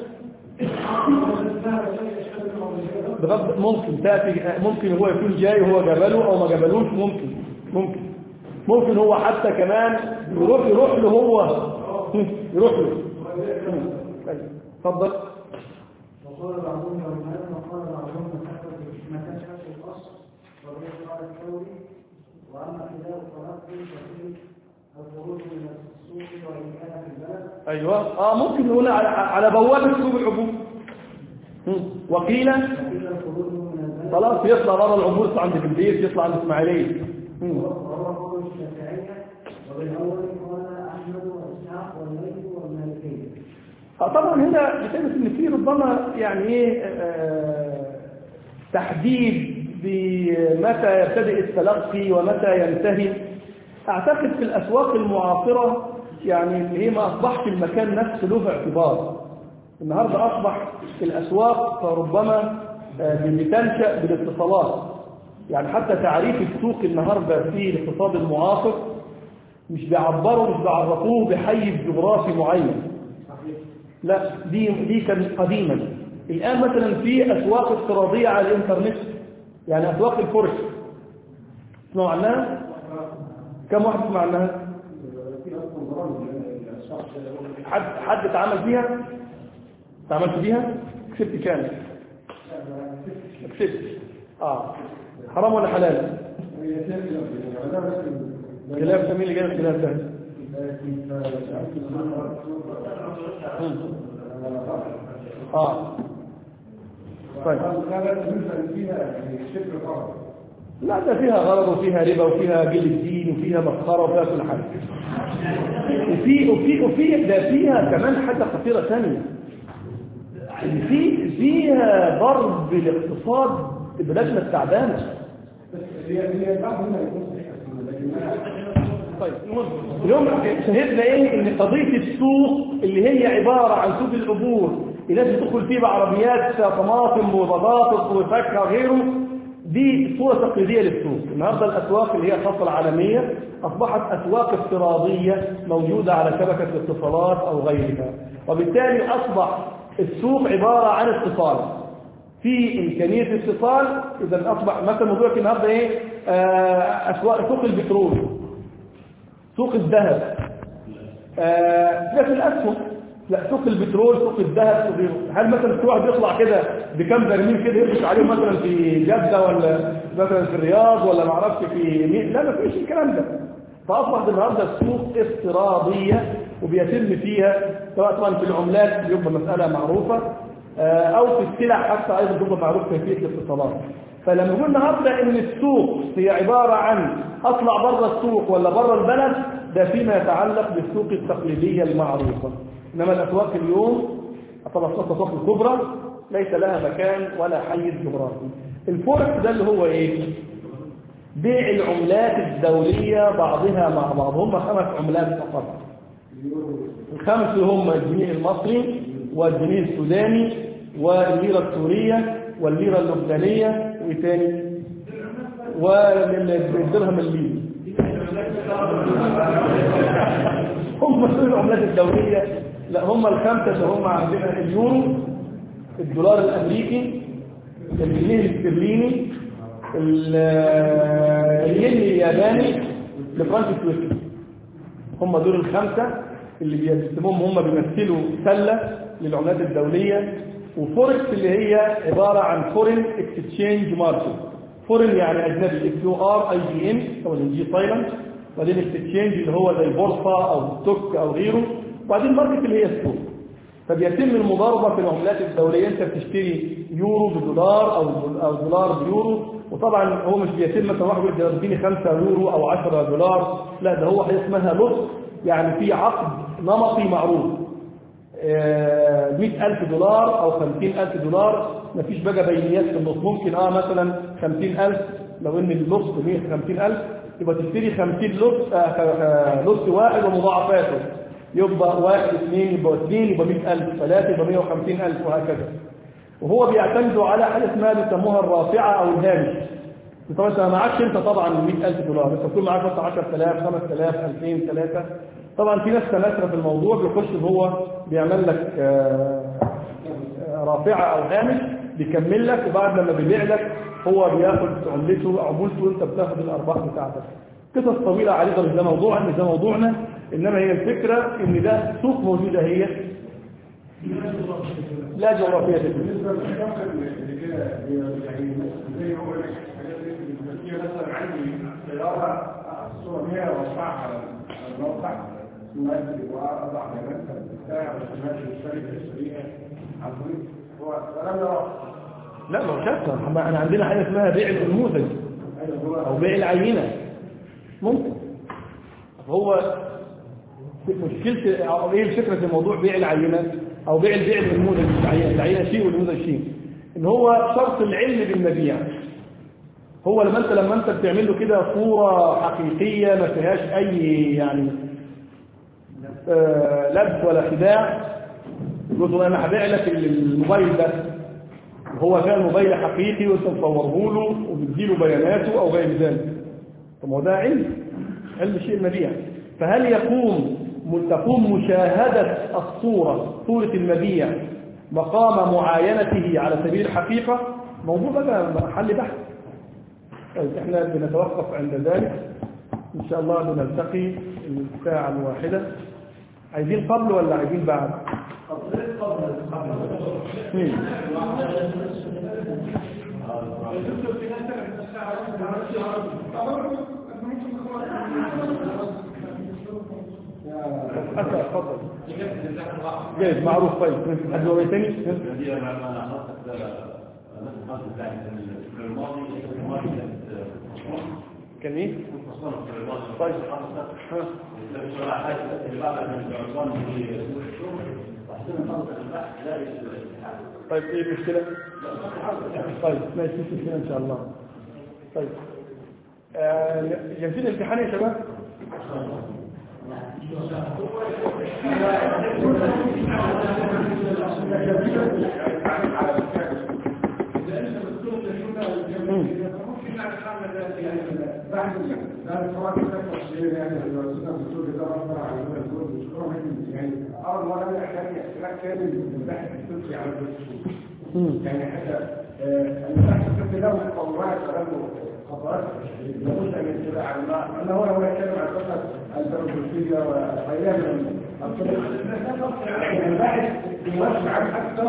المتنس بغض ممكن تأتي ممكن هو يكون جاي وهو جبله أو ما جبلوش ممكن ممكن ممكن هو حتى كمان يروح يروح له هو يروح له اتفضل وقال بعضهم يومان وقال بعضهم مكان شخص الأصل وغير قال الثوري وأما خلاف ترقي ففيه الخروج من السوق وإن كان في البلد ايوه اه ممكن نقول على, على بوابه سوق العبور وقيل وقيل الخروج من البلد خلاص يطلع بره العبور عند البيت يطلع عند اسماعيليه وهو قول الشافعية وبالأول قال أحمد وإسحاق والليث والمالكية آه طبعا هنا بتحس ان في ربما يعني ايه آه، تحديد بمتى يبتدئ التلقي ومتى ينتهي اعتقد في الاسواق المعاصره يعني اللي هي ما اصبحش المكان نفسه له اعتبار النهارده اصبح الاسواق ربما آه، بتنشا بالاتصالات يعني حتى تعريف السوق النهارده في الاقتصاد المعاصر مش بيعبروا مش بيعرفوه بحيز جغرافي معين لا دي دي كانت قديما الآن مثلا في أسواق افتراضية على الإنترنت يعني أسواق الفرش تسمعوا عنها؟ كم واحد تسمع عنها؟ حد حد اتعامل فيها؟ اتعاملت فيها؟ كسبت كام؟ كسبت اه حرام ولا حلال؟ خلاف سمين اللي جاي خلاف ده اه طيب لا ده فيها غرض وفيها ربا وفيها قلة دين وفيها مسخره وفيها كل حاجه وفي وفي وفي ده فيها كمان حاجه خطيره ثانيه إن في فيها ضرب الاقتصاد بلادنا التعبانه طيب المهم اليوم شهدنا ايه ان قضيه السوق اللي هي عباره عن سوق العبور الناس بتدخل فيه بعربيات طماطم وبطاطس وفاكهه وغيره دي صوره تقليديه للسوق النهارده الاسواق اللي هي الخاصه العالميه اصبحت اسواق افتراضيه موجوده على شبكه الاتصالات او غيرها وبالتالي اصبح السوق عباره عن اتصال في إمكانية اتصال إذا أصبح مثلا موضوعك النهاردة إيه آه، أسواق سوق البترول سوق الذهب آه، ده في الأسهم لا سوق البترول سوق الذهب سوق غيره هل مثلا في واحد يطلع كده بكم برميل كده يمشي عليهم مثلا في جدة ولا مثلا في الرياض ولا ما اعرفش في مين لا ما فيش الكلام ده فأصبحت النهارده السوق افتراضية وبيتم فيها سواء طبعا في العملات بيبقى مسألة معروفة آه، أو في السلع حتى أيضا بيبقى معروف كيفية الاتصالات فلما نقول النهارده ان السوق هي عبارة عن اطلع بره السوق ولا بره البلد ده فيما يتعلق بالسوق التقليدية المعروفة انما الاسواق اليوم طبعا الاسواق الكبرى ليس لها مكان ولا حيز جغرافي الفوركس ده اللي هو ايه بيع العملات الدولية بعضها مع بعض هم خمس عملات فقط الخمس اللي هم الجنيه المصري والجنيه السوداني والليرة السورية والليرة اللبنانية وايه تاني والدرهم الليبي هم دول العملات الدولية لا هم الخمسة اللي هم عندنا اليورو الدولار الامريكي الجنيه الاسترليني ال- الين الياباني الفرنك السويسري هم دول الخمسة اللي بيسموهم هم بيمثلوا سلة للعملات الدولية وفوركس اللي هي عبارة عن فورين اكستشينج ماركت فورين يعني اجنبي اف يو ار اي جي ان او الانجي سايلنت وبعدين اكستشينج اللي هو زي بورصة او ستوك او غيره وبعدين ماركت اللي هي السوق فبيتم المضاربة في العملات الدولية انت بتشتري يورو بدولار او او دولار بيورو وطبعا هو مش بيتم مثلا واحد يقول يديني 5 يورو او 10 دولار لا ده هو حاجه اسمها لص يعني في عقد نمطي معروف آه، 100000 دولار او 50000 دولار مفيش بقى بينيات في النص ممكن اه مثلا 50000 لو ان اللص 150000 يبقى تشتري 50 لص آه، آه، لص واحد ومضاعفاته يبقى واحد اثنين يبقى اثنين يبقى 100000 ثلاثة يبقى 150000 وهكذا وهو بيعتمد على حاجه اسمها بيسموها الرافعه او الهامش طبعا انت ما معكش انت طبعا 100000 دولار انت بتكون معاك مثلا 10000 5000 2000 3 طبعا في ناس سماسره في الموضوع بيخش ان هو بيعمل لك آه، آه، رافعه او هامش بيكمل لك وبعد لما بيبيع لك هو بياخد عملته عمولته وانت بتاخد الارباح بتاعتك قصص طويله عريضه مش ده موضوعنا مش ده موضوعنا انما هي الفكره ان ده سوق موجوده هي لا جغرافيه فيه بالنسبه للشخص اللي كده يعني زي ما بقول لك الحاجات دي بتبقى مثلا عندي سياره الصوره 100 وارفعها على الموقع مادي واضع بيانات بتاع ماشي الشركه السوريه عن طريق هو الكلام ده لا ما هو شرط احنا احنا عندنا حاجه اسمها بيع النموذج او بيع العينه ممكن هو مشكلة أو ايه الفكرة في موضوع بيع العينة او بيع البيع النموذج مش العينة العينة شيء والنموذج شيء ان هو شرط العلم بالمبيع هو لما انت لما انت بتعمل له كده صورة حقيقية ما فيهاش اي يعني آه لبس ولا خداع يقول له انا هبيع لك الموبايل ده هو كان موبايل حقيقي وانت مصوره له وبتديله بياناته او غير ذلك طب ما هو ده علم علم شيء مبيع فهل يقوم تقوم مشاهدة الصورة صورة المبيع مقام معاينته على سبيل الحقيقة موضوع بقى محل بحث طيب احنا بنتوقف عند ذلك ان شاء الله بنلتقي الساعة الواحدة عايزين قبل ولا عايزين بعد مم. حتى اتفضل جيد معروف طيب حد هو تاني كان ايه طيب ها. طيب ايه المشكلة طيب ماشي مش مشكلة ان شاء الله طيب آه، جاهزين الامتحان يا شباب بعد ذلك طبعا كتاب تشريع يعني الرسول الدكتور ده رفع على الدكتور مشكور يعني اول مره يحتاج احتراك كامل من البحث الطبي على الدكتور يعني حتى البحث الطبي له تطورات وله خطوات لابد ان يتبع على ما انه هو هو يتكلم عن قصه البروفيسيه وغيرها من الطرق يعني الباحث يوسع عن حتى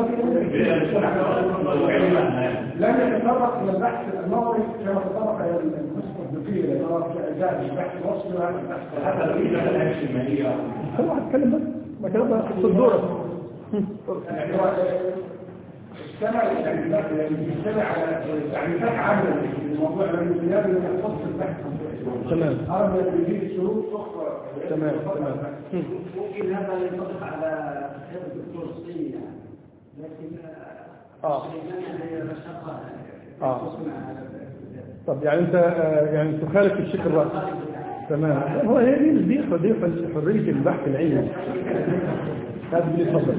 لم يتطرق الى البحث النظري كما تطرق الى المسلم كثيرة ترى جاء البحث وصل حتى لو في مثلا عيش المالية خلوا واحد يتكلم بس ما كلام بقى في الدورة يعني هو استمع يعني يعني بيستمع على تعريفات عامة الموضوع لأنه الكتاب اللي يخص البحث تمام أرى بيجيب شروط أخرى تمام تمام هم. ممكن هذا ينطبق على كتاب الدكتور الصيني يعني لكن آه. هي مشقة آه. طب يعني انت آه، يعني تخالف الشيخ الرأس تمام هو هي دي دي دي حرية البحث العلمي هذا اللي تفضل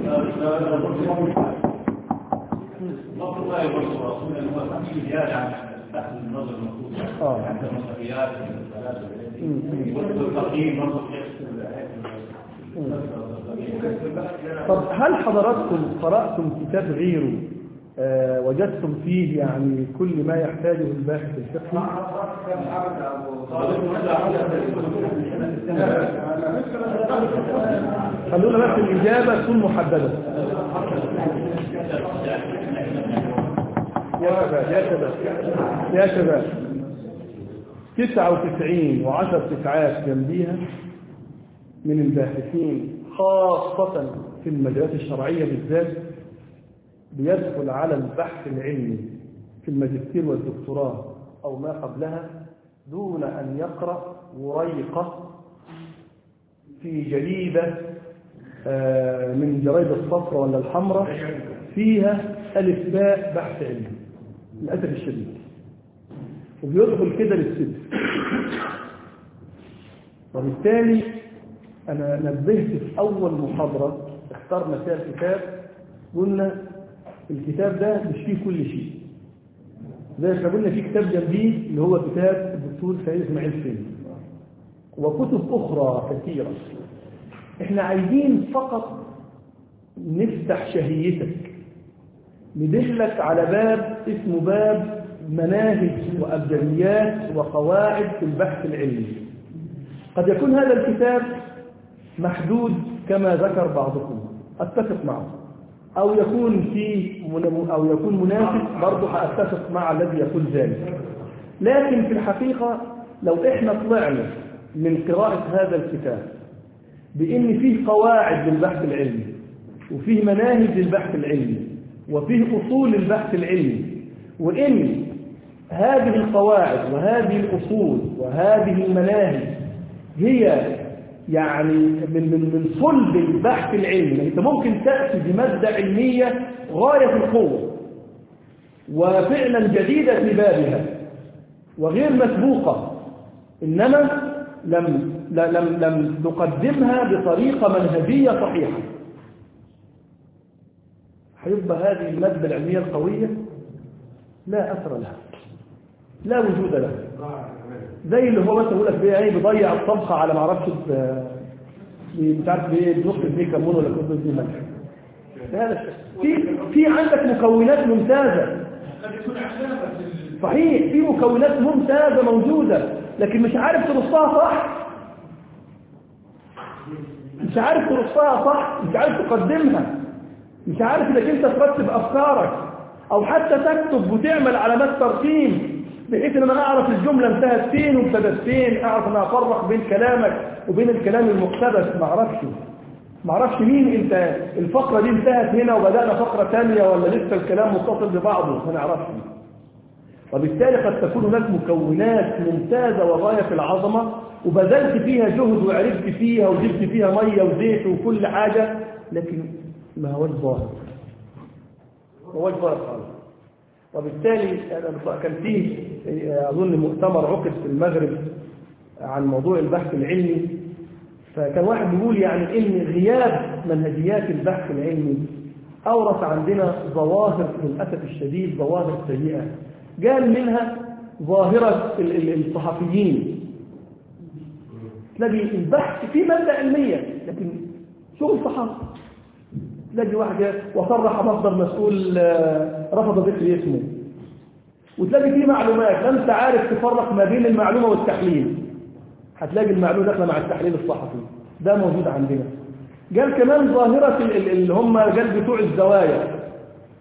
الله الله يبارك رسول الله في زيادة عن بحث النظر المخصوص آه. عند النظريات والثلاثة مم. والتقييم برضه طب هل حضراتكم قرأتم كتاب غيره آه، وجدتم فيه يعني كل ما يحتاجه الباحث الفقهي خلونا بس الإجابة تكون محددة يا شباب يا شباب يا شباب تسعة وتسعين وعشر تسعات جنبيها من الباحثين خاصة في المجالات الشرعية بالذات بيدخل على البحث العلمي في الماجستير والدكتوراه أو ما قبلها دون أن يقرأ وريقة في جريدة آه، من جرائد الصفراء ولا الحمراء فيها ألف باء بحث علمي للأسف الشديد وبيدخل كده للسد وبالتالي أنا نبهت في أول محاضرة اخترنا فيها الكتاب قلنا الكتاب ده مش فيه كل شيء زي ما قلنا في كتاب جنبيه اللي هو كتاب الدكتور سيد اسماعيل فين وكتب أخرى كثيرة احنا عايزين فقط نفتح شهيتك ندخلك على باب اسمه باب مناهج وأبجديات وقواعد في البحث العلمي قد يكون هذا الكتاب محدود كما ذكر بعضكم اتفق معه أو يكون في أو يكون مناسب برضه هأتفق مع الذي يقول ذلك لكن في الحقيقة لو إحنا طلعنا من قراءة هذا الكتاب بإن فيه قواعد للبحث العلمي وفيه مناهج للبحث العلمي وفيه أصول للبحث العلمي وإن هذه القواعد وهذه الأصول وهذه المناهج هي يعني من من من صلب البحث العلمي يعني انت ممكن تاتي بماده علميه غايه القوه وفعلا جديده في بابها وغير مسبوقه انما لم لم لم نقدمها بطريقه منهجيه صحيحه هيبقى هذه الماده العلميه القويه لا اثر لها لا وجود لها زي اللي هو مثلا يقول لك بيه ايه بيضيع الطبخه على ما اعرفش ب- مش عارف بايه بنقطه بيه كمون ولا كنت بيه ملح هذا الشيء. في في عندك مكونات ممتازه صحيح في مكونات ممتازه موجوده لكن مش عارف ترصها صح مش عارف ترصها صح مش عارف تقدمها مش عارف انك انت ترتب افكارك او حتى تكتب وتعمل علامات ترقيم بحيث ان انا اعرف الجمله انتهت فين وابتدت فين اعرف ان افرق بين كلامك وبين الكلام المقتبس ما اعرفش ما اعرفش مين انت الفقره دي انتهت هنا وبدانا فقره ثانيه ولا لسه الكلام متصل ببعضه ما نعرفش وبالتالي قد تكون هناك مكونات ممتازه وغايه في العظمه وبذلت فيها جهد وعرفت فيها وجبت فيها ميه وزيت وكل حاجه لكن ما هوش ظاهر ما هوش ظاهر خالص وبالتالي أنا كان فيه أظن مؤتمر عقد في المغرب عن موضوع البحث العلمي فكان واحد بيقول يعني إن غياب منهجيات البحث العلمي أورث عندنا ظواهر للأسف الشديد ظواهر سيئة قال منها ظاهرة ال- ال- الصحفيين تلاقي البحث في مادة علمية لكن شغل صحافي تلاقي واحد وصرح مصدر مسؤول آه، رفض ذكر اسمه وتلاقي فيه معلومات لا انت عارف تفرق ما بين المعلومة والتحليل هتلاقي المعلومة داخله مع التحليل الصحفي ده موجود عندنا قال كمان ظاهرة ال- ال- اللي هم قال بتوع الزوايا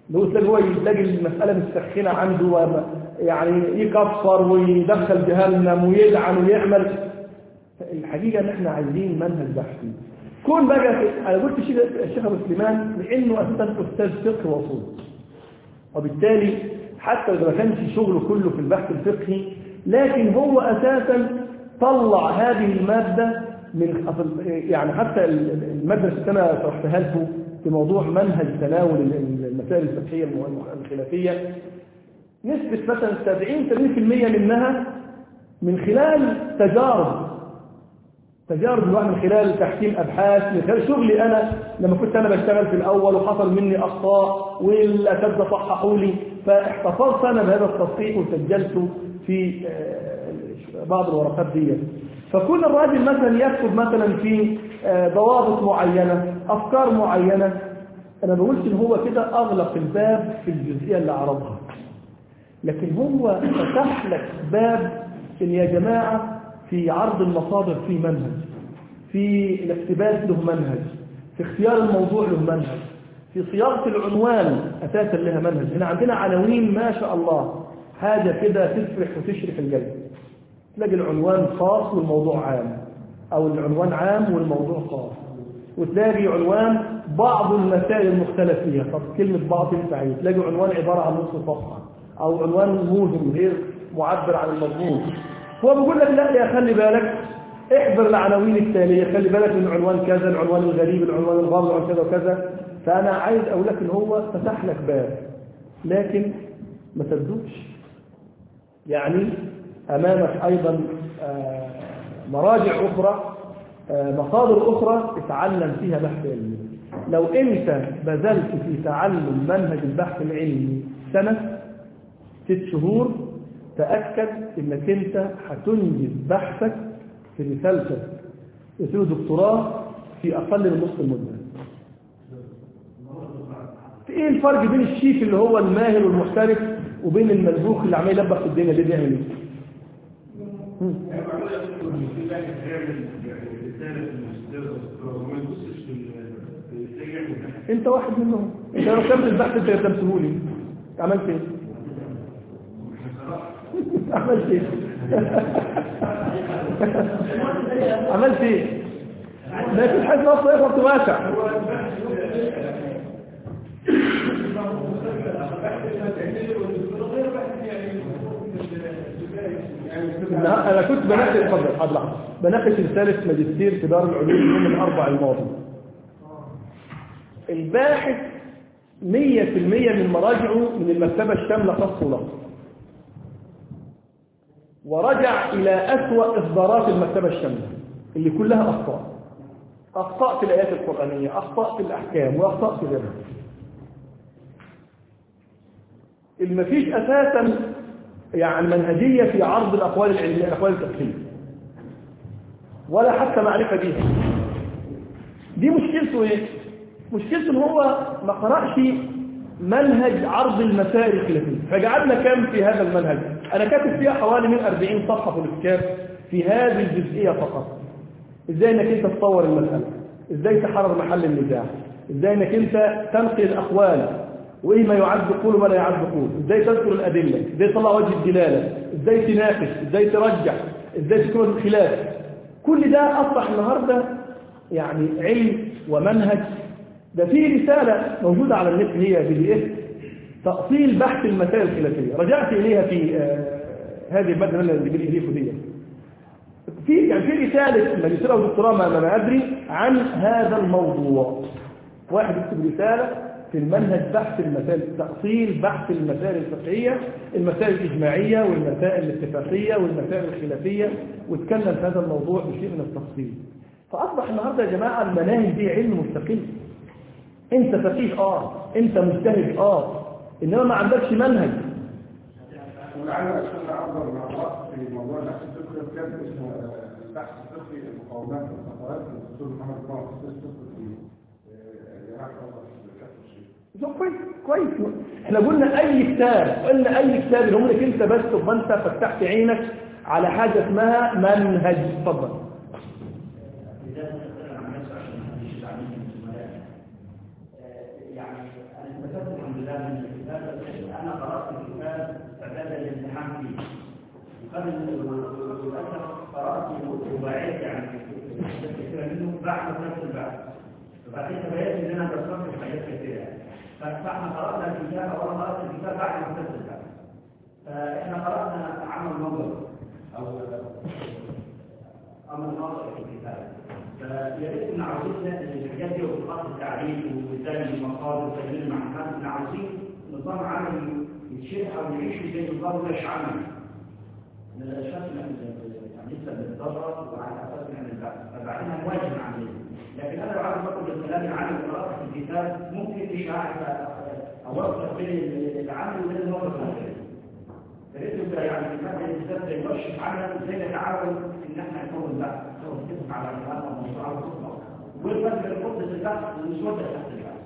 اللي هو تلاقي هو يلاقي المسألة مستخنة عنده وما- يعني يكفر ويدخل جهنم ويلعن ويعمل الحقيقة ان احنا عايزين منهج بحثي كون بقى انا قلت الشيخ الشيخ ابو سليمان لانه اساسا استاذ فقه واصول وبالتالي حتى إذا ما كانش شغله كله في البحث الفقهي لكن هو أساسا طلع هذه المادة من أصل- يعني حتى المادة اللي أنا شرحتها لكم في موضوع منهج تناول المسائل الفقهية الم- الخلافية نسبة مثلا 70-80% منها من خلال تجارب تجارب الواحد من خلال تحكيم ابحاث من خلال شغلي انا لما كنت انا بشتغل في الاول وحصل مني اخطاء والاساتذه صححوا لي فاحتفظت انا بهذا التصحيح وسجلته في آه، بعض الورقات دي فكل الراجل مثلا يكتب مثلا في آه، ضوابط معينه افكار معينه انا ما بقولش ان هو كده اغلق الباب في الجزئيه اللي عرضها لكن هو فتح لك باب ان يا جماعة في عرض المصادر في منهج في الاقتباس له منهج في اختيار الموضوع له منهج في صياغة العنوان أساسا لها منهج هنا عندنا عناوين ما شاء الله حاجة كده تفرح وتشرح القلب تلاقي العنوان خاص والموضوع عام أو العنوان عام والموضوع خاص وتلاقي عنوان بعض المسائل المختلف فيها طب كلمة بعض ينفع إيه؟ تلاقي عنوان عبارة عن نصف صفحة أو عنوان موهم غير معبر عن المضمون هو بيقول لك لا يا خلي بالك احضر العناوين التالية خلي بالك من العنوان كذا العنوان الغريب العنوان الغامض العنوان كذا وكذا فأنا عايز أقول لك إن هو فتح لك باب لكن ما تبدوش يعني أمامك أيضا آه، مراجع أخرى آه، مصادر أخرى اتعلم فيها بحث علمي لو أنت بذلت في تعلم منهج البحث العلمي سنة ست شهور تأكد انك انت هتنجز بحثك في رسالتك يصير دكتوراه في اقل من نصف المدة في ايه الفرق بين الشيف اللي هو الماهر والمحترف وبين الملبوخ اللي عمال يلبخ في الدنيا اللي بيعمل ايه هم. انت واحد منهم انت لو كمل البحث انت قدمته لي عملت ايه عملت ايه عملت ايه ما فيش حاجه اصلا يخبط واسع لا، انا كنت بناقش اتفضل حاضر لحظه بناقش رساله ماجستير في دار العلوم يوم الاربع الماضي الباحث 100% من مراجعه من المكتبه الشامله خاص له ورجع إلى أسوأ إصدارات المكتبة الشاملة اللي كلها أخطاء أخطاء في الآيات القرآنية أخطاء في الأحكام وأخطاء في غيرها المفيش أساسا يعني منهجية في عرض الأقوال العلمية الأقوال التفسير ولا حتى معرفة بيها دي مشكلته إيه؟ مشكلته إن هو ما قرأش منهج عرض المسائل الخلافية فجعلنا كم في هذا المنهج أنا كاتب فيها حوالي من 40 صفحة في الكتاب في هذه الجزئية فقط إزاي أنك أنت تطور المسألة إزاي تحرر محل النزاع إزاي أنك أنت تنقل الأقوال وإيه ما يعد قول وما لا يعد قول إزاي تذكر الأدلة إزاي تطلع وجه الدلالة إزاي تناقش إزاي ترجح إزاي تكون الخلاف كل ده أصبح النهاردة يعني علم ومنهج ده في رسالة موجودة على النت هي بي دي اف تأصيل بحث المسائل الخلافية رجعت إليها في آه هذه المادة اللي بالإليف دي في يعني في رسالة ماجستير أو دكتوراه ما ما أدري عن هذا الموضوع واحد يكتب رسالة في المنهج بحث المسائل تأصيل بحث المسائل الفقهية المسائل الإجماعية والمسائل الاتفاقية والمسائل الخلافية واتكلم في هذا الموضوع بشيء من التفصيل فأصبح النهاردة يا جماعة المناهج دي علم مستقل انت فقيه اه انت مجتهد اه انما ما عندكش منهج ولعل أشكال أفضل مع بعض في موضوع البحث الفقهي كتاب اسمه البحث الفقهي المقاومات والخطوات للدكتور محمد طه في في جامعة الأزهر في كفر الشيخ. ده كويس كويس احنا قلنا اي كتاب قلنا اي كتاب اللي هم لك انت بس تبقى انت فتحت عينك على حاجه اسمها منهج اتفضل يعني انا استفدت الحمد لله من انا قرات الكتاب فبدا الامتحان فيه وكان للاسف قرات رباعيه يعني كثيره منه بعد نفس البحث فبعدين تبين ان انا بصرف في حاجات كثيره فاحنا قرانا الكتاب او انا قرات الكتاب بعد نفس البحث فاحنا قرانا عمل نظر او عمل نظر في الكتاب فيا ريت ان عاوزين الحاجات دي وخط التعريف وبالتالي المقال وتدريب المعلومات ان عاوزين نظام عملي يتشرح او يعيش زي نظام ورش عمل من الاشخاص يعني لسه بنتدرب وعلى اساس ان بعدين هنواجه العمليه لكن انا لو عاوز اخد الكلام العام اللي قراته في الكتاب ممكن مش عارف اوفق بين العمل وبين الوظيفه الخارجيه فريت يبقى يعني مثلا الانسان زي ورشه عمل ازاي نتعاون ان احنا نكون بقى نكون نتفق على الكلام والموضوع والخطه والفرق بين خطه البحث والمسوده تحت البحث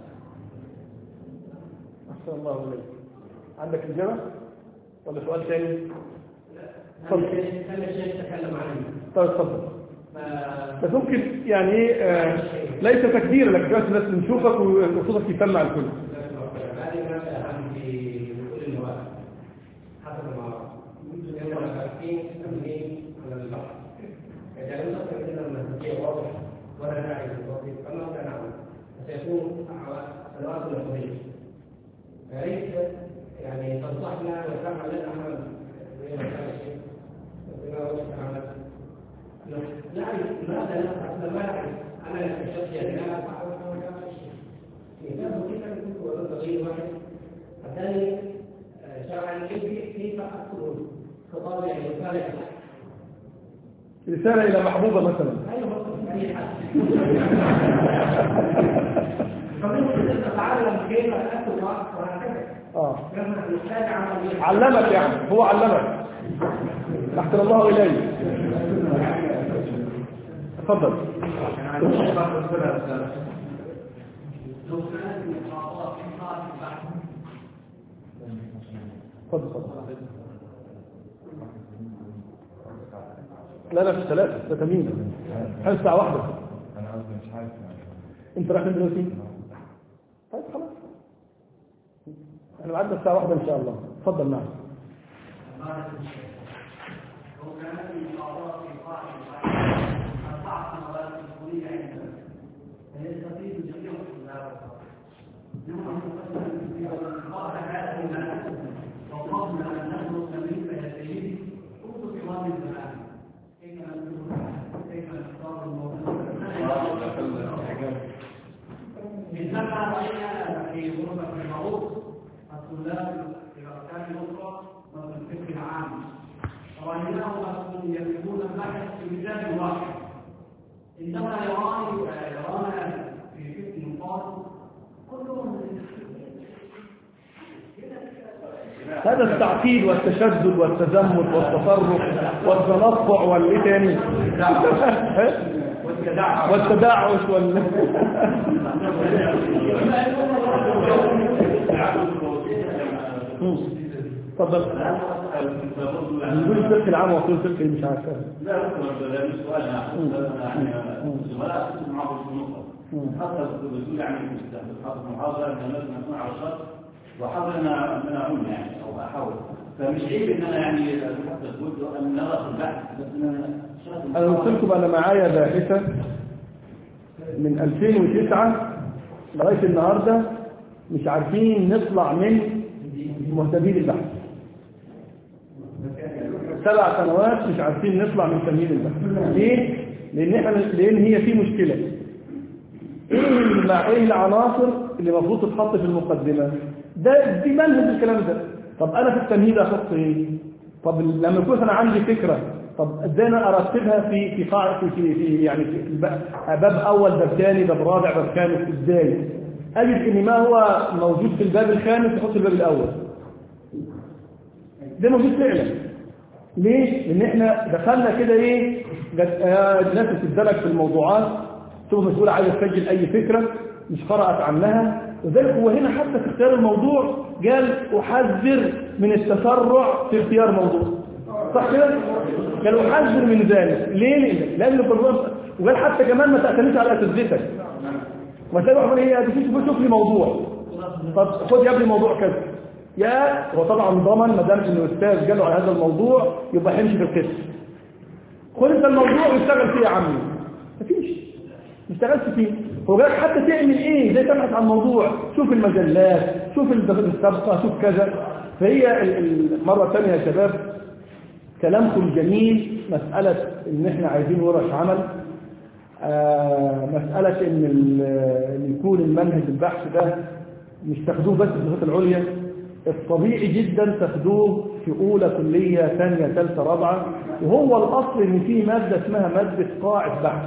أحسن الله إليك عندك إجابة ولا سؤال ثاني؟ هذا الشيء تكلم عنه طيب اتفضل ف- بس ممكن يعني ايه آه، ليس تكدير لك دلوقتي الناس بنشوفك وصوتك يسمع الكل هذه المادة أهم في كل المواد حسب ما لأننا فاكرين تمرين على البحث إذا لم نستطع أن النتيجة واضح ولا داعي للتوظيف فما سنعمل سيكون على سنوات مسؤولية فريت يعني تنصحنا وتعمل لنا عمل زي ما كان الشيخ ربنا وجه عمل نعرف ماذا نفعل ما نعرف أنا الشخصية لا أفعل ولا أفعل شيء مثال كيف يكون ولا تغيير واحد الثاني آه، شرعا كيف كيف أدخل خطاب يعني رسالة رسالة إلى محبوبة مثلا أي وقت أي حد فممكن تتعلم كيف أكتب وهكذا آه لما يحتاج عملية علمك يعني هو علمك أحسن الله إليك تفضل لو كانت المخاطرات في خارج البحث تفضل تفضل لا لا في ثلاثة ده تميم هل الساعة واحدة انا قصدي مش عارف يعني أنت رايح فين دلوقتي؟ طيب خلاص احنا بعدنا الساعة واحدة إن شاء الله تفضل معنا لو كانت المخاطرات في خارج البحث أربع سنوات مسؤولية عندنا فيستفيد جميع الطلاب يوم قال هذا المنع وقمنا أن نخلق منك يا سيدي كل كرام الزمان كيف نكون كيف نختار الموضوع إنما رأينا في غرفة المعروف الطلاب في الأركان الأخرى وفي الفكر العام رأيناهم يكتبون البحث في كتاب واحد إنما يراني يرانا في فكر مقال كلهم هذا التعقيد والتشدد والتزمت والتطرف والتنطع والايه تاني والتدعش وال تفضل نقول الفقه العام وقول الفقه مش عارف لا لا مش سؤال يعني زملاء معهم في النقطة حتى بتقول يعني حتى محاضرة أن لازم نكون على الشرط وأحاول أن أن أعون يعني أو أحاول فمش عيب إن أنا يعني حتى قلت أن نرى في البحث بس أنا شرط انا قلت لكم انا معايا باحثة من 2009 لغاية النهاردة مش عارفين نطلع من مهتمين البحث سبع سنوات مش عارفين نطلع من تمهيد البحث ليه؟ لان احنا لان هي في مشكلة ايه المع... ايه العناصر اللي المفروض تتحط في المقدمة ده دي منهج الكلام ده طب انا في التمهيد احط ايه طب لما يكون انا عندي فكرة طب ازاي انا ارتبها في في قاع في في, في يعني في الب- باب اول باب ثاني باب رابع باب خامس ازاي اجد ان ما هو موجود في الباب الخامس يحط الباب الاول ده موجود فعلا ليه؟ لان احنا دخلنا كده ايه جت- آه، الناس بتدرج في الموضوعات تبقى مسؤولة عايزة تسجل اي فكرة مش قرأت عنها وذلك هو هنا حتى في اختيار الموضوع قال احذر من التسرع في اختيار موضوع صح كده؟ قال احذر من ذلك ليه؟ لان البرنامج وقال حتى كمان ما تعتمدش على اساتذتك وتلاقي واحد يقول ايه شوف شوف لي موضوع طب خد يا ابني موضوع كذا يا هو طبعا ضمن ما دام انه استاذ جاله على هذا الموضوع يبقى هيمشي في القسم خد انت الموضوع واشتغل فيه يا عمي مفيش ما اشتغلش فيه هو جاك حتى تعمل ايه زي تبحث عن موضوع شوف المجلات شوف السابقه شوف كذا فهي ال- ال- مره ثانيه يا شباب كلامكم جميل مساله ان احنا عايزين ورش عمل آه، مساله ان ال- إن يكون المنهج البحث ده مش تاخدوه بس في الدراسات العليا الطبيعي جدا تاخدوه في اولى كليه ثانيه ثالثه رابعه وهو الاصل ان في ماده اسمها ماده قاعده بحث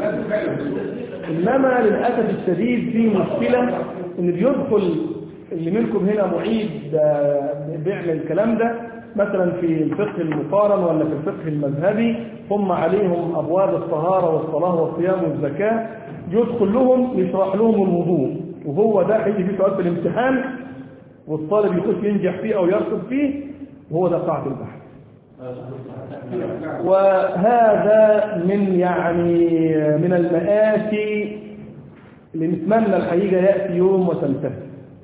انما للاسف الشديد في مشكله ان بيدخل اللي منكم هنا معيد آه، بيعمل الكلام ده مثلا في الفقه المقارن ولا في الفقه المذهبي هم عليهم ابواب الطهاره والصلاه والصيام والزكاه يدخل لهم يشرح لهم الوضوء وهو ده هيجي فيه سؤال في الامتحان والطالب يخش ينجح فيه او يرسب فيه وهو ده قاعده البحث وهذا من يعني من المآسي اللي نتمنى الحقيقة يأتي يوم وتنتهي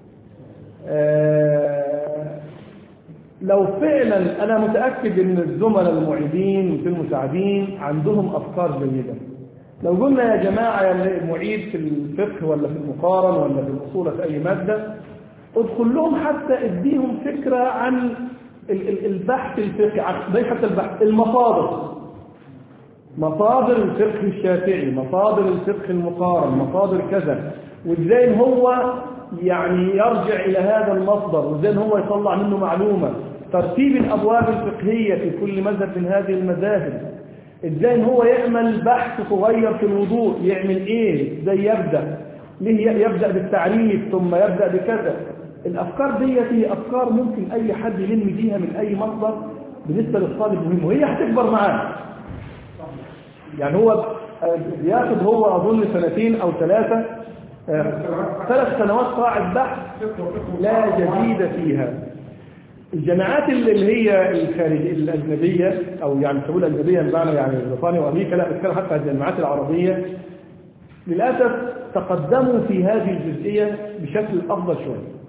آه، لو فعلا أنا متأكد أن الزملاء المعيدين في المساعدين عندهم أفكار جيدة لو قلنا يا جماعة يا معيد في الفقه ولا في المقارن ولا في الأصول في أي مادة ادخل لهم حتى اديهم فكرة عن ال- ال- البحث الفقهي عن- زي حتى البحث المصادر مصادر الفقه الشافعي مصادر الفقه المقارن مصادر كذا وازاي إن هو يعني يرجع إلى هذا المصدر وازاي إن هو يطلع منه معلومة ترتيب الأبواب الفقهية في كل مذهب من هذه المذاهب ازاي إن هو يعمل بحث صغير في الوضوء يعمل ايه ازاي يبدأ ليه يبدأ بالتعريف ثم يبدأ بكذا الأفكار دي هي أفكار ممكن أي حد يلم بيها من أي مصدر بالنسبة للطالب مهم وهي هتكبر معاه يعني هو آه، بياخد هو أظن سنتين أو ثلاثة آه، ثلاث سنوات قاعد بحث لا جديد فيها الجامعات اللي اللي هي الخارج الأجنبية أو يعني تقول أجنبية بمعنى يعني بريطانيا وأمريكا لا بتكلم حتى عن الجامعات العربية للأسف تقدموا في هذه الجزئية بشكل أفضل شوية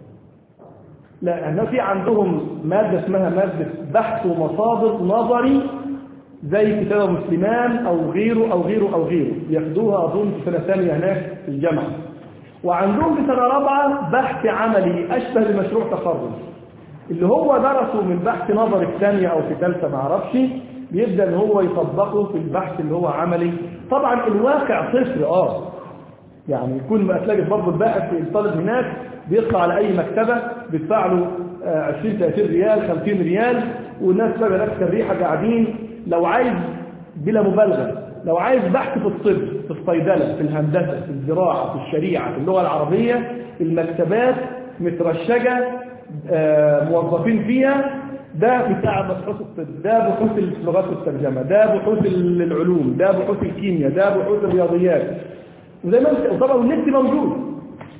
لا هنا في عندهم مادة اسمها مادة بحث ومصادر نظري زي كتاب مسلمان أو غيره أو غيره أو غيره ياخدوها أظن في سنة ثانية هناك في الجامعة وعندهم في سنة رابعة بحث عملي أشبه بمشروع تخرج اللي هو درسه من بحث نظري في ثانية أو في ثالثة ما اعرفش بيبدأ ان هو يطبقه في البحث اللي هو عملي طبعا الواقع صفر اه يعني يكون بقى تلاقي برضه الباحث الطالب هناك بيطلع على اي مكتبه بيدفع له آه، 20 30 ريال 50 ريال والناس بقى هناك الريحه قاعدين لو عايز بلا مبالغه لو عايز بحث في الطب في الصيدله في الهندسه في الزراعه في الشريعه في اللغه العربيه المكتبات مترشجه آه، موظفين فيها ده بتاع بحوث الطب ده بحوث اللغات والترجمه ده بحوث العلوم ده بحوث الكيمياء ده بحوث الرياضيات وزي ما انت وطبعا النت موجود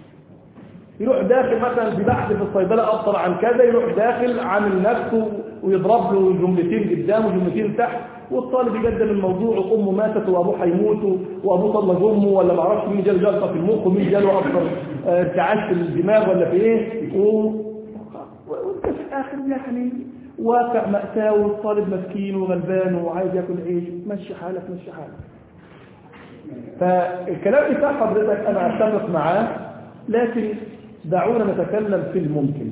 يروح داخل مثلا في بحث في الصيدله ابطل عن كذا يروح داخل عامل نفسه ويضرب له جملتين قدام وجملتين تحت والطالب يقدم الموضوع وامه ماتت وابوه هيموت وابوه طلق امه ولا ما اعرفش مين جاله جلطه في المخ ومين جاله اكثر ارتعاش في الدماغ ولا في ايه و... وانت في الاخر يعني واقع مأساوي والطالب مسكين وغلبان وعايز ياكل عيش مشي حالك مشي حالك فالكلام بتاع حضرتك انا اتفق معاه لكن دعونا نتكلم في الممكن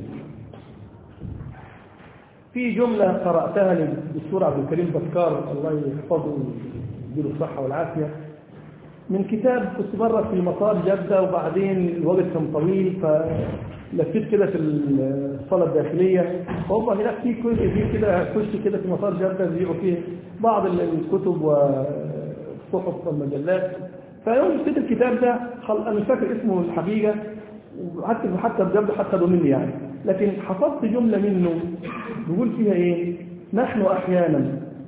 في جملة قرأتها للدكتور عبد الكريم بكار الله يحفظه ويديله الصحة والعافية من كتاب كنت مرة في مطار جدة وبعدين الوقت كان طويل فلفيت كده في الصالة الداخلية فهم هناك في كل في كده كشك كده في مطار جدة بيبيعوا فيه بعض الكتب والصحف والمجلات فيوم اشتريت الكتاب ده خل... انا مش فاكر اسمه الحقيقة وحتى حتى بجد حتى مني يعني لكن حفظت جملة منه بيقول فيها ايه نحن احيانا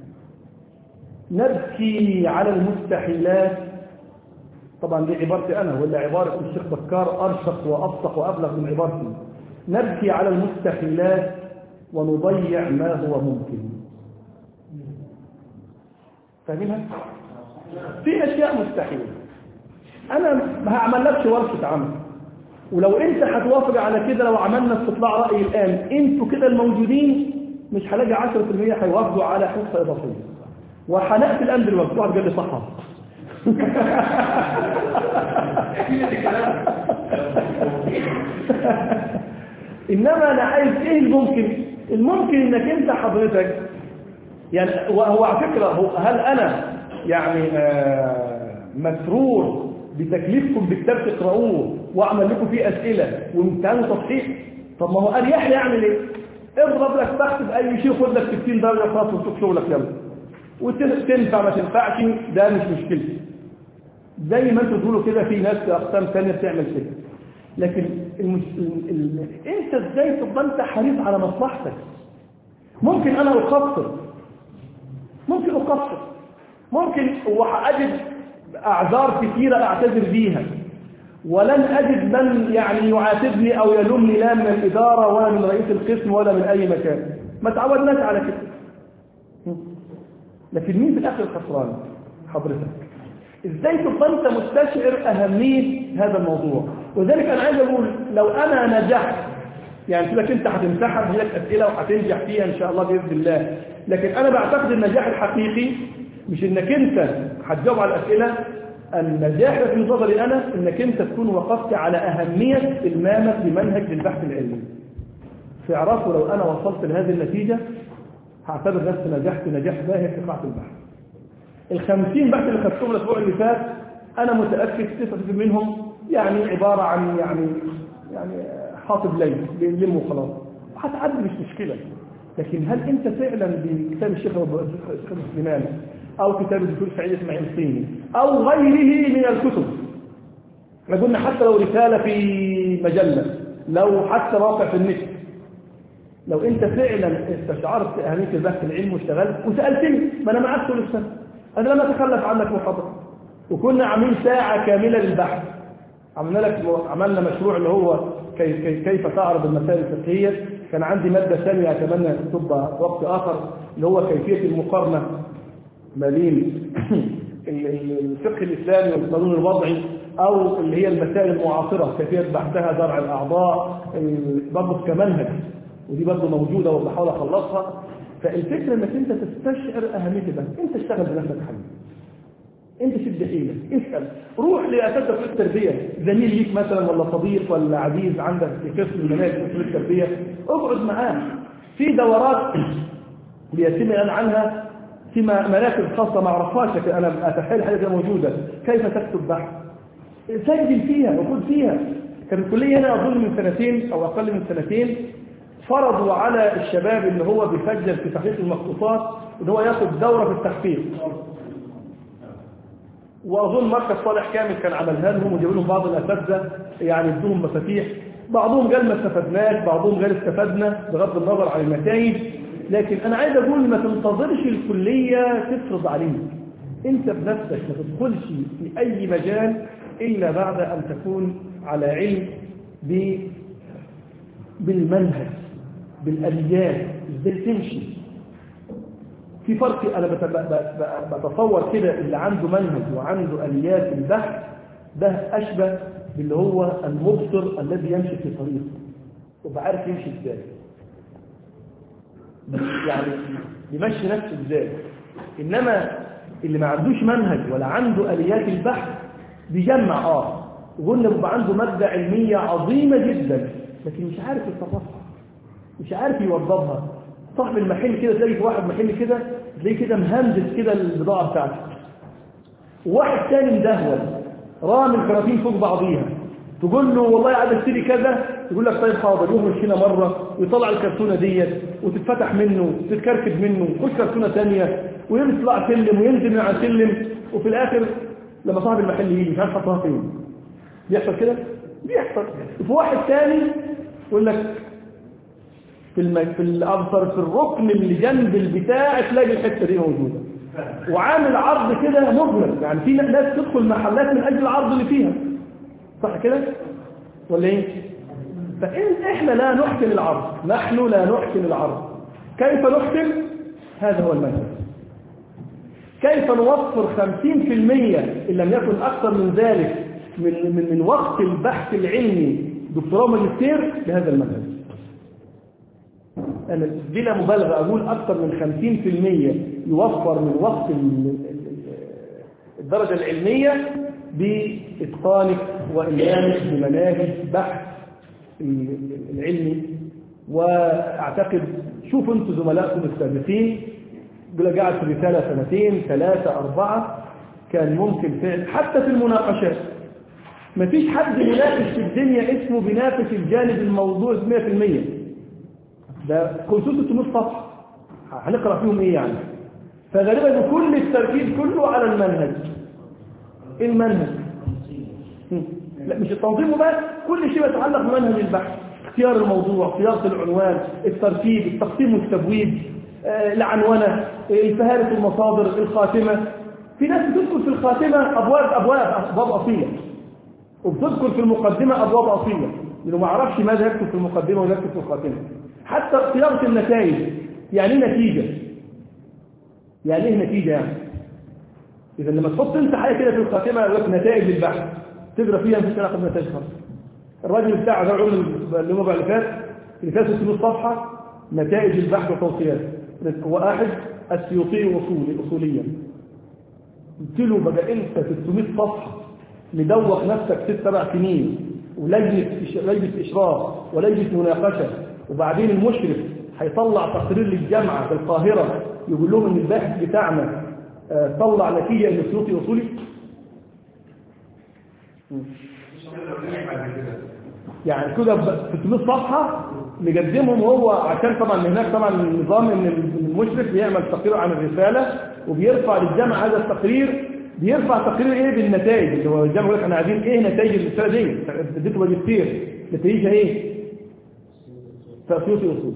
نبكي على المستحيلات طبعا دي عبارتي انا ولا عبارة الشيخ بكار ارشق وابسط وابلغ من عبارتي نبكي على المستحيلات ونضيع ما هو ممكن فاهمينها في اشياء مستحيله انا ما هعمل لكش ورشه عمل ولو انت هتوافق على كده لو عملنا استطلاع رأي الآن انتوا كده الموجودين مش هلاقي 10% هيوافقوا على حصة إضافية وهنقفل الآن دلوقتي واحد قال لي صح إنما أنا عايز إيه الممكن الممكن إنك أنت حضرتك يعني وهو على فكرة هو هل أنا يعني آه مسرور بتكليفكم بكتاب تقرؤوه واعمل لكم فيه اسئله وامتحان تصحيح طب ما هو اريح يعمل ايه اضرب لك تحت باي شيء خد لك 60 درجه خلاص وشوف شغلك يلا وتنفع ما تنفعش ده مش مشكلتي زي ما انتوا تقولوا كده في ناس في اقسام ثانيه بتعمل كده لكن المش... ال... ال... انت ازاي تبقى انت حريص على مصلحتك ممكن انا اقصر ممكن اقصر ممكن واجد أعذار كثيرة أعتذر بيها ولن أجد من يعني يعاتبني أو يلومني لا من الإدارة ولا من رئيس القسم ولا من أي مكان ما تعودناش على كده لكن مين في الآخر الخسران حضرتك إزاي تبقى أنت مستشعر أهمية هذا الموضوع وذلك أنا عايز أقول لو أنا نجحت يعني لك أنت هتمتحن لك أسئلة وهتنجح فيها إن شاء الله بإذن الله لكن أنا بعتقد النجاح الحقيقي مش انك انت هتجاوب على الاسئله النجاح في نظري انا انك انت تكون وقفت على اهميه المامك لمنهج للبحث العلمي في اعرافه لو انا وصلت لهذه النتيجه هعتبر نفسي نجحت نجاح باهر في قاعه البحث الخمسين بحث اللي خدتهم الاسبوع اللي فات انا متاكد 90 منهم يعني عباره عن يعني يعني حاطب ليل بيلموا خلاص هتعدي مش مشكله لكن هل انت فعلا بكتاب الشيخ سليمان او كتاب الدكتور سعيد اسماعيل الصيني او غيره من الكتب احنا قلنا حتى لو رساله في مجله لو حتى موقع في النت لو انت فعلا استشعرت اهميه البحث العلمي واشتغلت وسالتني ما انا معاك طول السنه انا لم اتخلف عنك محاضره وكنا عاملين ساعه كامله للبحث عملنا لك عملنا مشروع اللي هو كيف, كيف تعرض المسائل الفقهيه كان عندي ماده ثانيه اتمنى تبقى وقت اخر اللي هو كيفيه المقارنه ما بين الفقه الاسلامي والقانون الوضعي او اللي هي المسائل المعاصره كيفيه بحثها زرع الاعضاء برضه كمنهج ودي برضه موجوده وبحاول اخلصها فالفكره انك انت تستشعر اهميه ده انت اشتغل بنفسك حبيبي انت شد حيلك اسال روح لاساتذه في التربيه زميل ليك مثلا ولا صديق ولا عزيز عندك في قسم المناهج في التربيه اقعد معاه في دورات بيتم الان عنها في مراكز خاصه ما اعرفهاش لكن انا اتخيل حاجه موجوده كيف تكتب بحث سجل فيها وخذ فيها كان الكليه هنا اظن من سنتين او اقل من سنتين فرضوا على الشباب اللي هو بيسجل في تحقيق المخطوطات ان هو ياخد دوره في التحقيق واظن مركز صالح كامل كان عملها لهم وجاب لهم بعض الاساتذه يعني ادوهم مفاتيح بعضهم قال ما استفدناش بعضهم قال استفدنا بغض النظر عن النتائج لكن انا عايز اقول ما تنتظرش الكليه تفرض عليك انت بنفسك ما تدخلش في اي مجال الا بعد ان تكون على علم ب بالمنهج بالاليات ازاي تمشي في فرق انا بتصور كده اللي عنده منهج وعنده اليات البحث ده اشبه باللي هو المبصر الذي يمشي في طريق وبعرف يمشي ازاي يعني يمشي نفسه ازاي انما اللي ما عندوش منهج ولا عنده اليات البحث بيجمع اه وقلنا بيبقى عنده ماده علميه عظيمه جدا لكن مش عارف يتصرفها مش عارف يوظفها صاحب المحل كده تلاقي في واحد محل كده تلاقيه كده مهندس كده البضاعه بتاعته وواحد تاني مدهول رامي الكراتين فوق بعضيها تقول له والله عايز اشتري كذا يقول لك طيب حاضر يخرج هنا مره ويطلع الكرتونه ديت وتتفتح منه وتتكركب منه كل كرتونه ثانيه ويطلع سلم وينزل من على السلم وفي الاخر لما صاحب المحل يجي مش عارف حطها فين بيحصل كده بيحصل في واحد ثاني يقول لك في الم... في الابصر في الركن اللي جنب البتاع تلاقي الحته دي موجوده وعامل عرض كده مبهر يعني في ناس تدخل محلات من اجل العرض اللي فيها صح كده ولا ايه فإن احنا لا نحسن العرض نحن لا نحسن العرض كيف نحسن هذا هو المنهج كيف نوفر 50% إن لم يكن أكثر من ذلك من, من, من وقت البحث العلمي دكتوراه وماجستير بهذا المنهج أنا بلا مبالغة أقول أكثر من 50% يوفر من وقت ال- ال- الدرجة العلمية بإتقانك وإلهامك بمناهج بحث العلمي وأعتقد شوفوا أنتم زملائكم السابقين دول قاعد في رسالة سنتين ثلاثة أربعة كان ممكن فعل حتى في المناقشات مفيش حد منافس في الدنيا اسمه بينافس الجانب الموضوع 100% ده 500 صفحة هنقرأ فيهم ايه يعني فغالبا كل التركيز كله على المنهج ايه المنهج هم. لا مش التنظيم بس كل شيء يتعلق بمنهج البحث اختيار الموضوع صياغه العنوان الترتيب التقسيم والتبويب آه، العنونة آه، فهارس المصادر الخاتمة في ناس بتذكر في الخاتمة أبواب أبواب أبواب أصيلة وبتذكر في المقدمة أبواب أصيلة لأنه ما عرفش ماذا يكتب في المقدمة ولا يكتب في الخاتمة حتى صياغة النتائج يعني ايه نتيجة يعني ايه نتيجة يعني إذا لما تحط انت حاجة كده في الخاتمة يقول لك نتائج للبحث تقرا فيها مفيش علاقة بنتائج خالص الراجل بتاع ده العمر اللي هو اللي فات اللي فات 600 صفحة نتائج البحث وتوصيات هو واحد السيوطي أصولي أصوليا قلت له بقى انت 600 صفحة مدوخ نفسك ست سبع سنين ولجنة لجنة إشراف ولجنة مناقشة وبعدين المشرف هيطلع تقرير للجامعة في القاهرة يقول لهم ان الباحث بتاعنا آه، طلع نتيجة ان السيوطي أصولي يعني كده ب 600 صفحة مقدمهم هو عشان طبعا هناك طبعا النظام ان المشرف بيعمل تقرير عن الرسالة وبيرفع للجامعة هذا التقرير بيرفع تقرير ايه بالنتائج اللي هو الجامعة يقول لك احنا عايزين ايه نتائج الرسالة دي اديته ماجستير نتائجها ايه تأسيوطي اصول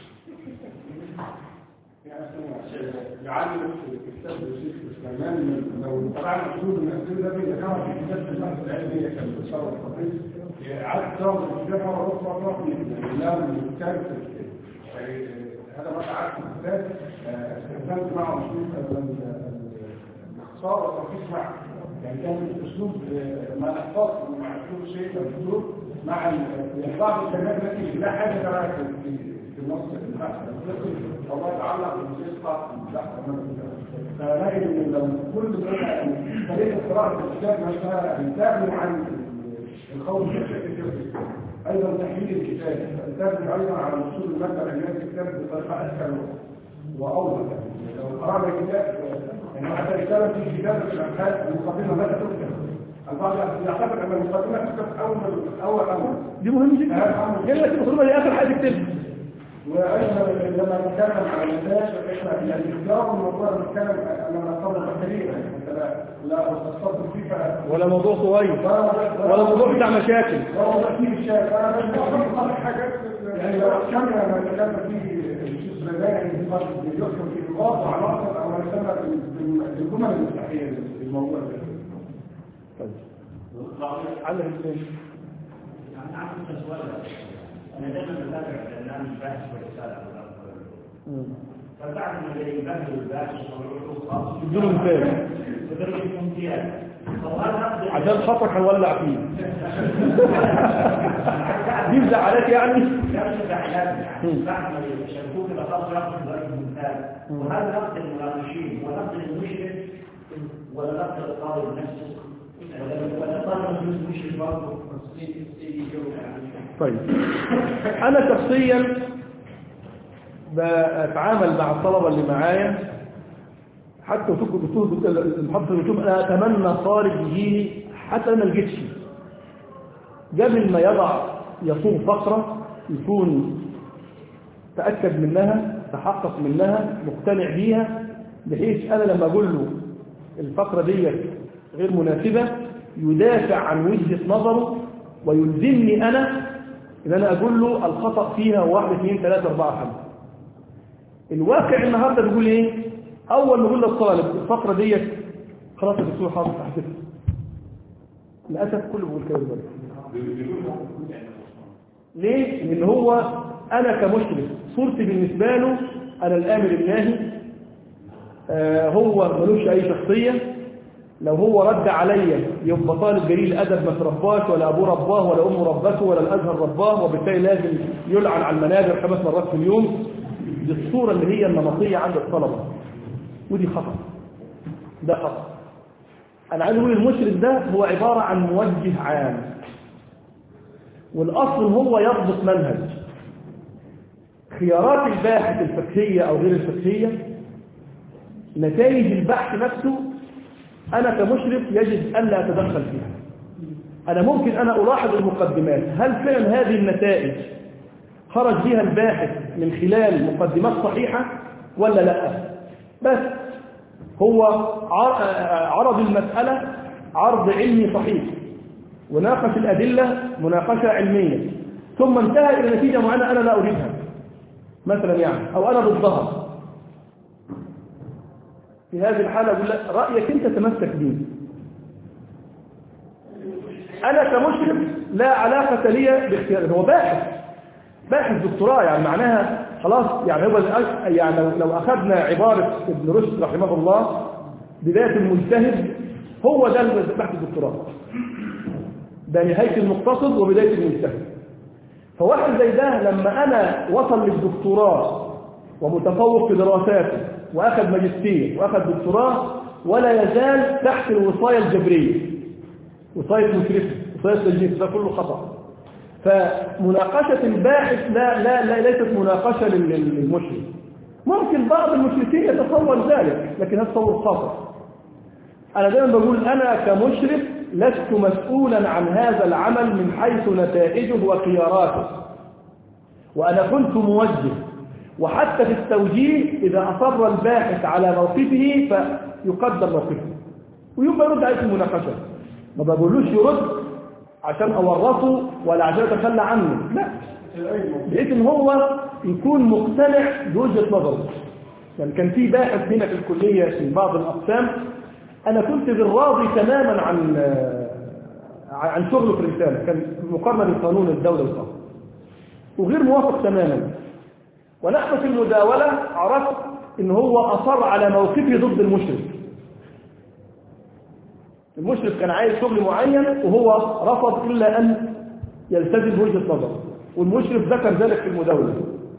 يعلم في كتاب الشيخ سليمان لو طبعا اصول المسؤول ده بيتكرر في كتاب البحث العلمي كان بيتصرف التقرير عدد صور الكتاب مره اخرى طرق من كان هذا ما تعرف في الكتاب استخدمت معه اسلوب الاختصار والتركيز معه يعني كان اسلوب مع الاحفاظ مع اسلوب الشيخ الدكتور مع بعض الكلمات التي لا حاجه لها في في النص البحث والله يتعلق بالموسيقى البحث فلاقي ان لو كل طريقه قراءه الكتاب نفسها تعلم عن القول ايضا تحليل الكتاب تعلم ايضا على وصول الماده العلميه الكتاب بطريقه اسهل واوضح لو قرانا الكتاب يعني حتى رساله في كتابه الابحاث المقدمه متى تكتب البعض يعتقد ان المقدمه تكتب اول اول امر دي مهم جدا قال لك المقدمة دي اخر حاجة تكتبها وايضا لما نتكلم عن الناس احنا يعني الاختيار الموضوع نتكلم لما نصور التاريخ لا لا استفسرت فيه ف- ولا موضوع صغير ولا موضوع بتاع مشاكل هو ترتيب الشارع انا بس بعرف حاجات يعني لو كان لما نتكلم فيه الشيخ سليمان بيذكر في نقاط وعناصر او ما يسمى بال- بالجمل المفتاحيه للموضوع ده طيب علم الاثنين يعني عندي سؤال انا دايما بتابع اعلان البحث والرساله على الأرض. فبعد ما يبهدل البحث ويقولوا خلاص بدون مثال بدرجه امتياز طب هل هقدر عشان خاطرك هنولع فيه دي مزعلات يعني نفس الاعلان يعني بعد ما يشاركوك الى خلاص ياخذ درجه ممتاز وهل نقد المناقشين ونقد المشرف ولا نقد الطالب نفسه ولا ولا الطالب نفسه المشرف برضه طيب انا شخصيا بتعامل مع الطلبه اللي معايا حتى وتكتب دكتور المحافظ اليوتيوب انا اتمنى طالب يجيني حتى انا ما لقيتش قبل ما يضع يصوغ فقره يكون تاكد منها تحقق منها مقتنع بيها بحيث انا لما اقول له الفقره ديت غير مناسبه يدافع عن وجهه نظره ويلزمني انا ان انا اقول له الخطا فيها واحد اثنين ثلاثه اربعه خمسه الواقع النهارده بيقول ايه اول ما اقول للطالب الفقره ديت خلاص يا دكتور حاضر احذفها للاسف كله بيقول كده دلوقتي ليه لان هو انا كمشرف صورتي بالنسبه له انا الامر الناهي آه هو ملوش اي شخصيه لو هو رد عليا يبقى طالب جليل ادب ما ترباش ولا ابوه رباه ولا امه ربته ولا الازهر رباه وبالتالي لازم يلعن على المنابر خمس مرات في اليوم دي الصوره اللي هي النمطيه عند الطلبه ودي خطا ده خطا انا عايز اقول المشرف ده هو عباره عن موجه عام والاصل هو يضبط منهج خيارات الباحث الفقهيه او غير الفقهيه نتائج البحث نفسه أنا كمشرف يجب ألا أتدخل فيها أنا ممكن أنا ألاحظ المقدمات هل فعلا هذه النتائج خرج بها الباحث من خلال مقدمات صحيحة ولا لا بس هو عرض المسألة عرض علمي صحيح وناقش الأدلة مناقشة علمية ثم انتهى إلى نتيجة معينة أنا لا أريدها مثلا يعني أو أنا ضدها في هذه الحالة أقول لك رأيك أنت تمسك به أنا كمشرف لا علاقة لي باختياره هو باحث باحث دكتوراه يعني معناها خلاص يعني هو يعني لو, لو أخذنا عبارة ابن رشد رحمه الله بداية المجتهد هو ده بحث الدكتوراه ده نهاية المقتصد وبداية المجتهد فواحد زي ده لما أنا وصل للدكتوراه ومتفوق في دراساته وأخذ ماجستير وأخذ دكتوراه ولا يزال تحت الوصاية الجبرية وصاية مشرفة وصاية تجنيس ده كله خطأ فمناقشة الباحث لا لا لا ليست مناقشة للمشرف ممكن بعض المشرفين يتصور ذلك لكن هذا تصور خاطئ أنا دائما بقول أنا كمشرف لست مسؤولا عن هذا العمل من حيث نتائجه وخياراته وأنا كنت موجه وحتى في التوجيه إذا أصر الباحث على موقفه فيقدر موقفه ويبقى يرد عليه في المناقشة ما بقولوش يرد عشان أورطه ولا عشان أتخلى عنه لا بحيث ان هو يكون مقتنع بوجهة نظره يعني كان في باحث هنا في الكلية في بعض الأقسام أنا كنت بالراضي تماما عن عن شغله في الرسالة كان مقارنة بالقانون الدولة الخاص وغير موافق تماما ونحن في المداولة عرفت ان هو أصر على موقفه ضد المشرك المشرك كان عايز شغل معين وهو رفض إلا أن يلتزم بوجهة نظره والمشرف ذكر ذلك في المداولة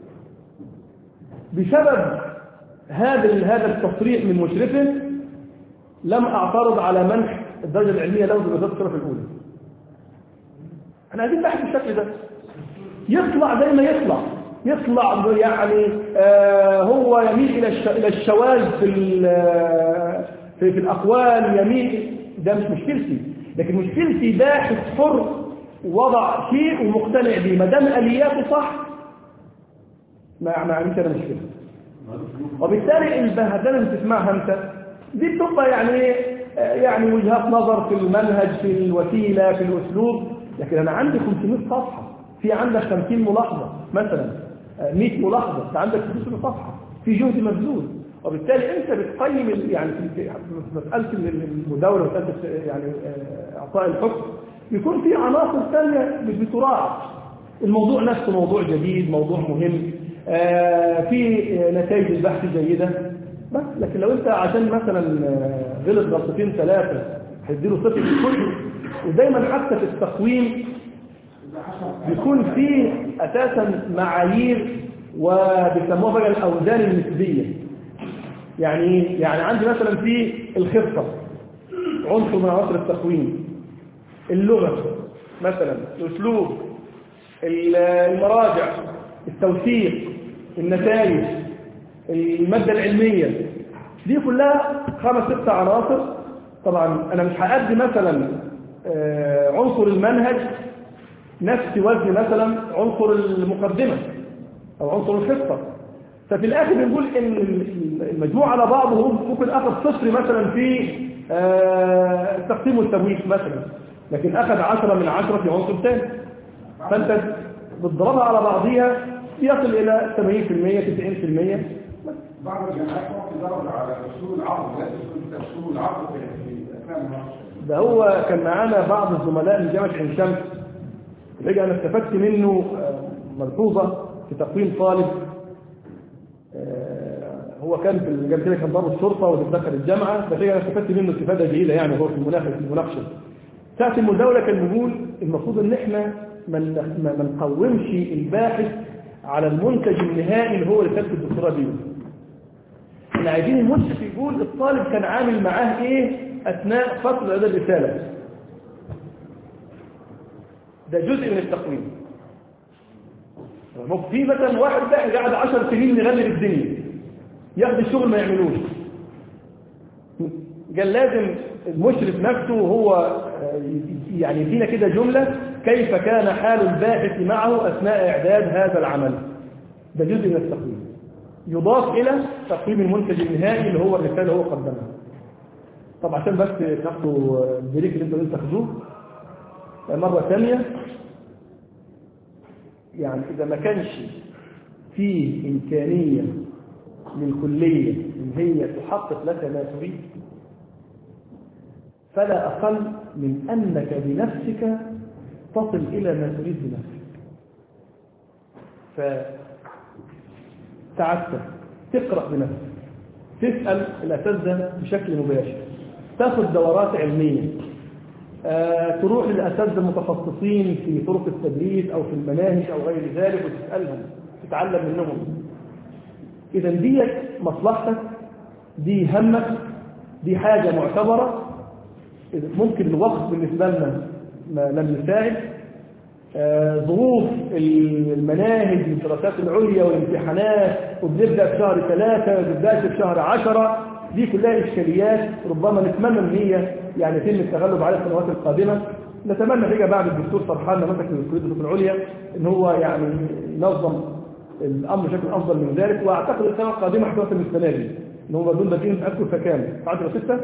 بسبب هذا هذا التصريح من مشرفه لم أعترض على منح الدرجة العلمية له بدرجات الشرف الأولى احنا عايزين بحث بالشكل ده يطلع زي ما يطلع يطلع يعني آه هو يميل إلى إلى الشواذ في في, في الأقوال يميل ده مش مشكلتي لكن مشكلتي باحث حر وضع شيء ومقتنع به ما دام الياته صح ما ما عنديش انا مشكله وبالتالي البهدله اللي بتسمعها انت دي بتبقى يعني يعني وجهات نظر في المنهج في الوسيله في الاسلوب لكن انا عندي 500 صفحه في عندك 50 ملاحظه مثلا 100 ملاحظه انت عندك 500 صفحه في جهد مبذول وبالتالي انت بتقيم يعني في مساله المداوله ومساله يعني اعطاء الحكم يكون في عناصر ثانيه مش بتراعى الموضوع نفسه موضوع جديد موضوع مهم آه في نتائج البحث جيده بس لكن لو انت عشان مثلا غلط غلطتين ثلاثه هتديله صفر في الكل ودايما حتى في التقويم بيكون فيه اساسا معايير وبيسموها بقى الاوزان النسبيه يعني يعني عندي مثلا في الخطه عنصر من عناصر التقويم اللغه مثلا الاسلوب المراجع التوثيق النتائج الماده العلميه دي كلها خمس ست عناصر طبعا انا مش هادي مثلا عنصر المنهج نفس وزن مثلا عنصر المقدمه او عنصر الخطه ففي الاخر بنقول ان المجموع على بعضه ممكن اخذ صفر مثلا في التقسيم والتمويل مثلا لكن اخذ 10 من 10 في عنصر ثاني فانت بتضربها على بعضيها يصل الى 80% 90% بعض الجامعات ممكن تضرب على اصول العرض لا اصول العرض في اثناء المناقشه ده هو كان معانا بعض الزملاء من جامعه عين شمس رجع انا استفدت منه ملحوظه في تقويم طالب هو كان في ال- قبل كده كان ضابط شرطه ودخل الجامعه فكده انا استفدت منه استفاده جيده يعني هو في المناقشه في المناقشه ساعه المداوله كان بيقول المفروض ان احنا ما ن- ما ما نقومش الباحث على المنتج النهائي اللي هو رساله الدكتوراه دي احنا عايزين المشرف يقول الطالب كان عامل معاه ايه اثناء فصل هذه الرساله ده جزء من التقويم ممكن في مثلا واحد ده قاعد 10 سنين يغلب الدنيا ياخد الشغل ما يعملوش قال لازم المشرف نفسه هو آه، يعني يدينا كده جملة كيف كان حال الباحث معه أثناء إعداد هذا العمل ده جزء من التقويم يضاف إلى تقويم المنتج النهائي اللي هو الرسالة اللي هو قدمها طب عشان بس تاخدوا البريك اللي انتوا لسه تاخدوه مرة ثانية يعني إذا ما كانش فيه إمكانية للكلية إن هي تحقق لك ما تريد فلا أقل من أنك بنفسك تصل إلى ما تريد بنفسك فتعسف تقرأ بنفسك تسأل الأساتذة بشكل مباشر تاخذ دورات علمية آه، تروح للأساتذة المتخصصين في طرق التدريس أو في المناهج أو غير ذلك وتسألهم تتعلم منهم إذا دي مصلحتك دي همك دي حاجة معتبرة إذا ممكن الوقت بالنسبة لنا ما لم يساعد آه، ظروف المناهج الدراسات العليا والامتحانات وبنبدأ في شهر ثلاثة وبنبدأ في شهر عشرة دي كلها إشكاليات ربما نتمنى إن هي يعني يتم التغلب على السنوات القادمة نتمنى فيها بعد الدكتور فرحان لما مسك من كلية الدراسات العليا إن هو يعني ينظم الأمر بشكل أفضل من ذلك وأعتقد السنة القادمة هتوصل من السنة دي إن هم دول بادئين تأكل فكام 10 6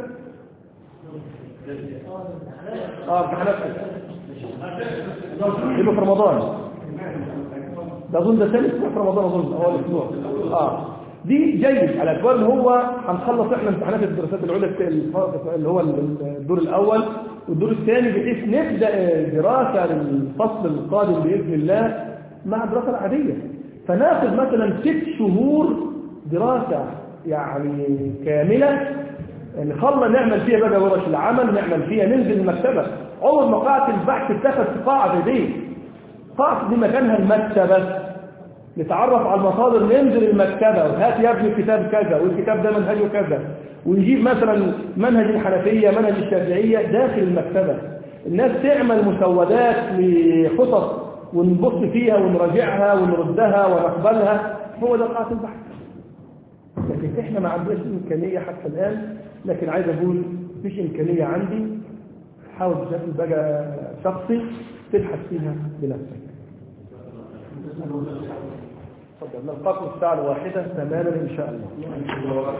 اه امتحانات يبقى في رمضان ده اظن ده ثالث اسبوع في رمضان اظن اول اسبوع اه دي جيد على اعتبار ان هو هنخلص احنا امتحانات الدراسات العليا بتاع اللي هو الدور الاول والدور الثاني بحيث نبدا دراسه للفصل القادم باذن الله مع الدراسه العاديه فناخذ مثلا ست شهور دراسه يعني كامله نخلى نعمل فيها بقى ورش العمل نعمل فيها ننزل المكتبة عمر ما قاعة البحث اتخذ في قاعة زي دي قاعة دي مكانها المكتبة نتعرف على المصادر ننزل المكتبة وهات يا ابني الكتاب كذا والكتاب ده منهجه كذا ونجيب مثلا منهج الحنفية منهج الشافعية داخل المكتبة الناس تعمل مسودات لخطط ونبص فيها ونراجعها ونردها ونقبلها هو ده قاعة البحث لكن احنا ما عندناش امكانيه حتى الان لكن عايز اقول مفيش امكانيه عندي حاول بشكل بقى شخصي تبحث فيها بنفسك تفضل نلقاكم الساعه الواحده تماما ان شاء الله